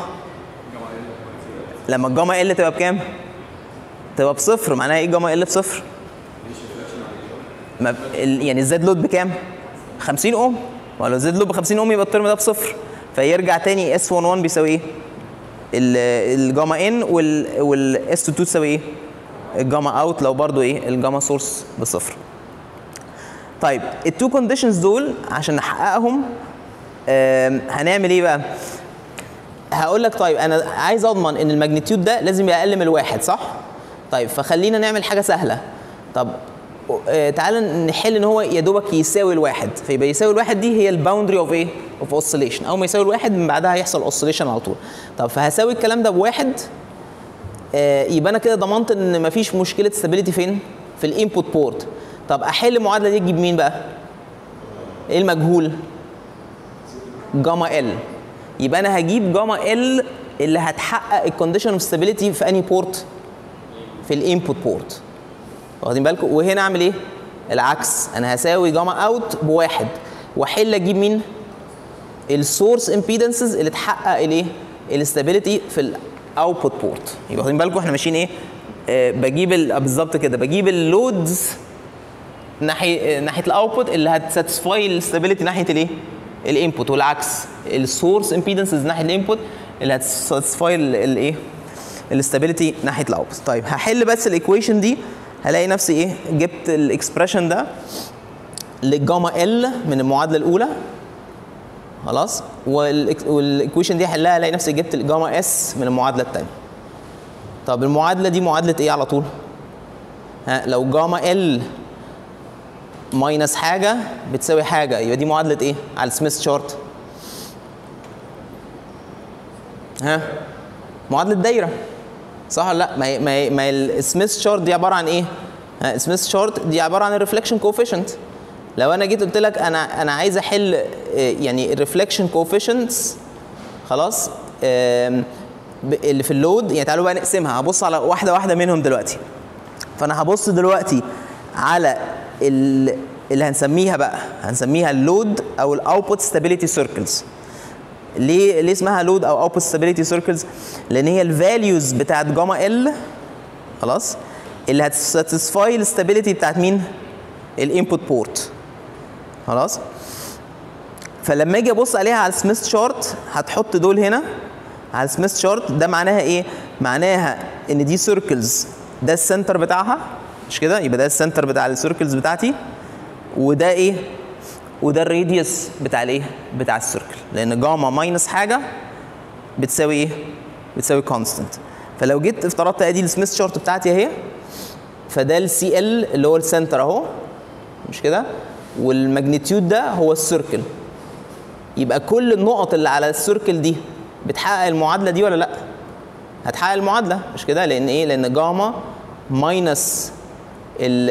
لما الجاما ال تبقى بكام تبقى بصفر معناها ايه الجاما ال بصفر ما ب- ال- يعني الزد لود بكام 50 اوم ولو الزد لود ب 50 اوم يبقى الترم ده بصفر فيرجع تاني اس 11 بيساوي ايه ال- الجاما ان والاس 2 تساوي ايه الجاما اوت لو برضو ايه الجاما سورس بصفر طيب التو كونديشنز دول عشان نحققهم آم، هنعمل ايه بقى هقول لك طيب انا عايز اضمن ان الماجنتيود ده لازم يبقى اقل من الواحد صح طيب فخلينا نعمل حاجه سهله طب آه، تعال نحل ان هو يا دوبك يساوي الواحد فيبقى يساوي الواحد دي هي الباوندري اوف ايه اوف اوسيليشن اول ما يساوي الواحد من بعدها هيحصل اوسيليشن على طول طب فهساوي الكلام ده بواحد آه، يبقى انا كده ضمنت ان مفيش مشكله ستابيليتي فين في الانبوت بورت طب احل المعادله دي تجيب مين بقى ايه المجهول جاما ال يبقى انا هجيب جاما ال اللي هتحقق الكونديشن اوف ستابيليتي في انهي بورت في الانبوت بورت واخدين بالكم وهنا اعمل ايه العكس انا هساوي جاما اوت بواحد واحل اجيب مين السورس امبيدنسز اللي تحقق الايه الاستابيليتي في الاوتبوت بورت يبقى واخدين بالكم احنا ماشيين ايه آه بجيب ال- آه، بالظبط كده بجيب اللودز ناحيه ناحيه الاوتبوت اللي هتساتسفاي الاستابيليتي ناحيه الايه الانبوت والعكس السورس امبيدنسز ناحيه الانبوت اللي هتساتسفاي الايه الاستابيليتي ناحيه الاوتبوت طيب هحل بس الايكويشن دي هلاقي نفسي ايه جبت الاكسبريشن ده للجاما ال من المعادله الاولى خلاص والايكويشن دي هحلها الاقي نفسي جبت الجاما اس من المعادله الثانيه طب المعادله دي معادله ايه على طول ها لو جاما ال ماينس حاجه بتساوي حاجه يبقى دي معادله ايه على السميث شارت ها معادله دايره صح ولا لا ما هي ما هي ما هي السميث شارت دي عباره عن ايه ها السميث شارت دي عباره عن الريفليكشن كوفيشنت لو انا جيت قلت لك انا انا عايز احل آه، يعني الريفليكشن كوفيشنتس خلاص آم، ب- اللي في اللود يعني تعالوا بقى نقسمها هبص على واحده واحده منهم دلوقتي فانا هبص دلوقتي على ال- اللي هنسميها بقى هنسميها اللود او الاوتبوت ستابيليتي سيركلز ليه ليه اسمها لود او اوتبوت ستابيليتي سيركلز لان هي الفاليوز بتاعت جاما ال خلاص اللي هتساتسفاي الستابيليتي بتاعت مين الانبوت بورت خلاص فلما اجي ابص عليها على السميث شارت هتحط دول هنا على السميث شارت ده معناها ايه معناها ان دي سيركلز ده السنتر بتاعها مش كده يبقى ده السنتر بتاع السيركلز بتاعتي وده ايه وده الراديوس بتاع الايه بتاع السيركل لان جاما ماينس حاجه بتساوي ايه بتساوي كونستنت فلو جيت افترضت ادي السميث شارت بتاعتي اهي فده السي ال اللي هو السنتر اهو مش كده والماجنتيود ده هو السيركل يبقى كل النقط اللي على السيركل دي بتحقق المعادله دي ولا لا هتحقق المعادله مش كده لان ايه لان جاما ماينس ال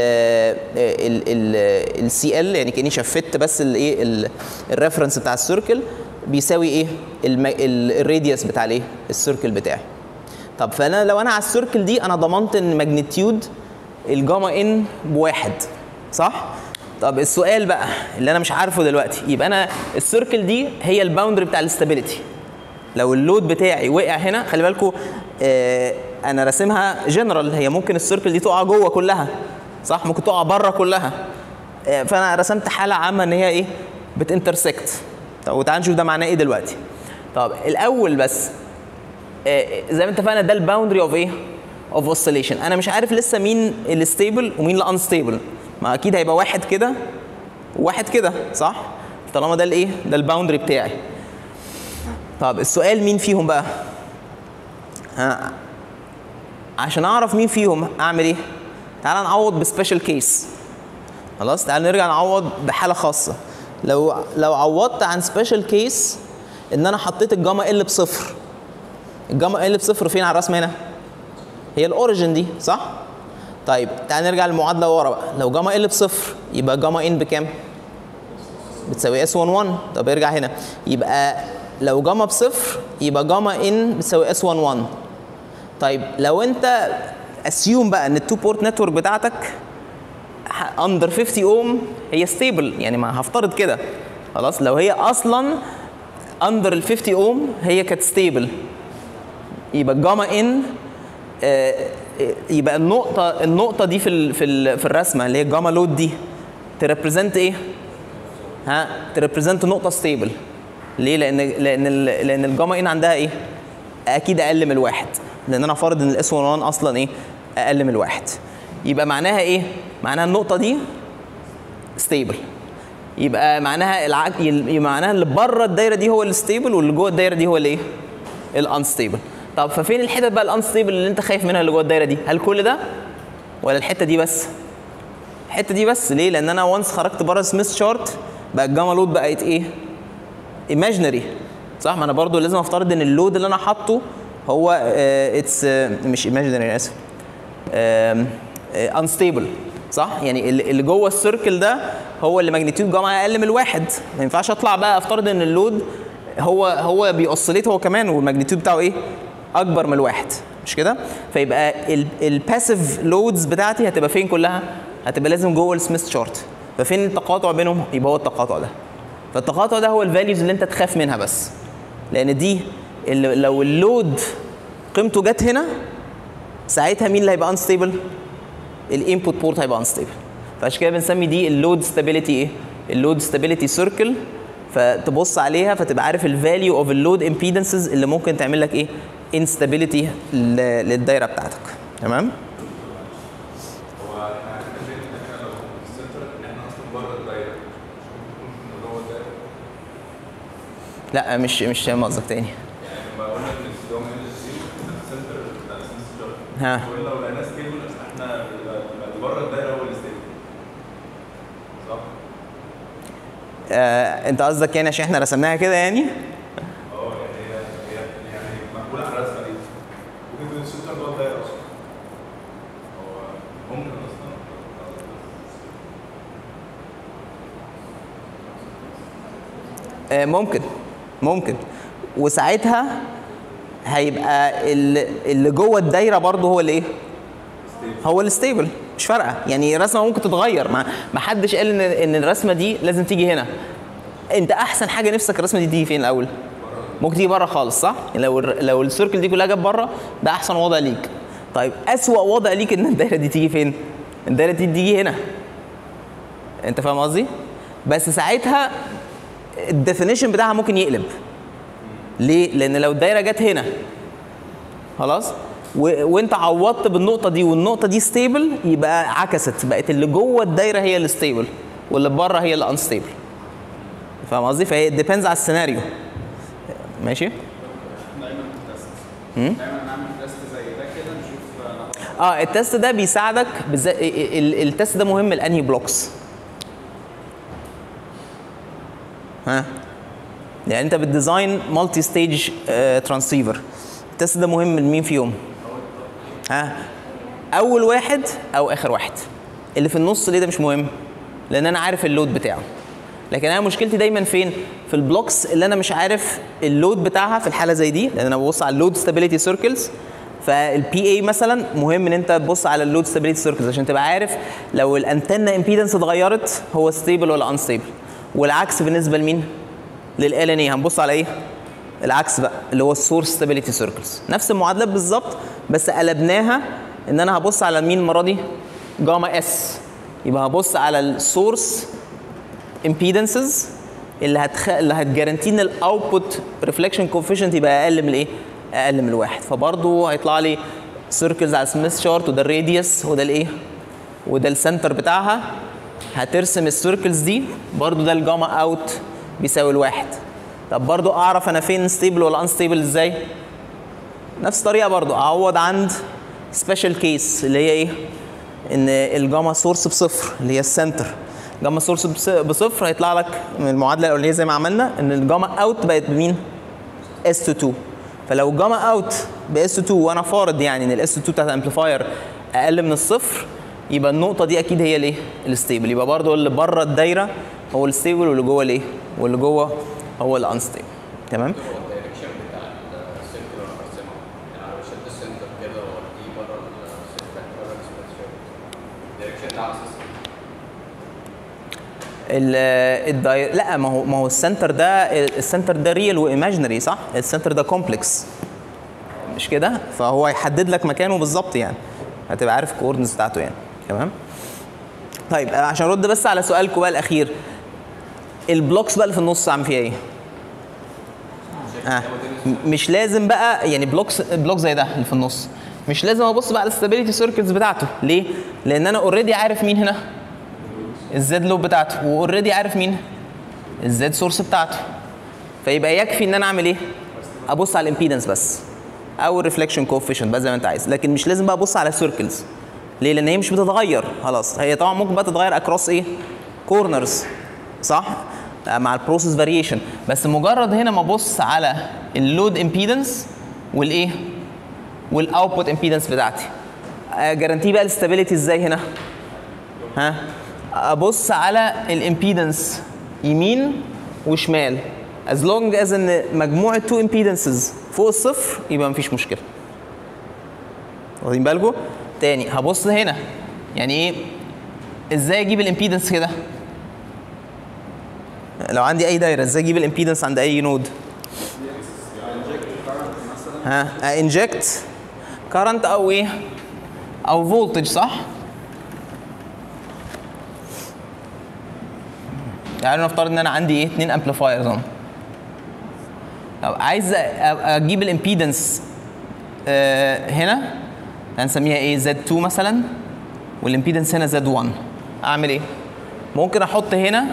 ال السي ال يعني كاني شفت بس الايه ال- الريفرنس بتاع السيركل بيساوي ايه الم- ال- الراديوس بتاع الايه السيركل بتاعي طب فانا لو انا على السيركل دي انا ضمنت ان ماجنتيود الجاما ان بواحد صح طب السؤال بقى اللي انا مش عارفه دلوقتي يبقى انا السيركل دي هي الباوندري بتاع الاستابيليتي لو اللود بتاعي وقع هنا خلي بالكم آه انا راسمها جنرال هي ممكن السيركل دي تقع جوه كلها صح ممكن تقع بره كلها آه فانا رسمت حاله عامه ان هي ايه بتنترسكت طب وتعال نشوف ده معناه ايه دلوقتي طب الاول بس آه، زي ما اتفقنا ده الباوندري اوف ايه؟ اوف اوسيليشن انا مش عارف لسه مين الستيبل ومين الانستيبل ما اكيد هيبقى واحد كده وواحد كده صح؟ طالما ده الايه؟ ده الباوندري بتاعي طب السؤال مين فيهم بقى؟ ها عشان اعرف مين فيهم اعمل ايه؟ تعال نعوض بسبيشال كيس خلاص تعال نرجع نعوض بحاله خاصه لو لو عوضت عن سبيشال كيس ان انا حطيت الجاما ال بصفر الجاما ال بصفر فين على الرسم هنا؟ هي الاوريجن دي صح؟ طيب تعال نرجع للمعادله ورا بقى لو جاما ال بصفر يبقى جاما ان بكام؟ بتساوي اس 11 طب ارجع هنا يبقى لو جاما بصفر يبقى جاما ان بتساوي اس 11 طيب لو انت اسيوم بقى ان التو بورت نتورك بتاعتك اندر 50 اوم هي ستيبل يعني ما هفترض كده خلاص لو هي اصلا اندر ال 50 اوم هي كانت ستيبل يبقى الجاما ان آه، آه، يبقى النقطة النقطة دي في ال في ال في الرسمة اللي هي الجاما لود دي تريبريزنت ايه؟ ها تريبريزنت نقطة ستيبل ليه؟ لأن لأن ال- لأن الجاما ان عندها ايه؟ أكيد أقل من الواحد لأن أنا فارض إن الاس 1 أصلا ايه؟ أقل من الواحد يبقى معناها ايه؟ معناها النقطة دي ستيبل يبقى معناها العك... يبقى معناها اللي بره الدايره دي هو الستيبل واللي جوه الدايره دي هو الايه؟ الانستيبل طب ففين الحتت بقى الانستيبل اللي انت خايف منها اللي جوه الدايره دي؟ هل كل ده؟ ولا الحته دي بس؟ الحته دي بس ليه؟ لان انا وانس خرجت بره سميث شارت بقى الجاما لود بقت ايه؟ ايماجينري صح؟ ما انا برضو لازم افترض ان اللود اللي انا حاطه هو اتس مش ايماجينري انا اسف انستيبل صح يعني اللي اللي جوه السيركل ده هو اللي ماجنتيود جاما اقل من الواحد ما ينفعش اطلع بقى افترض ان اللود هو هو بيأوسيليت هو كمان والماجنتيود بتاعه ايه اكبر من الواحد مش كده فيبقى الباسيف لودز بتاعتي هتبقى فين كلها هتبقى لازم جوه السميث شارت ففين التقاطع بينهم يبقى هو التقاطع ده فالتقاطع ده هو الفاليوز اللي انت تخاف منها بس لان دي اللي لو اللود قيمته جت هنا ساعتها مين اللي هيبقى انستيبل الانبوت بورت هيبقى انستيبل فعشان كده بنسمي دي اللود ستابيليتي ايه اللود ستابيليتي سيركل فتبص عليها فتبقى عارف الفاليو اوف اللود امبيدنسز اللي ممكن تعمل لك ايه انستابيليتي للدايره بتاعتك تمام هو احنا شايفين ان احنا لو في السنتر ان احنا اصلا بره الدايره مش ممكن نكون جوه الدايره لا مش مش فاهم قصدك تاني يعني لما قلنا ان الدوم ان السنتر بتاع السنس شارت ها قلنا لو لقيناه ستيبل احنا يبقى يبقى اللي بره الدايره هو اللي ستيبل صح؟ آه انت قصدك يعني عشان احنا رسمناها كده يعني اه يعني هي هي يعني مقبوله على الرسمه دي ممكن يكون السنتر جوه الدايره اصلا هو ممكن اصلا آه ممكن ممكن وساعتها هيبقى ال- اللي جوه الدايره برضه هو الايه؟ هو الستيبل مش فارقه يعني الرسمه ممكن تتغير ما ما حدش قال ان ان الرسمه دي لازم تيجي هنا انت احسن حاجه نفسك الرسمه دي تيجي فين الاول ممكن تيجي بره خالص صح يعني لو الر- لو السيركل دي كلها جت بره ده احسن وضع ليك طيب اسوا وضع ليك ان الدايره دي تيجي فين الدايره دي تيجي هنا انت فاهم قصدي بس ساعتها الديفينيشن بتاعها ممكن يقلب ليه لان لو الدايره جت هنا خلاص و... وانت عوضت بالنقطه دي والنقطه دي ستيبل يبقى عكست بقت اللي جوه الدايره هي الستيبل واللي بره هي الانستيبل فاهم قصدي فهي ديبيندز على السيناريو ماشي دايما تست مم؟ دايما نعمل تيست زي ده كده نشوف انا اه التست ده بيساعدك بالذات ال- ال- التست ده مهم لانهي بلوكس ها يعني انت بتديزاين مالتي ستيج ترانسيفر التست ده مهم لمين فيهم ها اول واحد او اخر واحد اللي في النص ليه ده مش مهم لان انا عارف اللود بتاعه لكن انا مشكلتي دايما فين في البلوكس اللي انا مش عارف اللود بتاعها في الحاله زي دي لان انا ببص على اللود ستابيليتي سيركلز فالبي اي مثلا مهم ان انت تبص على اللود ستابيليتي سيركلز عشان تبقى عارف لو الانتنه امبيدنس اتغيرت هو ستيبل ولا انستيبل والعكس بالنسبه لمين لل ان اي هنبص على ايه العكس بقى اللي هو السورس ستابيليتي سيركلز نفس المعادلات بالظبط بس قلبناها ان انا هبص على مين المره دي جاما اس يبقى هبص على السورس امبيدنسز اللي هتخ... اللي هتجارانتي ان الاوتبوت ريفليكشن كوفيشنت يبقى اقل من الايه؟ اقل من الواحد فبرضه هيطلع لي سيركلز على سميث شارت وده الراديوس وده الايه؟ وده السنتر بتاعها هترسم السيركلز دي برضه ده الجاما اوت بيساوي الواحد طب برضه اعرف انا فين ستيبل ولا انستيبل ازاي؟ نفس الطريقه برضه اعوض عند سبيشال كيس اللي هي ايه؟ ان الجاما سورس بصفر اللي هي السنتر جاما سورس بص- بصفر هيطلع لك من المعادله الاولانيه زي ما عملنا ان الجاما اوت بقت بمين؟ اس 2 فلو جاما اوت ب اس 2 وانا فارض يعني ان الاس 2 بتاعت الامبليفاير اقل من الصفر يبقى النقطه دي اكيد هي الايه؟ الستيبل يبقى برضو اللي بره الدايره هو الستيبل واللي جوه الايه؟ واللي جوه هو الانستيبل تمام؟ هو الدايركشن بتاع السنتر وانا برسمه يعني انا بشد السنتر كده واوديه بره السنتر بره السبيس الدايركشن ده على اساس ال الداي... لا ما هو ما هو السنتر ده السنتر ده ريال وايماجينري صح؟ السنتر ده كومبلكس مش كده؟ فهو هيحدد لك مكانه بالظبط يعني هتبقى عارف الكوردنس بتاعته يعني تمام؟ طيب آه، عشان ارد بس على سؤالكم بقى الاخير البلوكس بقى اللي في النص اعمل فيها ايه؟ آه. م- مش لازم بقى يعني بلوكس بلوك زي ده اللي في النص مش لازم ابص بقى على الستابيليتي سيركلز بتاعته ليه؟ لان انا اوريدي عارف مين هنا الزد لوب بتاعته واوريدي عارف مين الزد سورس بتاعته فيبقى يكفي ان انا اعمل ايه ابص على الامبيدنس بس او الريفليكشن كوفيشنت بقى زي ما انت عايز لكن مش لازم بقى ابص على سيركلز ليه لان هي مش بتتغير خلاص هي طبعا ممكن بقى تتغير اكروس ايه كورنرز صح مع البروسيس فاريشن بس مجرد هنا ما ابص على اللود امبيدنس والايه والاوتبوت امبيدنس بتاعتي جارانتي بقى الاستابيليتي ازاي هنا ها ابص على الامبيدنس يمين وشمال as long as ان مجموع التو امبيدنسز فوق الصفر يبقى مفيش مشكله واخدين بالكم تاني هبص هنا يعني ايه ازاي اجيب الامبيدنس كده لو عندي اي دايره ازاي اجيب الامبيدنس عند اي نود ها انجكت كارنت او ايه او فولتج صح يعني نفترض ان انا عندي ايه اتنين امبليفايرز اهو طب عايز أ- اجيب الامبيدنس آه هنا هنسميها ايه زد 2 مثلا والامبيدنس هنا زد 1 اعمل ايه ممكن احط هنا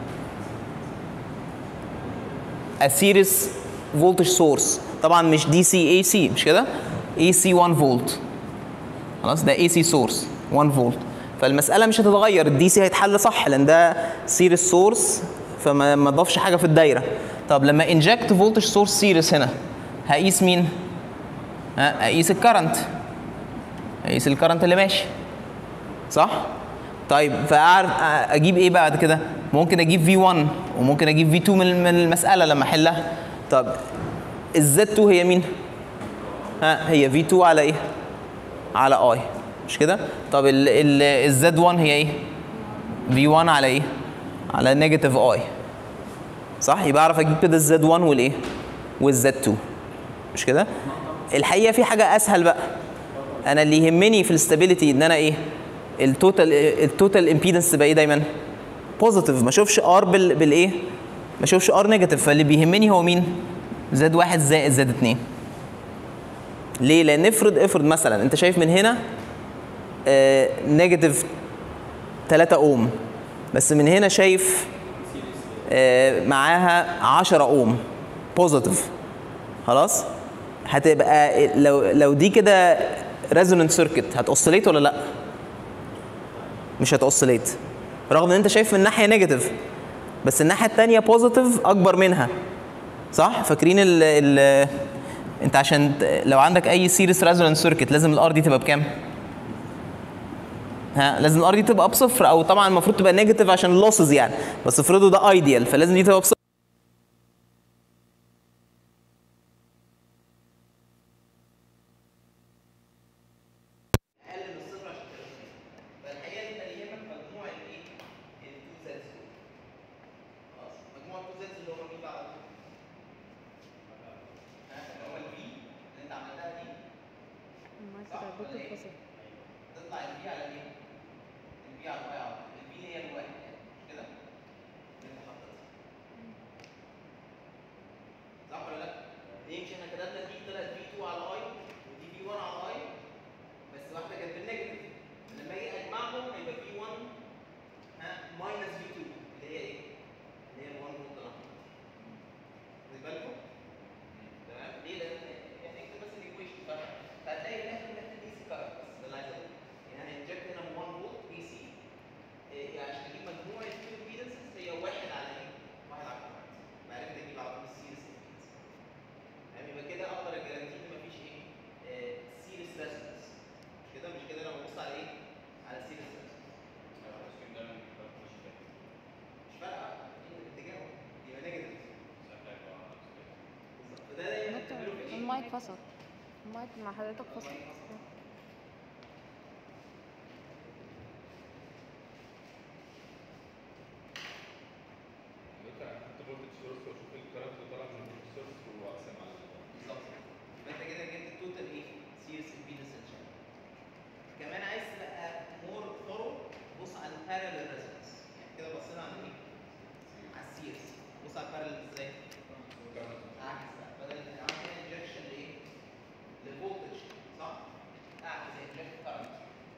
اسيريس فولتج سورس طبعا مش دي سي اي سي مش كده اي سي 1 فولت خلاص ده اي سي سورس 1 فولت فالمساله مش هتتغير الدي سي هيتحل صح لان ده سيريس سورس فما ما ضافش حاجه في الدايره طب لما انجكت فولتج سورس سيريس هنا هقيس مين ها اقيس الكرنت اقيس الكرنت اللي ماشي صح طيب فاعرف اجيب ايه بعد كده ممكن اجيب في 1 وممكن اجيب في 2 من من المساله لما احلها طب الزد 2 هي مين ها هي في 2 على ايه على اي مش كده طب الزد 1 هي ايه في 1 على ايه على نيجاتيف اي صح يبقى اعرف اجيب كده الزد 1 والايه والزد 2 مش كده الحقيقه في حاجه اسهل بقى انا اللي يهمني في الاستابيليتي ان انا ايه التوتال التوتال امبيدنس تبقى ايه دايما بوزيتيف ما اشوفش ار بال بالايه ما اشوفش ار نيجاتيف فاللي بيهمني هو مين زد واحد زائد زد اتنين ليه لان افرض افرض مثلا انت شايف من هنا آه نيجاتيف 3 اوم بس من هنا شايف آه معاها 10 اوم بوزيتيف خلاص هتبقى لو لو دي كده ريزونانت سيركت هتوصليت ولا لا مش هتوصليت رغم ان انت شايف من ناحيه نيجاتيف بس الناحيه الثانيه بوزيتيف اكبر منها صح فاكرين ال ال انت عشان ت- لو عندك اي سيريس ريزونانس سيركت لازم الار دي تبقى بكام ها لازم الار دي تبقى بصفر او طبعا المفروض تبقى نيجاتيف عشان اللوسز يعني بس افرضوا ده ايديال فلازم دي تبقى بصفر اقل من الصفر عشان تبقى فالحقيقه انت اللي يهمك مجموع الايه؟ التو زيتس دول خلاص مجموع التو زيتس اللي هم مين بقى على طول؟ ها اللي هو البي اللي انت عملتها دي صح ولا ايه؟ تطلع البي على ايه؟ البي على الواي على طول البي هي الواحد يعني مش كده؟ اللي انت حطيتها صح ولا لا؟ ليه مش احنا كتبنا دي طلعت بي 2 على اي ودي بي 1 على اي بس واحده كانت بالنيجاتيف لما اجي اجمعهم هيبقى في 1 ها ماينس في 2 اللي هي ايه؟ اللي هي ال 1 فولت اللي خدوا بالكم؟ تمام؟ ليه؟ لان يعني اكتب بس الايكويشن فهتلاقي في الاخر انك دي سي كارت بس ده اللي عايز اقوله يعني هنجكت هنا 1 فولت اي سي يعني عشان اجيب مجموع التو امبيدنسز هي واحد على ايه؟ واحد على كارت معرفت اجيب على طول السيريس امبيدنس يعني يبقى كده اقدر اجارانتي ان مفيش ايه؟ سيريس ريزونانس مش كده مش كده لما ببص على ايه؟ على سيريس ريزونانس مش فارقه إيه الاتجاه يبقى نيجاتيف بالظبط فده دايما بتعمله في ايه؟ المايك فصل المايك مع حضرتك فصل دلوقتي انا هحط فولتج سورس واشوف الكرنت اللي طالع من الفولتج سورس واقسم على بالظبط يبقى انت كده جبت التوتال ايه؟ سيريس امبيدنس ان شاء الله. كمان عايز تبقى مور ثورو بص على البارallel ريزونانس يعني كده بصينا على ايه؟ على السيريس بص على البارallel ازاي؟ عكس بقى بدل ما اعمل انجكشن لايه؟ لفولتج صح؟ اعكس انجكت كارنت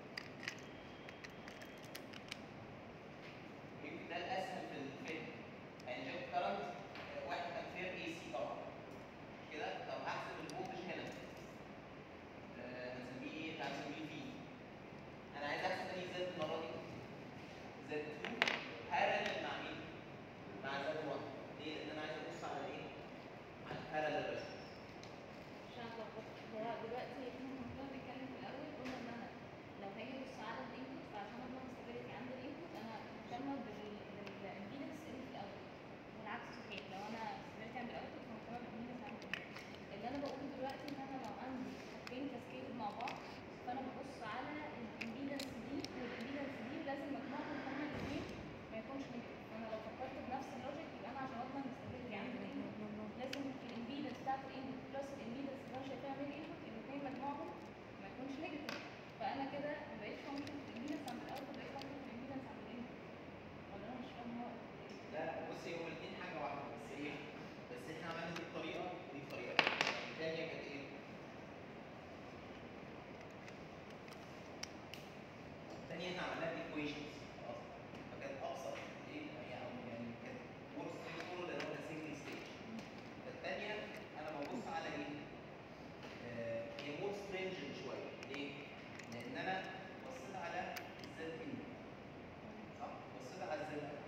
يمكن ده الاسهل في الفهم انجكت كارنت واحد امبير اي سي طبعا كده طب احسب الفولتج هنا آه، هنسميه ايه؟ هنسميه في انا عايز احسب انهي زد المره دي زد 2 بارلل مع مين؟ مع زد 1 ليه؟ لان انا عايز ابص على ايه؟ على البارلل ريزونانس عشان اتلخبطت هو دلوقتي احنا كنا بنتكلم في الاول قلنا ان انا لو هاجي ابص على الانبوت فعشان اضمن ستابيليتي عند الانبوت انا مهتمه بالامبيدنس اللي في الاول والعكس صحيح لو انا ستابيليتي عند الاوتبوت فمهتمه بالامبيدنس عند الانبوت اللي انا بقوله دلوقتي ان انا لو عندي حاجتين كاسكيد مع بعض فانا ببص على الامبيدنس دي والامبيدنس دي لازم مجموعهم هما الاثنين ما يكونش نيجاتيف فانا لو فكرت بنفس اللوجيك يبقى انا عشان اضمن ستابيليتي عند الانبوت لازم الامبيدنس بتاعت الانبوت بلس الامبيدنس اللي انا شايفاها من الانبوت الاثنين مجموعهم ما يكونش نيجاتيف فانا كده ما بقتش فانكشن في الامبيدنس عند الاوتبوت بقيت فانكشن في الامبيدنس عند الانبوت ولا انا مش فاهم هو لا لا بصي هو الاثنين حاجه واحده بس ايه؟ بس احنا عملنا دي بطريقه ودي بطريقه الثانيه كانت ايه؟ الثانيه احنا عملناها بايكويشنز خلاص فكانت ابسط ايه يعني يعني كانت مور ستريت فورورد لان هو سنجل ستيج فالثانيه انا ببص على ايه؟ آه، هي مور سترينجنت شويه ليه؟ لان انا بصيت على الزد ان صح؟ بصيت على الزد اوت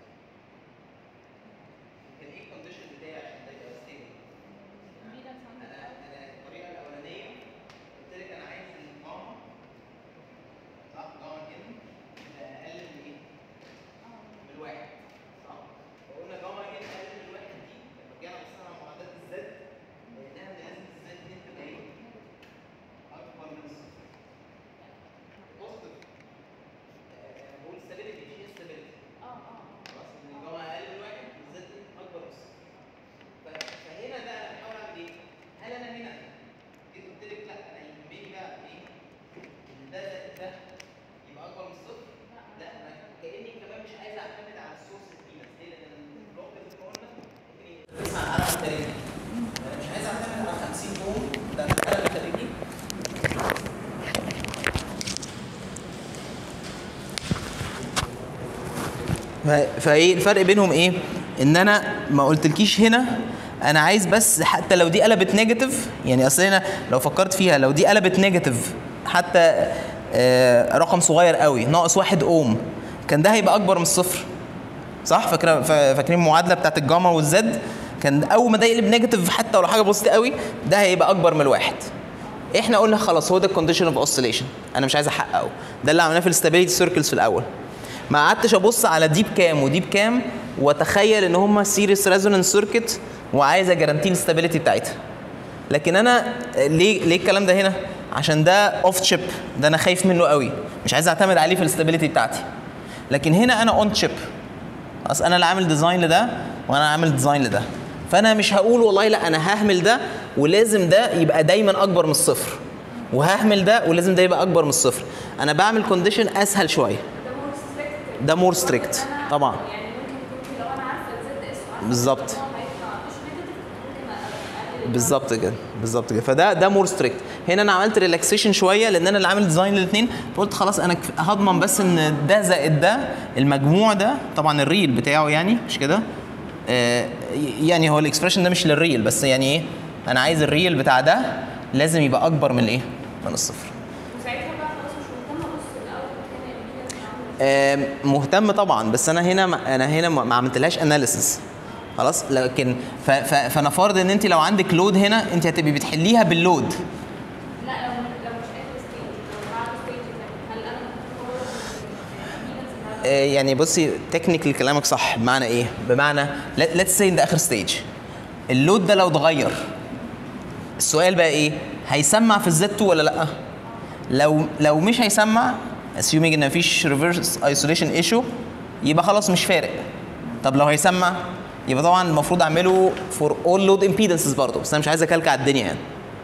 كان ايه الكونديشن بتاعي عشان ده يبقى ستيبل؟ الامبيدنس عند انا الاوتبوت انا الطريقه الاولانيه قلت لك انا عايز الجاما صح جاما ان تبقى اقل من ايه؟ اه من الواحد صح؟ وقلنا جاما ان اقل من الواحد دي لما رجعنا بصينا على معادلات الزد لقيناها ان لازم الزد دي تبقى ايه؟ اكبر من الصفر بوزيتيف انا بقول ستابيليتي مش انستابيليتي اه اه خلاص ان الجامعه اقل من واحد بالذات دي اكبر من صفر ف- فهنا ده انا بحاول اعمل ايه؟ هل انا هنا جيت قلت لك لا انا يهمني بقى ايه؟ ان ده زائد ده يبقى اكبر من الصفر؟ لا انا كاني كمان مش عايز اعتمد على السورس القيمه ليه؟ لان البلوك زي ما قلنا ممكن يتقسم على الخارجي انا مش عايز اعتمد على 50 اوم ده الحاله الخارجي ف- فايه الفرق بينهم ايه ان انا ما قلتلكيش هنا انا عايز بس حتى لو دي قلبت نيجاتيف يعني اصل هنا لو فكرت فيها لو دي قلبت نيجاتيف حتى آه، رقم صغير قوي ناقص واحد اوم كان ده هيبقى اكبر من الصفر صح فاكره فا- فاكرين المعادله بتاعت الجاما والزد كان اول ما ده يقلب نيجاتيف حتى لو حاجه بسيطه قوي ده هيبقى اكبر من الواحد احنا قلنا خلاص هو ده الكونديشن اوف اوسيليشن انا مش عايز احققه ده اللي عملناه في الاستابيليتي سيركلز في الاول ما قعدتش ابص على دي بكام ودي بكام واتخيل ان هم سيريس ريزونانس سيركت وعايز اجارانتي الاستابيليتي بتاعتها لكن انا ليه ليه الكلام ده هنا عشان ده اوف تشيب ده انا خايف منه قوي مش عايز اعتمد عليه في الاستابيليتي بتاعتي لكن هنا انا اون تشيب اصل انا اللي عامل ديزاين لده وانا عامل ديزاين لده فانا مش هقول والله لا انا ههمل ده ولازم ده يبقى دايما اكبر من الصفر وههمل ده ولازم ده يبقى اكبر من الصفر انا بعمل كونديشن اسهل شويه ده مور ستريكت ده more strict. طبعا. يعني ممكن كنت لو انا عارفه الزد اس وعارفة بالظبط. إن هو هيطلع مش نيجاتيف ممكن اقلل بالظبط كده بالظبط كده فده ده مور ستريكت هنا انا عملت ريلاكسيشن شويه لان انا اللي عامل ديزاين للاثنين فقلت خلاص انا كف- هضمن بس ان ده زائد ده المجموع ده طبعا الريل بتاعه يعني مش كده آه يعني هو الاكسبريشن ده مش للريل بس يعني ايه انا عايز الريل بتاع ده لازم يبقى اكبر من الايه من الصفر وساعتها بقى خلاص مش مهتمه ابص الاول مكان الامبيدنس آم، مهتم طبعا بس انا هنا ما- انا هنا ما ما عملتلهاش اناليسيس خلاص لكن ف- ف- فنفرض ان انت لو عندك لود هنا انت هتبقي بتحليها باللود لا لو لو مش اخر ستيج لو بعد ستيج هل انا ممكن اطور الامبيدنس آه، يعني بصي تكنيكال كلامك صح بمعنى ايه؟ بمعنى ليتس سي ده اخر ستيج اللود ده لو اتغير السؤال بقى ايه؟ هيسمع في الزد 2 ولا لا؟ لو لو مش هيسمع assuming ان مفيش ريفرس ايسوليشن ايشو يبقى خلاص مش فارق طب لو هيسمع يبقى طبعا المفروض اعمله فور اول لود امبيدنسز برضه بس انا مش عايز اكلكع الدنيا يعني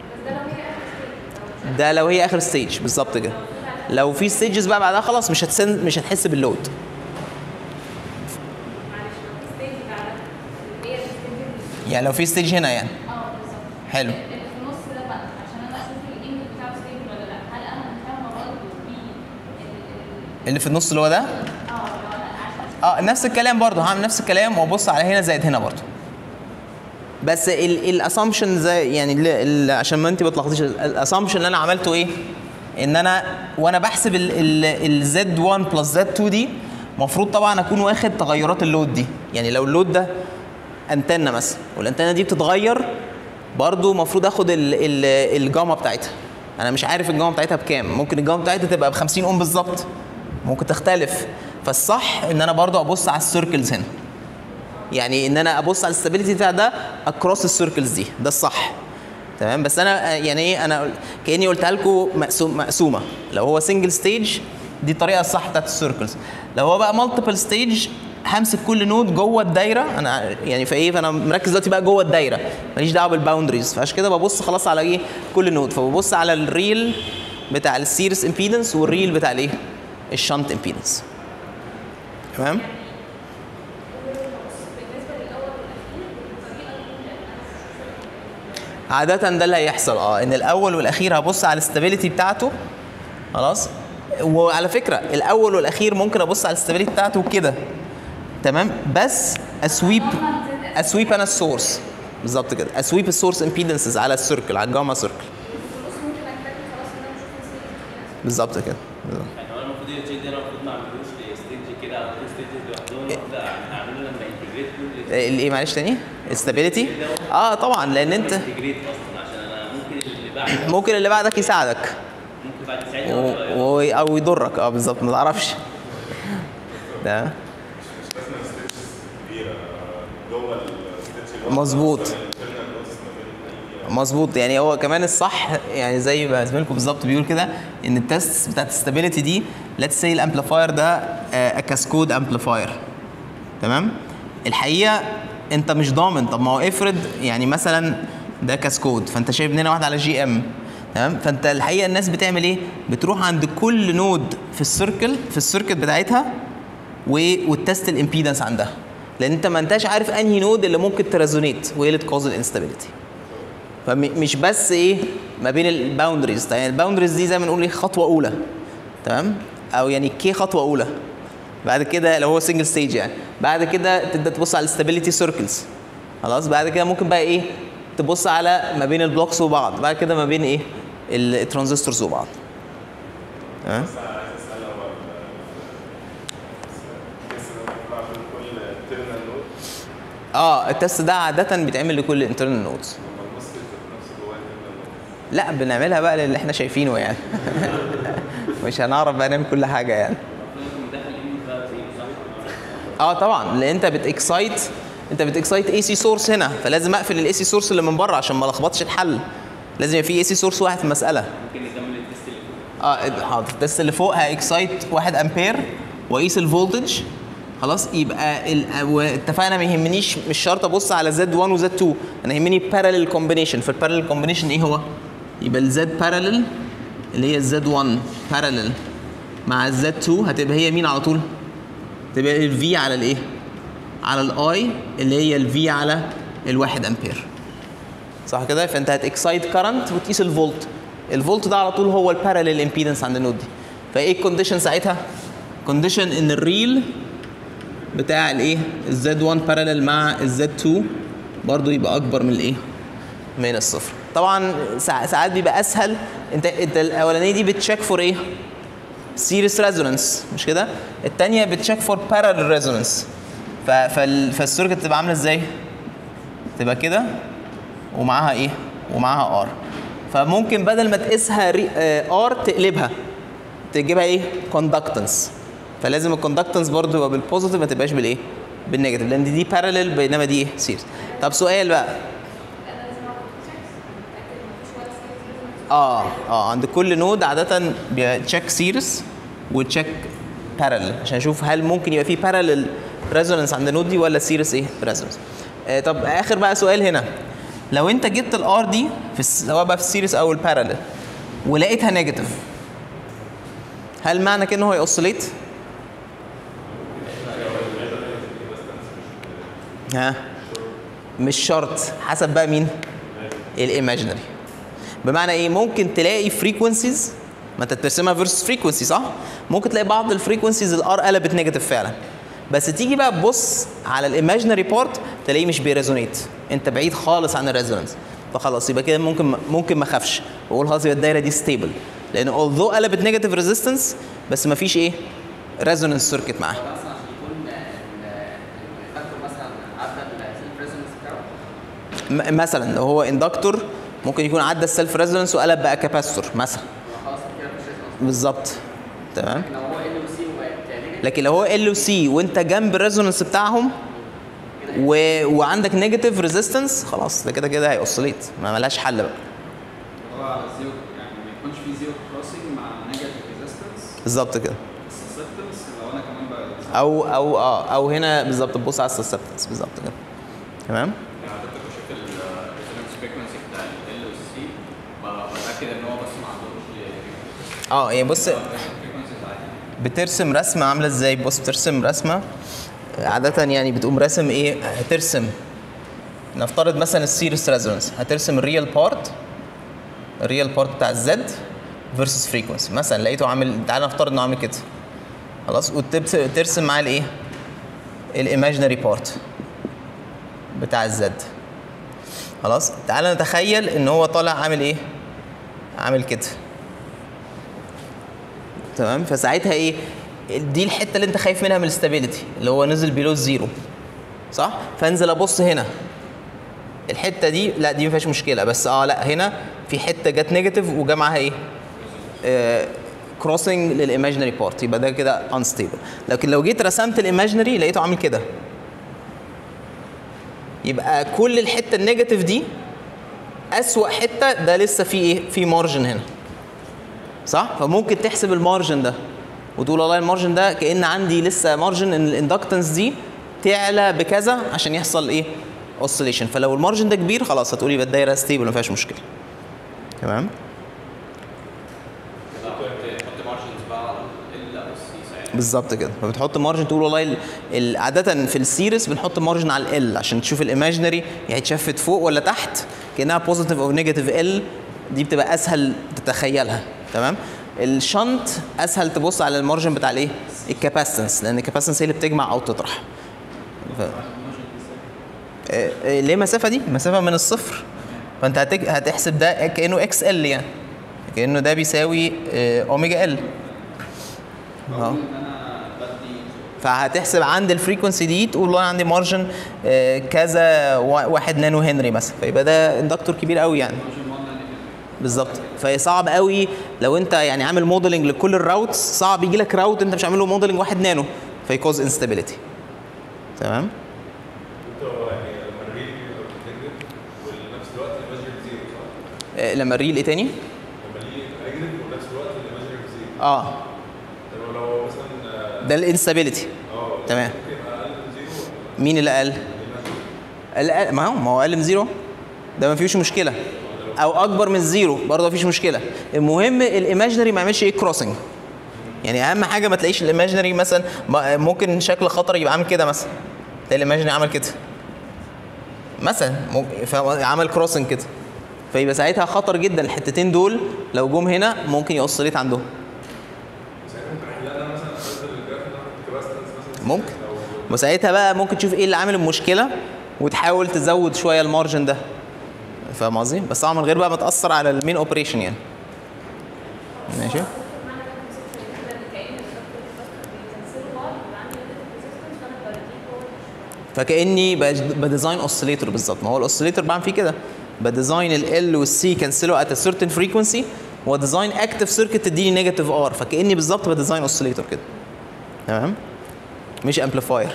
بس ده لو هي اخر ستيج لو مش ده لو هي اخر ستيج بالظبط كده لو في ستيجز بقى بعدها خلاص مش هتسن مش هتحس باللود معلش لو في ستيج بعد اللي هي الستيج يعني لو في ستيج هنا يعني اه بالظبط حلو اللي في النص ده بقى عشان انا اشوف الايمج بتاعه ستيبل ولا لا هل انا مهتمه برضه بيه ال- ال- اللي في النص اللي هو ده اه لو انا عشان اه نفس الكلام برضه هعمل نفس الكلام وابص على هنا زائد هنا برضه بس الاسامبشن زي يعني ال- ال- عشان ما انت ما تلخبطيش الاسامبشن اللي انا عملته ايه؟ ان انا وانا بحسب الزد 1 بلس زد 2 دي المفروض طبعا اكون واخد تغيرات اللود دي يعني لو اللود ده انتنه مثلا والانتنه دي بتتغير برضو المفروض اخد ال- ال- الجاما بتاعتها انا مش عارف الجاما بتاعتها بكام ممكن الجاما بتاعتها تبقى ب 50 اوم بالظبط ممكن تختلف فالصح ان انا برضو ابص على السيركلز هنا يعني ان انا ابص على الاستابيليتي بتاع ده اكروس السيركلز دي ده الصح تمام بس انا آه، يعني ايه انا كاني قلتها لكم مقسوم مقسومه لو هو سنجل ستيج دي الطريقه الصح بتاعت السيركلز لو هو بقى مالتيبل ستيج همسك كل نود جوه الدايره انا يعني فايه فانا مركز دلوقتي بقى جوه الدايره ماليش دعوه بالباوندريز فعشان كده ببص خلاص على ايه كل نود فببص على الريل بتاع السيريس امبيدنس والريل بتاع الايه الشنت امبيدنس تمام بالنسبه للاول والاخير الطريقه اللي عادة ده اللي هيحصل اه ان الاول والاخير هبص على الاستابيليتي بتاعته خلاص وعلى فكرة الاول والاخير ممكن ابص على الاستابيليتي بتاعته كده تمام بس اسويب اسويب انا السورس بالظبط كده اسويب السورس امبيدنسز على السيركل على الجاما سيركل الفلوس ممكن اكتفي خلاص ان انا اشوف السيريز بالظبط كده بالظبط. يعني هو المفروض التشيك ده أنا المفروض ما اعملوش لستيج كده او تو ستيجز لوحدهم لا اعمله لما انتجريت كل الايه معلش تاني استابيليتي اه طبعا لان انت انتجريت اصلا عشان انا ممكن اللي بعد ممكن اللي بعدك يساعدك ممكن بعد ساعتها و... أغير. و... او يضرك اه بالظبط ما تعرفش ده مظبوط مظبوط يعني هو كمان الصح يعني زي ما زميلكم بالظبط بيقول كده ان التست بتاعت الستابيليتي دي ليتس سي الامبليفاير ده كاسكود امبليفاير تمام الحقيقه انت مش ضامن طب ما هو افرض يعني مثلا ده كاسكود فانت شايف هنا واحد على جي ام تمام فانت الحقيقه الناس بتعمل ايه بتروح عند كل نود في السيركل في السيركت بتاعتها و- وتست الامبيدنس عندها لان انت ما انتش عارف انهي نود اللي ممكن تريزونيت وايه اللي تكوز الانستابيليتي فمش بس ايه ما بين الباوندريز يعني الباوندريز دي زي ما نقول ايه خطوه اولى تمام او يعني كي خطوه اولى بعد كده لو هو سنجل ستيج يعني بعد كده تبدا تبص على الاستابيليتي سيركلز خلاص بعد كده ممكن بقى ايه تبص على ما بين البلوكس وبعض بعد كده ما بين ايه الترانزستورز وبعض تمام بس عايز اسال هو ال- بس ده بيطلع بين كل internal node اه التست ده عاده بيتعمل لكل انترنال نودز لما المسج نفسه جواه internal node لا بنعملها بقى للي احنا شايفينه يعني مش هنعرف بقى نعمل كل حاجه يعني المفروض مدخل الانبوت بقى زي صح؟ اه طبعا لان انت بتكسايت انت بتكسايت اي سي سورس هنا فلازم اقفل الاي سي سورس اللي من بره عشان ما لخبطش الحل لازم يبقى في اي سي سورس واحد في المساله ممكن نكمل التست اللي فوق اه حاضر التست اللي فوق هاكسايت 1 امبير واقيس الفولتج خلاص يبقى ال- واتفقنا ما يهمنيش مش شرط ابص على زد 1 وزد 2 انا يهمني بارالل كومبينيشن فالبارالل كومبينيشن ايه هو؟ يبقى الزد بارالل اللي هي الزد 1 بارالل مع الزد 2 هتبقى هي مين على طول؟ تبقى الفي على الايه؟ على الاي اللي هي الفي على الواحد امبير صح كده فانت هتكسايت كارنت وتقيس الفولت الفولت ده على طول هو البارالل امبيدنس عند النود دي فايه الكونديشن ساعتها كونديشن ان الريل بتاع الايه الزد 1 بارالل مع الزد 2 برضو يبقى اكبر من الايه من الصفر طبعا ساع- ساعات بيبقى اسهل انت انت الاولانيه دي بتشيك فور ايه سيريس ريزونانس مش كده الثانيه بتشيك فور بارالل ريزونانس فالسيركت تبقى عامله ازاي تبقى كده ومعاها ايه ومعاها ار فممكن بدل ما تقيسها ار تقلبها تجيبها ايه كوندكتنس فلازم الكوندكتنس برضو يبقى بالبوزيتيف ما تبقاش بالايه بالنيجاتيف لان دي, دي بارالل بينما دي ايه سيريس طب سؤال بقى انا لازم اعمل تشيكس اتاكد مفيش ولا سيريس اه اه عند كل نود عاده بيتشيك سيريس وتشيك بارالل عشان اشوف هل ممكن يبقى في بارالل ريزونانس عند النود دي ولا سيريس ايه ريزونانس آه طب اخر بقى سؤال هنا لو انت جبت الار دي في الس- سواء بقى في السيريس او البارالل ولقيتها نيجاتيف هل معنى كده ان هو هيأوسيليت؟ ها مش شرط حسب بقى مين؟ الايماجينري بمعنى ايه ممكن تلاقي فريكونسيز ما انت بترسمها فيرسس فريكونسي صح ممكن تلاقي بعض الفريكونسيز الار قلبت نيجاتيف فعلا بس تيجي بقى تبص على الايماجينري بارت تلاقيه مش بيريزونيت انت بعيد خالص عن الريزونانس فخلاص يبقى كده ممكن ممكن ما اخافش واقول خلاص يبقى الدايره دي ستيبل لان although قلبت نيجاتيف ريزيستنس بس ما فيش ايه ريزونانس سيركت معاها مثلا عشان يكون الفاكتور مثلا عدى السيلف ريزونانس بتاعه م- مثلا لو هو اندكتور ممكن يكون عدى السيلف ريزونانس وقلب بقى كاباستور مثلا هو خلاص كده مفيش ريزونانس بالظبط تمام لو هو ال وسي وبقت نيجاتيف لكن لو هو ال وسي وانت جنب الريزونانس بتاعهم و... وعندك نيجاتيف ريزيستنس خلاص ده كده كده هيأوسيليت ما ملهاش حل بقى هو على زيرو يعني ما يكونش في زيرو كروسنج مع نيجاتيف ريزيستنس بالظبط كده سسبتنس لو انا كمان بقى او او اه او هنا بالظبط تبص على السسبتنس بالظبط كده تمام يعني عادة بشوف الريزونانس فريكونسي بتاع ال والسي بتأكد ان هو بس ما عندهمش اه يعني بص فريكونسيز عادي بترسم رسمه عامله ازاي بص بترسم رسمه عادة يعني بتقوم راسم ايه هترسم نفترض مثلا السيريس ريزونانس هترسم الريال بارت الريال بارت بتاع الزد فيرسس فريكونسي مثلا لقيته عامل تعالى نفترض انه عامل كده خلاص وترسم معاه الايه الايماجينري بارت بتاع الزد خلاص تعالى نتخيل ان هو طالع عامل ايه عامل كده تمام فساعتها ايه دي الحته اللي انت خايف منها من الاستابيليتي اللي هو نزل بيلو الزيرو صح فانزل ابص هنا الحته دي لا دي ما فيهاش مشكله بس اه لا هنا في حته جت نيجاتيف وجا معاها ايه آه كروسنج للايماجينري بارت يبقى ده كده انستيبل لكن لو جيت رسمت الايماجينري لقيته عامل كده يبقى كل الحته النيجاتيف دي اسوأ حته ده لسه في ايه في مارجن هنا صح فممكن تحسب المارجن ده وتقول والله المارجن ده كان عندي لسه مارجن ان الاندكتنس دي تعلى بكذا عشان يحصل ايه اوسيليشن فلو المارجن ده كبير خلاص هتقولي يبقى الدايره ستيبل ما فيهاش مشكله تمام تحط مارجنز بقى على ال او السي ساعتها بالظبط كده فبتحط مارجن تقول والله ال- ال- عاده في السيريس بنحط مارجن على ال عشان تشوف الايماجينري يعني اتشفت فوق ولا تحت كانها بوزيتيف او نيجاتيف ال دي بتبقى اسهل تتخيلها تمام الشنط اسهل تبص على المارجن بتاع الايه الكاباسيتنس لان الكاباسيتنس هي اللي بتجمع او تطرح ف... آه، آه، ليه المسافه دي مسافه من الصفر فانت هتج... هتحسب ده كانه اكس ال يعني كانه ده بيساوي آه، اوميجا ال بقول ان انا بدي فهتحسب عند الفريكونسي دي تقول والله انا عندي مارجن كذا وا- واحد نانو هنري مثلا فيبقى ده اندكتور كبير قوي يعني بالظبط فهي صعب قوي لو انت يعني عامل موديلنج لكل الراوتس صعب يجي لك راوت انت مش عامل له موديلنج واحد نانو فيكوز انستابيليتي تمام انتوا يعني لما الريل بيبقى بتنجد ونفس الوقت الماجيك زيرو صح؟ آه، لما الريل ايه تاني؟ لما ليه نيجاتيف ونفس الوقت الماجيك زيرو اه طب لو مثلا ده الانستابيليتي اه تمام ممكن يبقى اقل من زيرو مين اللي اقل؟ الأقل ما هو ما هو اقل من زيرو ده ما فيهوش مشكله او اكبر من زيرو برضه ما فيش مشكله المهم الايماجينري ما يعملش ايه كروسنج يعني اهم حاجه ما تلاقيش الايماجينري مثلا ما- ممكن شكل خطر يبقى عامل كده مثلا تلاقي الايماجينري عمل كده مثلا ممكن- فعمل كروسنج كده فيبقى ساعتها خطر جدا الحتتين دول لو جم هنا ممكن يوصليت عندهم ساعتها ممكن احلها انا مثلا انزل الجراف ده كباستنس مثلا ممكن وساعتها بقى ممكن تشوف ايه اللي عامل المشكله وتحاول تزود شويه المارجن ده فاهم قصدي؟ بس طبعا من غير بقى ما تاثر على المين اوبريشن يعني ماشي فكاني بج- بديزاين اوسيليتور بالظبط ما هو الاوسيليتور بعمل فيه كده بديزاين ال والسي كانسلوا ات سيرتن فريكونسي وديزاين اكتف سيركت تديني نيجاتيف ار فكاني بالظبط بديزاين اوسيليتور كده تمام مش امبليفاير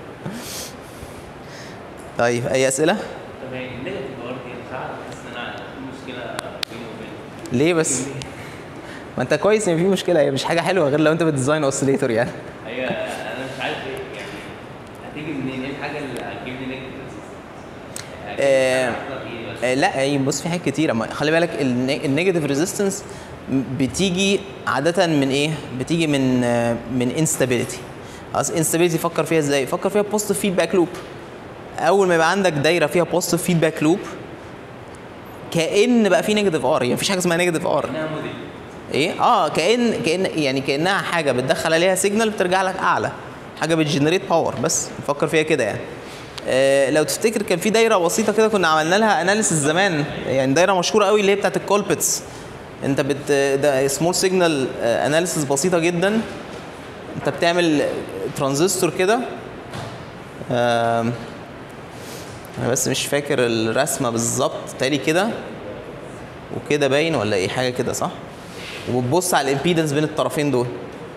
طيب اي اسئله طب يعني النيجاتيف ار دي ساعات بحس ان انا في مشكله بيني وبين ليه بس ما انت كويس ان في مشكله هي مش حاجه حلوه غير لو انت بتديزاين اوسيليتور يعني هي انا مش عارف ايه يعني هتيجي منين ايه الحاجه اللي هتجيب لي نيجاتيف آه، آه، لا هي بص في حاجات كتيره ما- خلي بالك النيجاتيف ريزيستنس بتيجي عاده من ايه بتيجي من آه، من انستابيليتي خلاص انستابيليتي فكر فيها ازاي فكر فيها بوزيتيف فيدباك لوب اول ما يبقى عندك دايره فيها بوزيتيف فيدباك لوب كان بقى في نيجاتيف ار يعني مفيش حاجه اسمها نيجاتيف ار انها موديل ايه اه كان كان يعني كانها حاجه بتدخل عليها سيجنال بترجع لك اعلى حاجه بتجنريت باور بس نفكر فيها كده يعني آه لو تفتكر كان في دايره بسيطه كده كنا عملنا لها اناليسيس زمان يعني دايره مشهوره قوي اللي هي بتاعت الكولبتس انت بت ده سمول سيجنال اناليسيس بسيطه جدا انت بتعمل ترانزستور كده آم، انا بس مش فاكر الرسمه بالظبط تالي كده وكده باين ولا ايه حاجه كده صح وبتبص على الامبيدنس بين الطرفين دول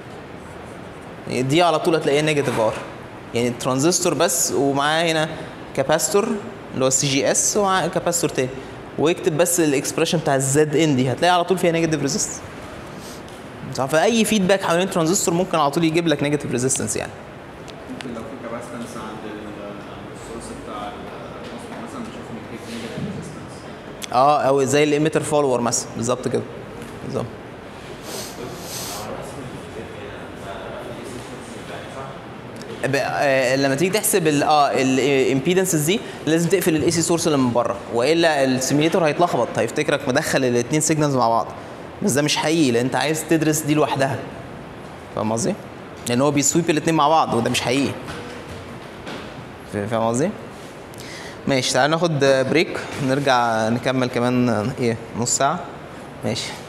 دي على طول هتلاقيها نيجاتيف ار يعني الترانزستور بس ومعاه هنا كاباستور اللي هو السي جي اس ومعاه كاباستور تاني واكتب بس الاكسبريشن بتاع الزد ان دي هتلاقي على طول فيها نيجاتيف ريزيست صح فاي فيدباك حوالين الترانزستور ممكن على طول يجيب لك نيجاتيف ريزيستنس يعني ممكن لو في كاباسيتنس عند ال- عند السورس بتاع المصنع مثلا نشوف نيجاتيف ريزيستنس اه او زي الاميتر فولور مثلا بالظبط كده بالظبط ب- آه، لما تيجي تحسب ال اه الامبيدنسز دي لازم تقفل الاي سي سورس اللي من بره والا السيميليتور هيتلخبط هيفتكرك مدخل الاثنين سيجنالز مع بعض بس ده مش حقيقي لان انت عايز تدرس دي لوحدها فاهم قصدي؟ لان هو بيسويب الاثنين مع بعض وده مش حقيقي فاهم قصدي؟ ماشي تعالى ناخد بريك نرجع نكمل كمان ايه نص ساعة ماشي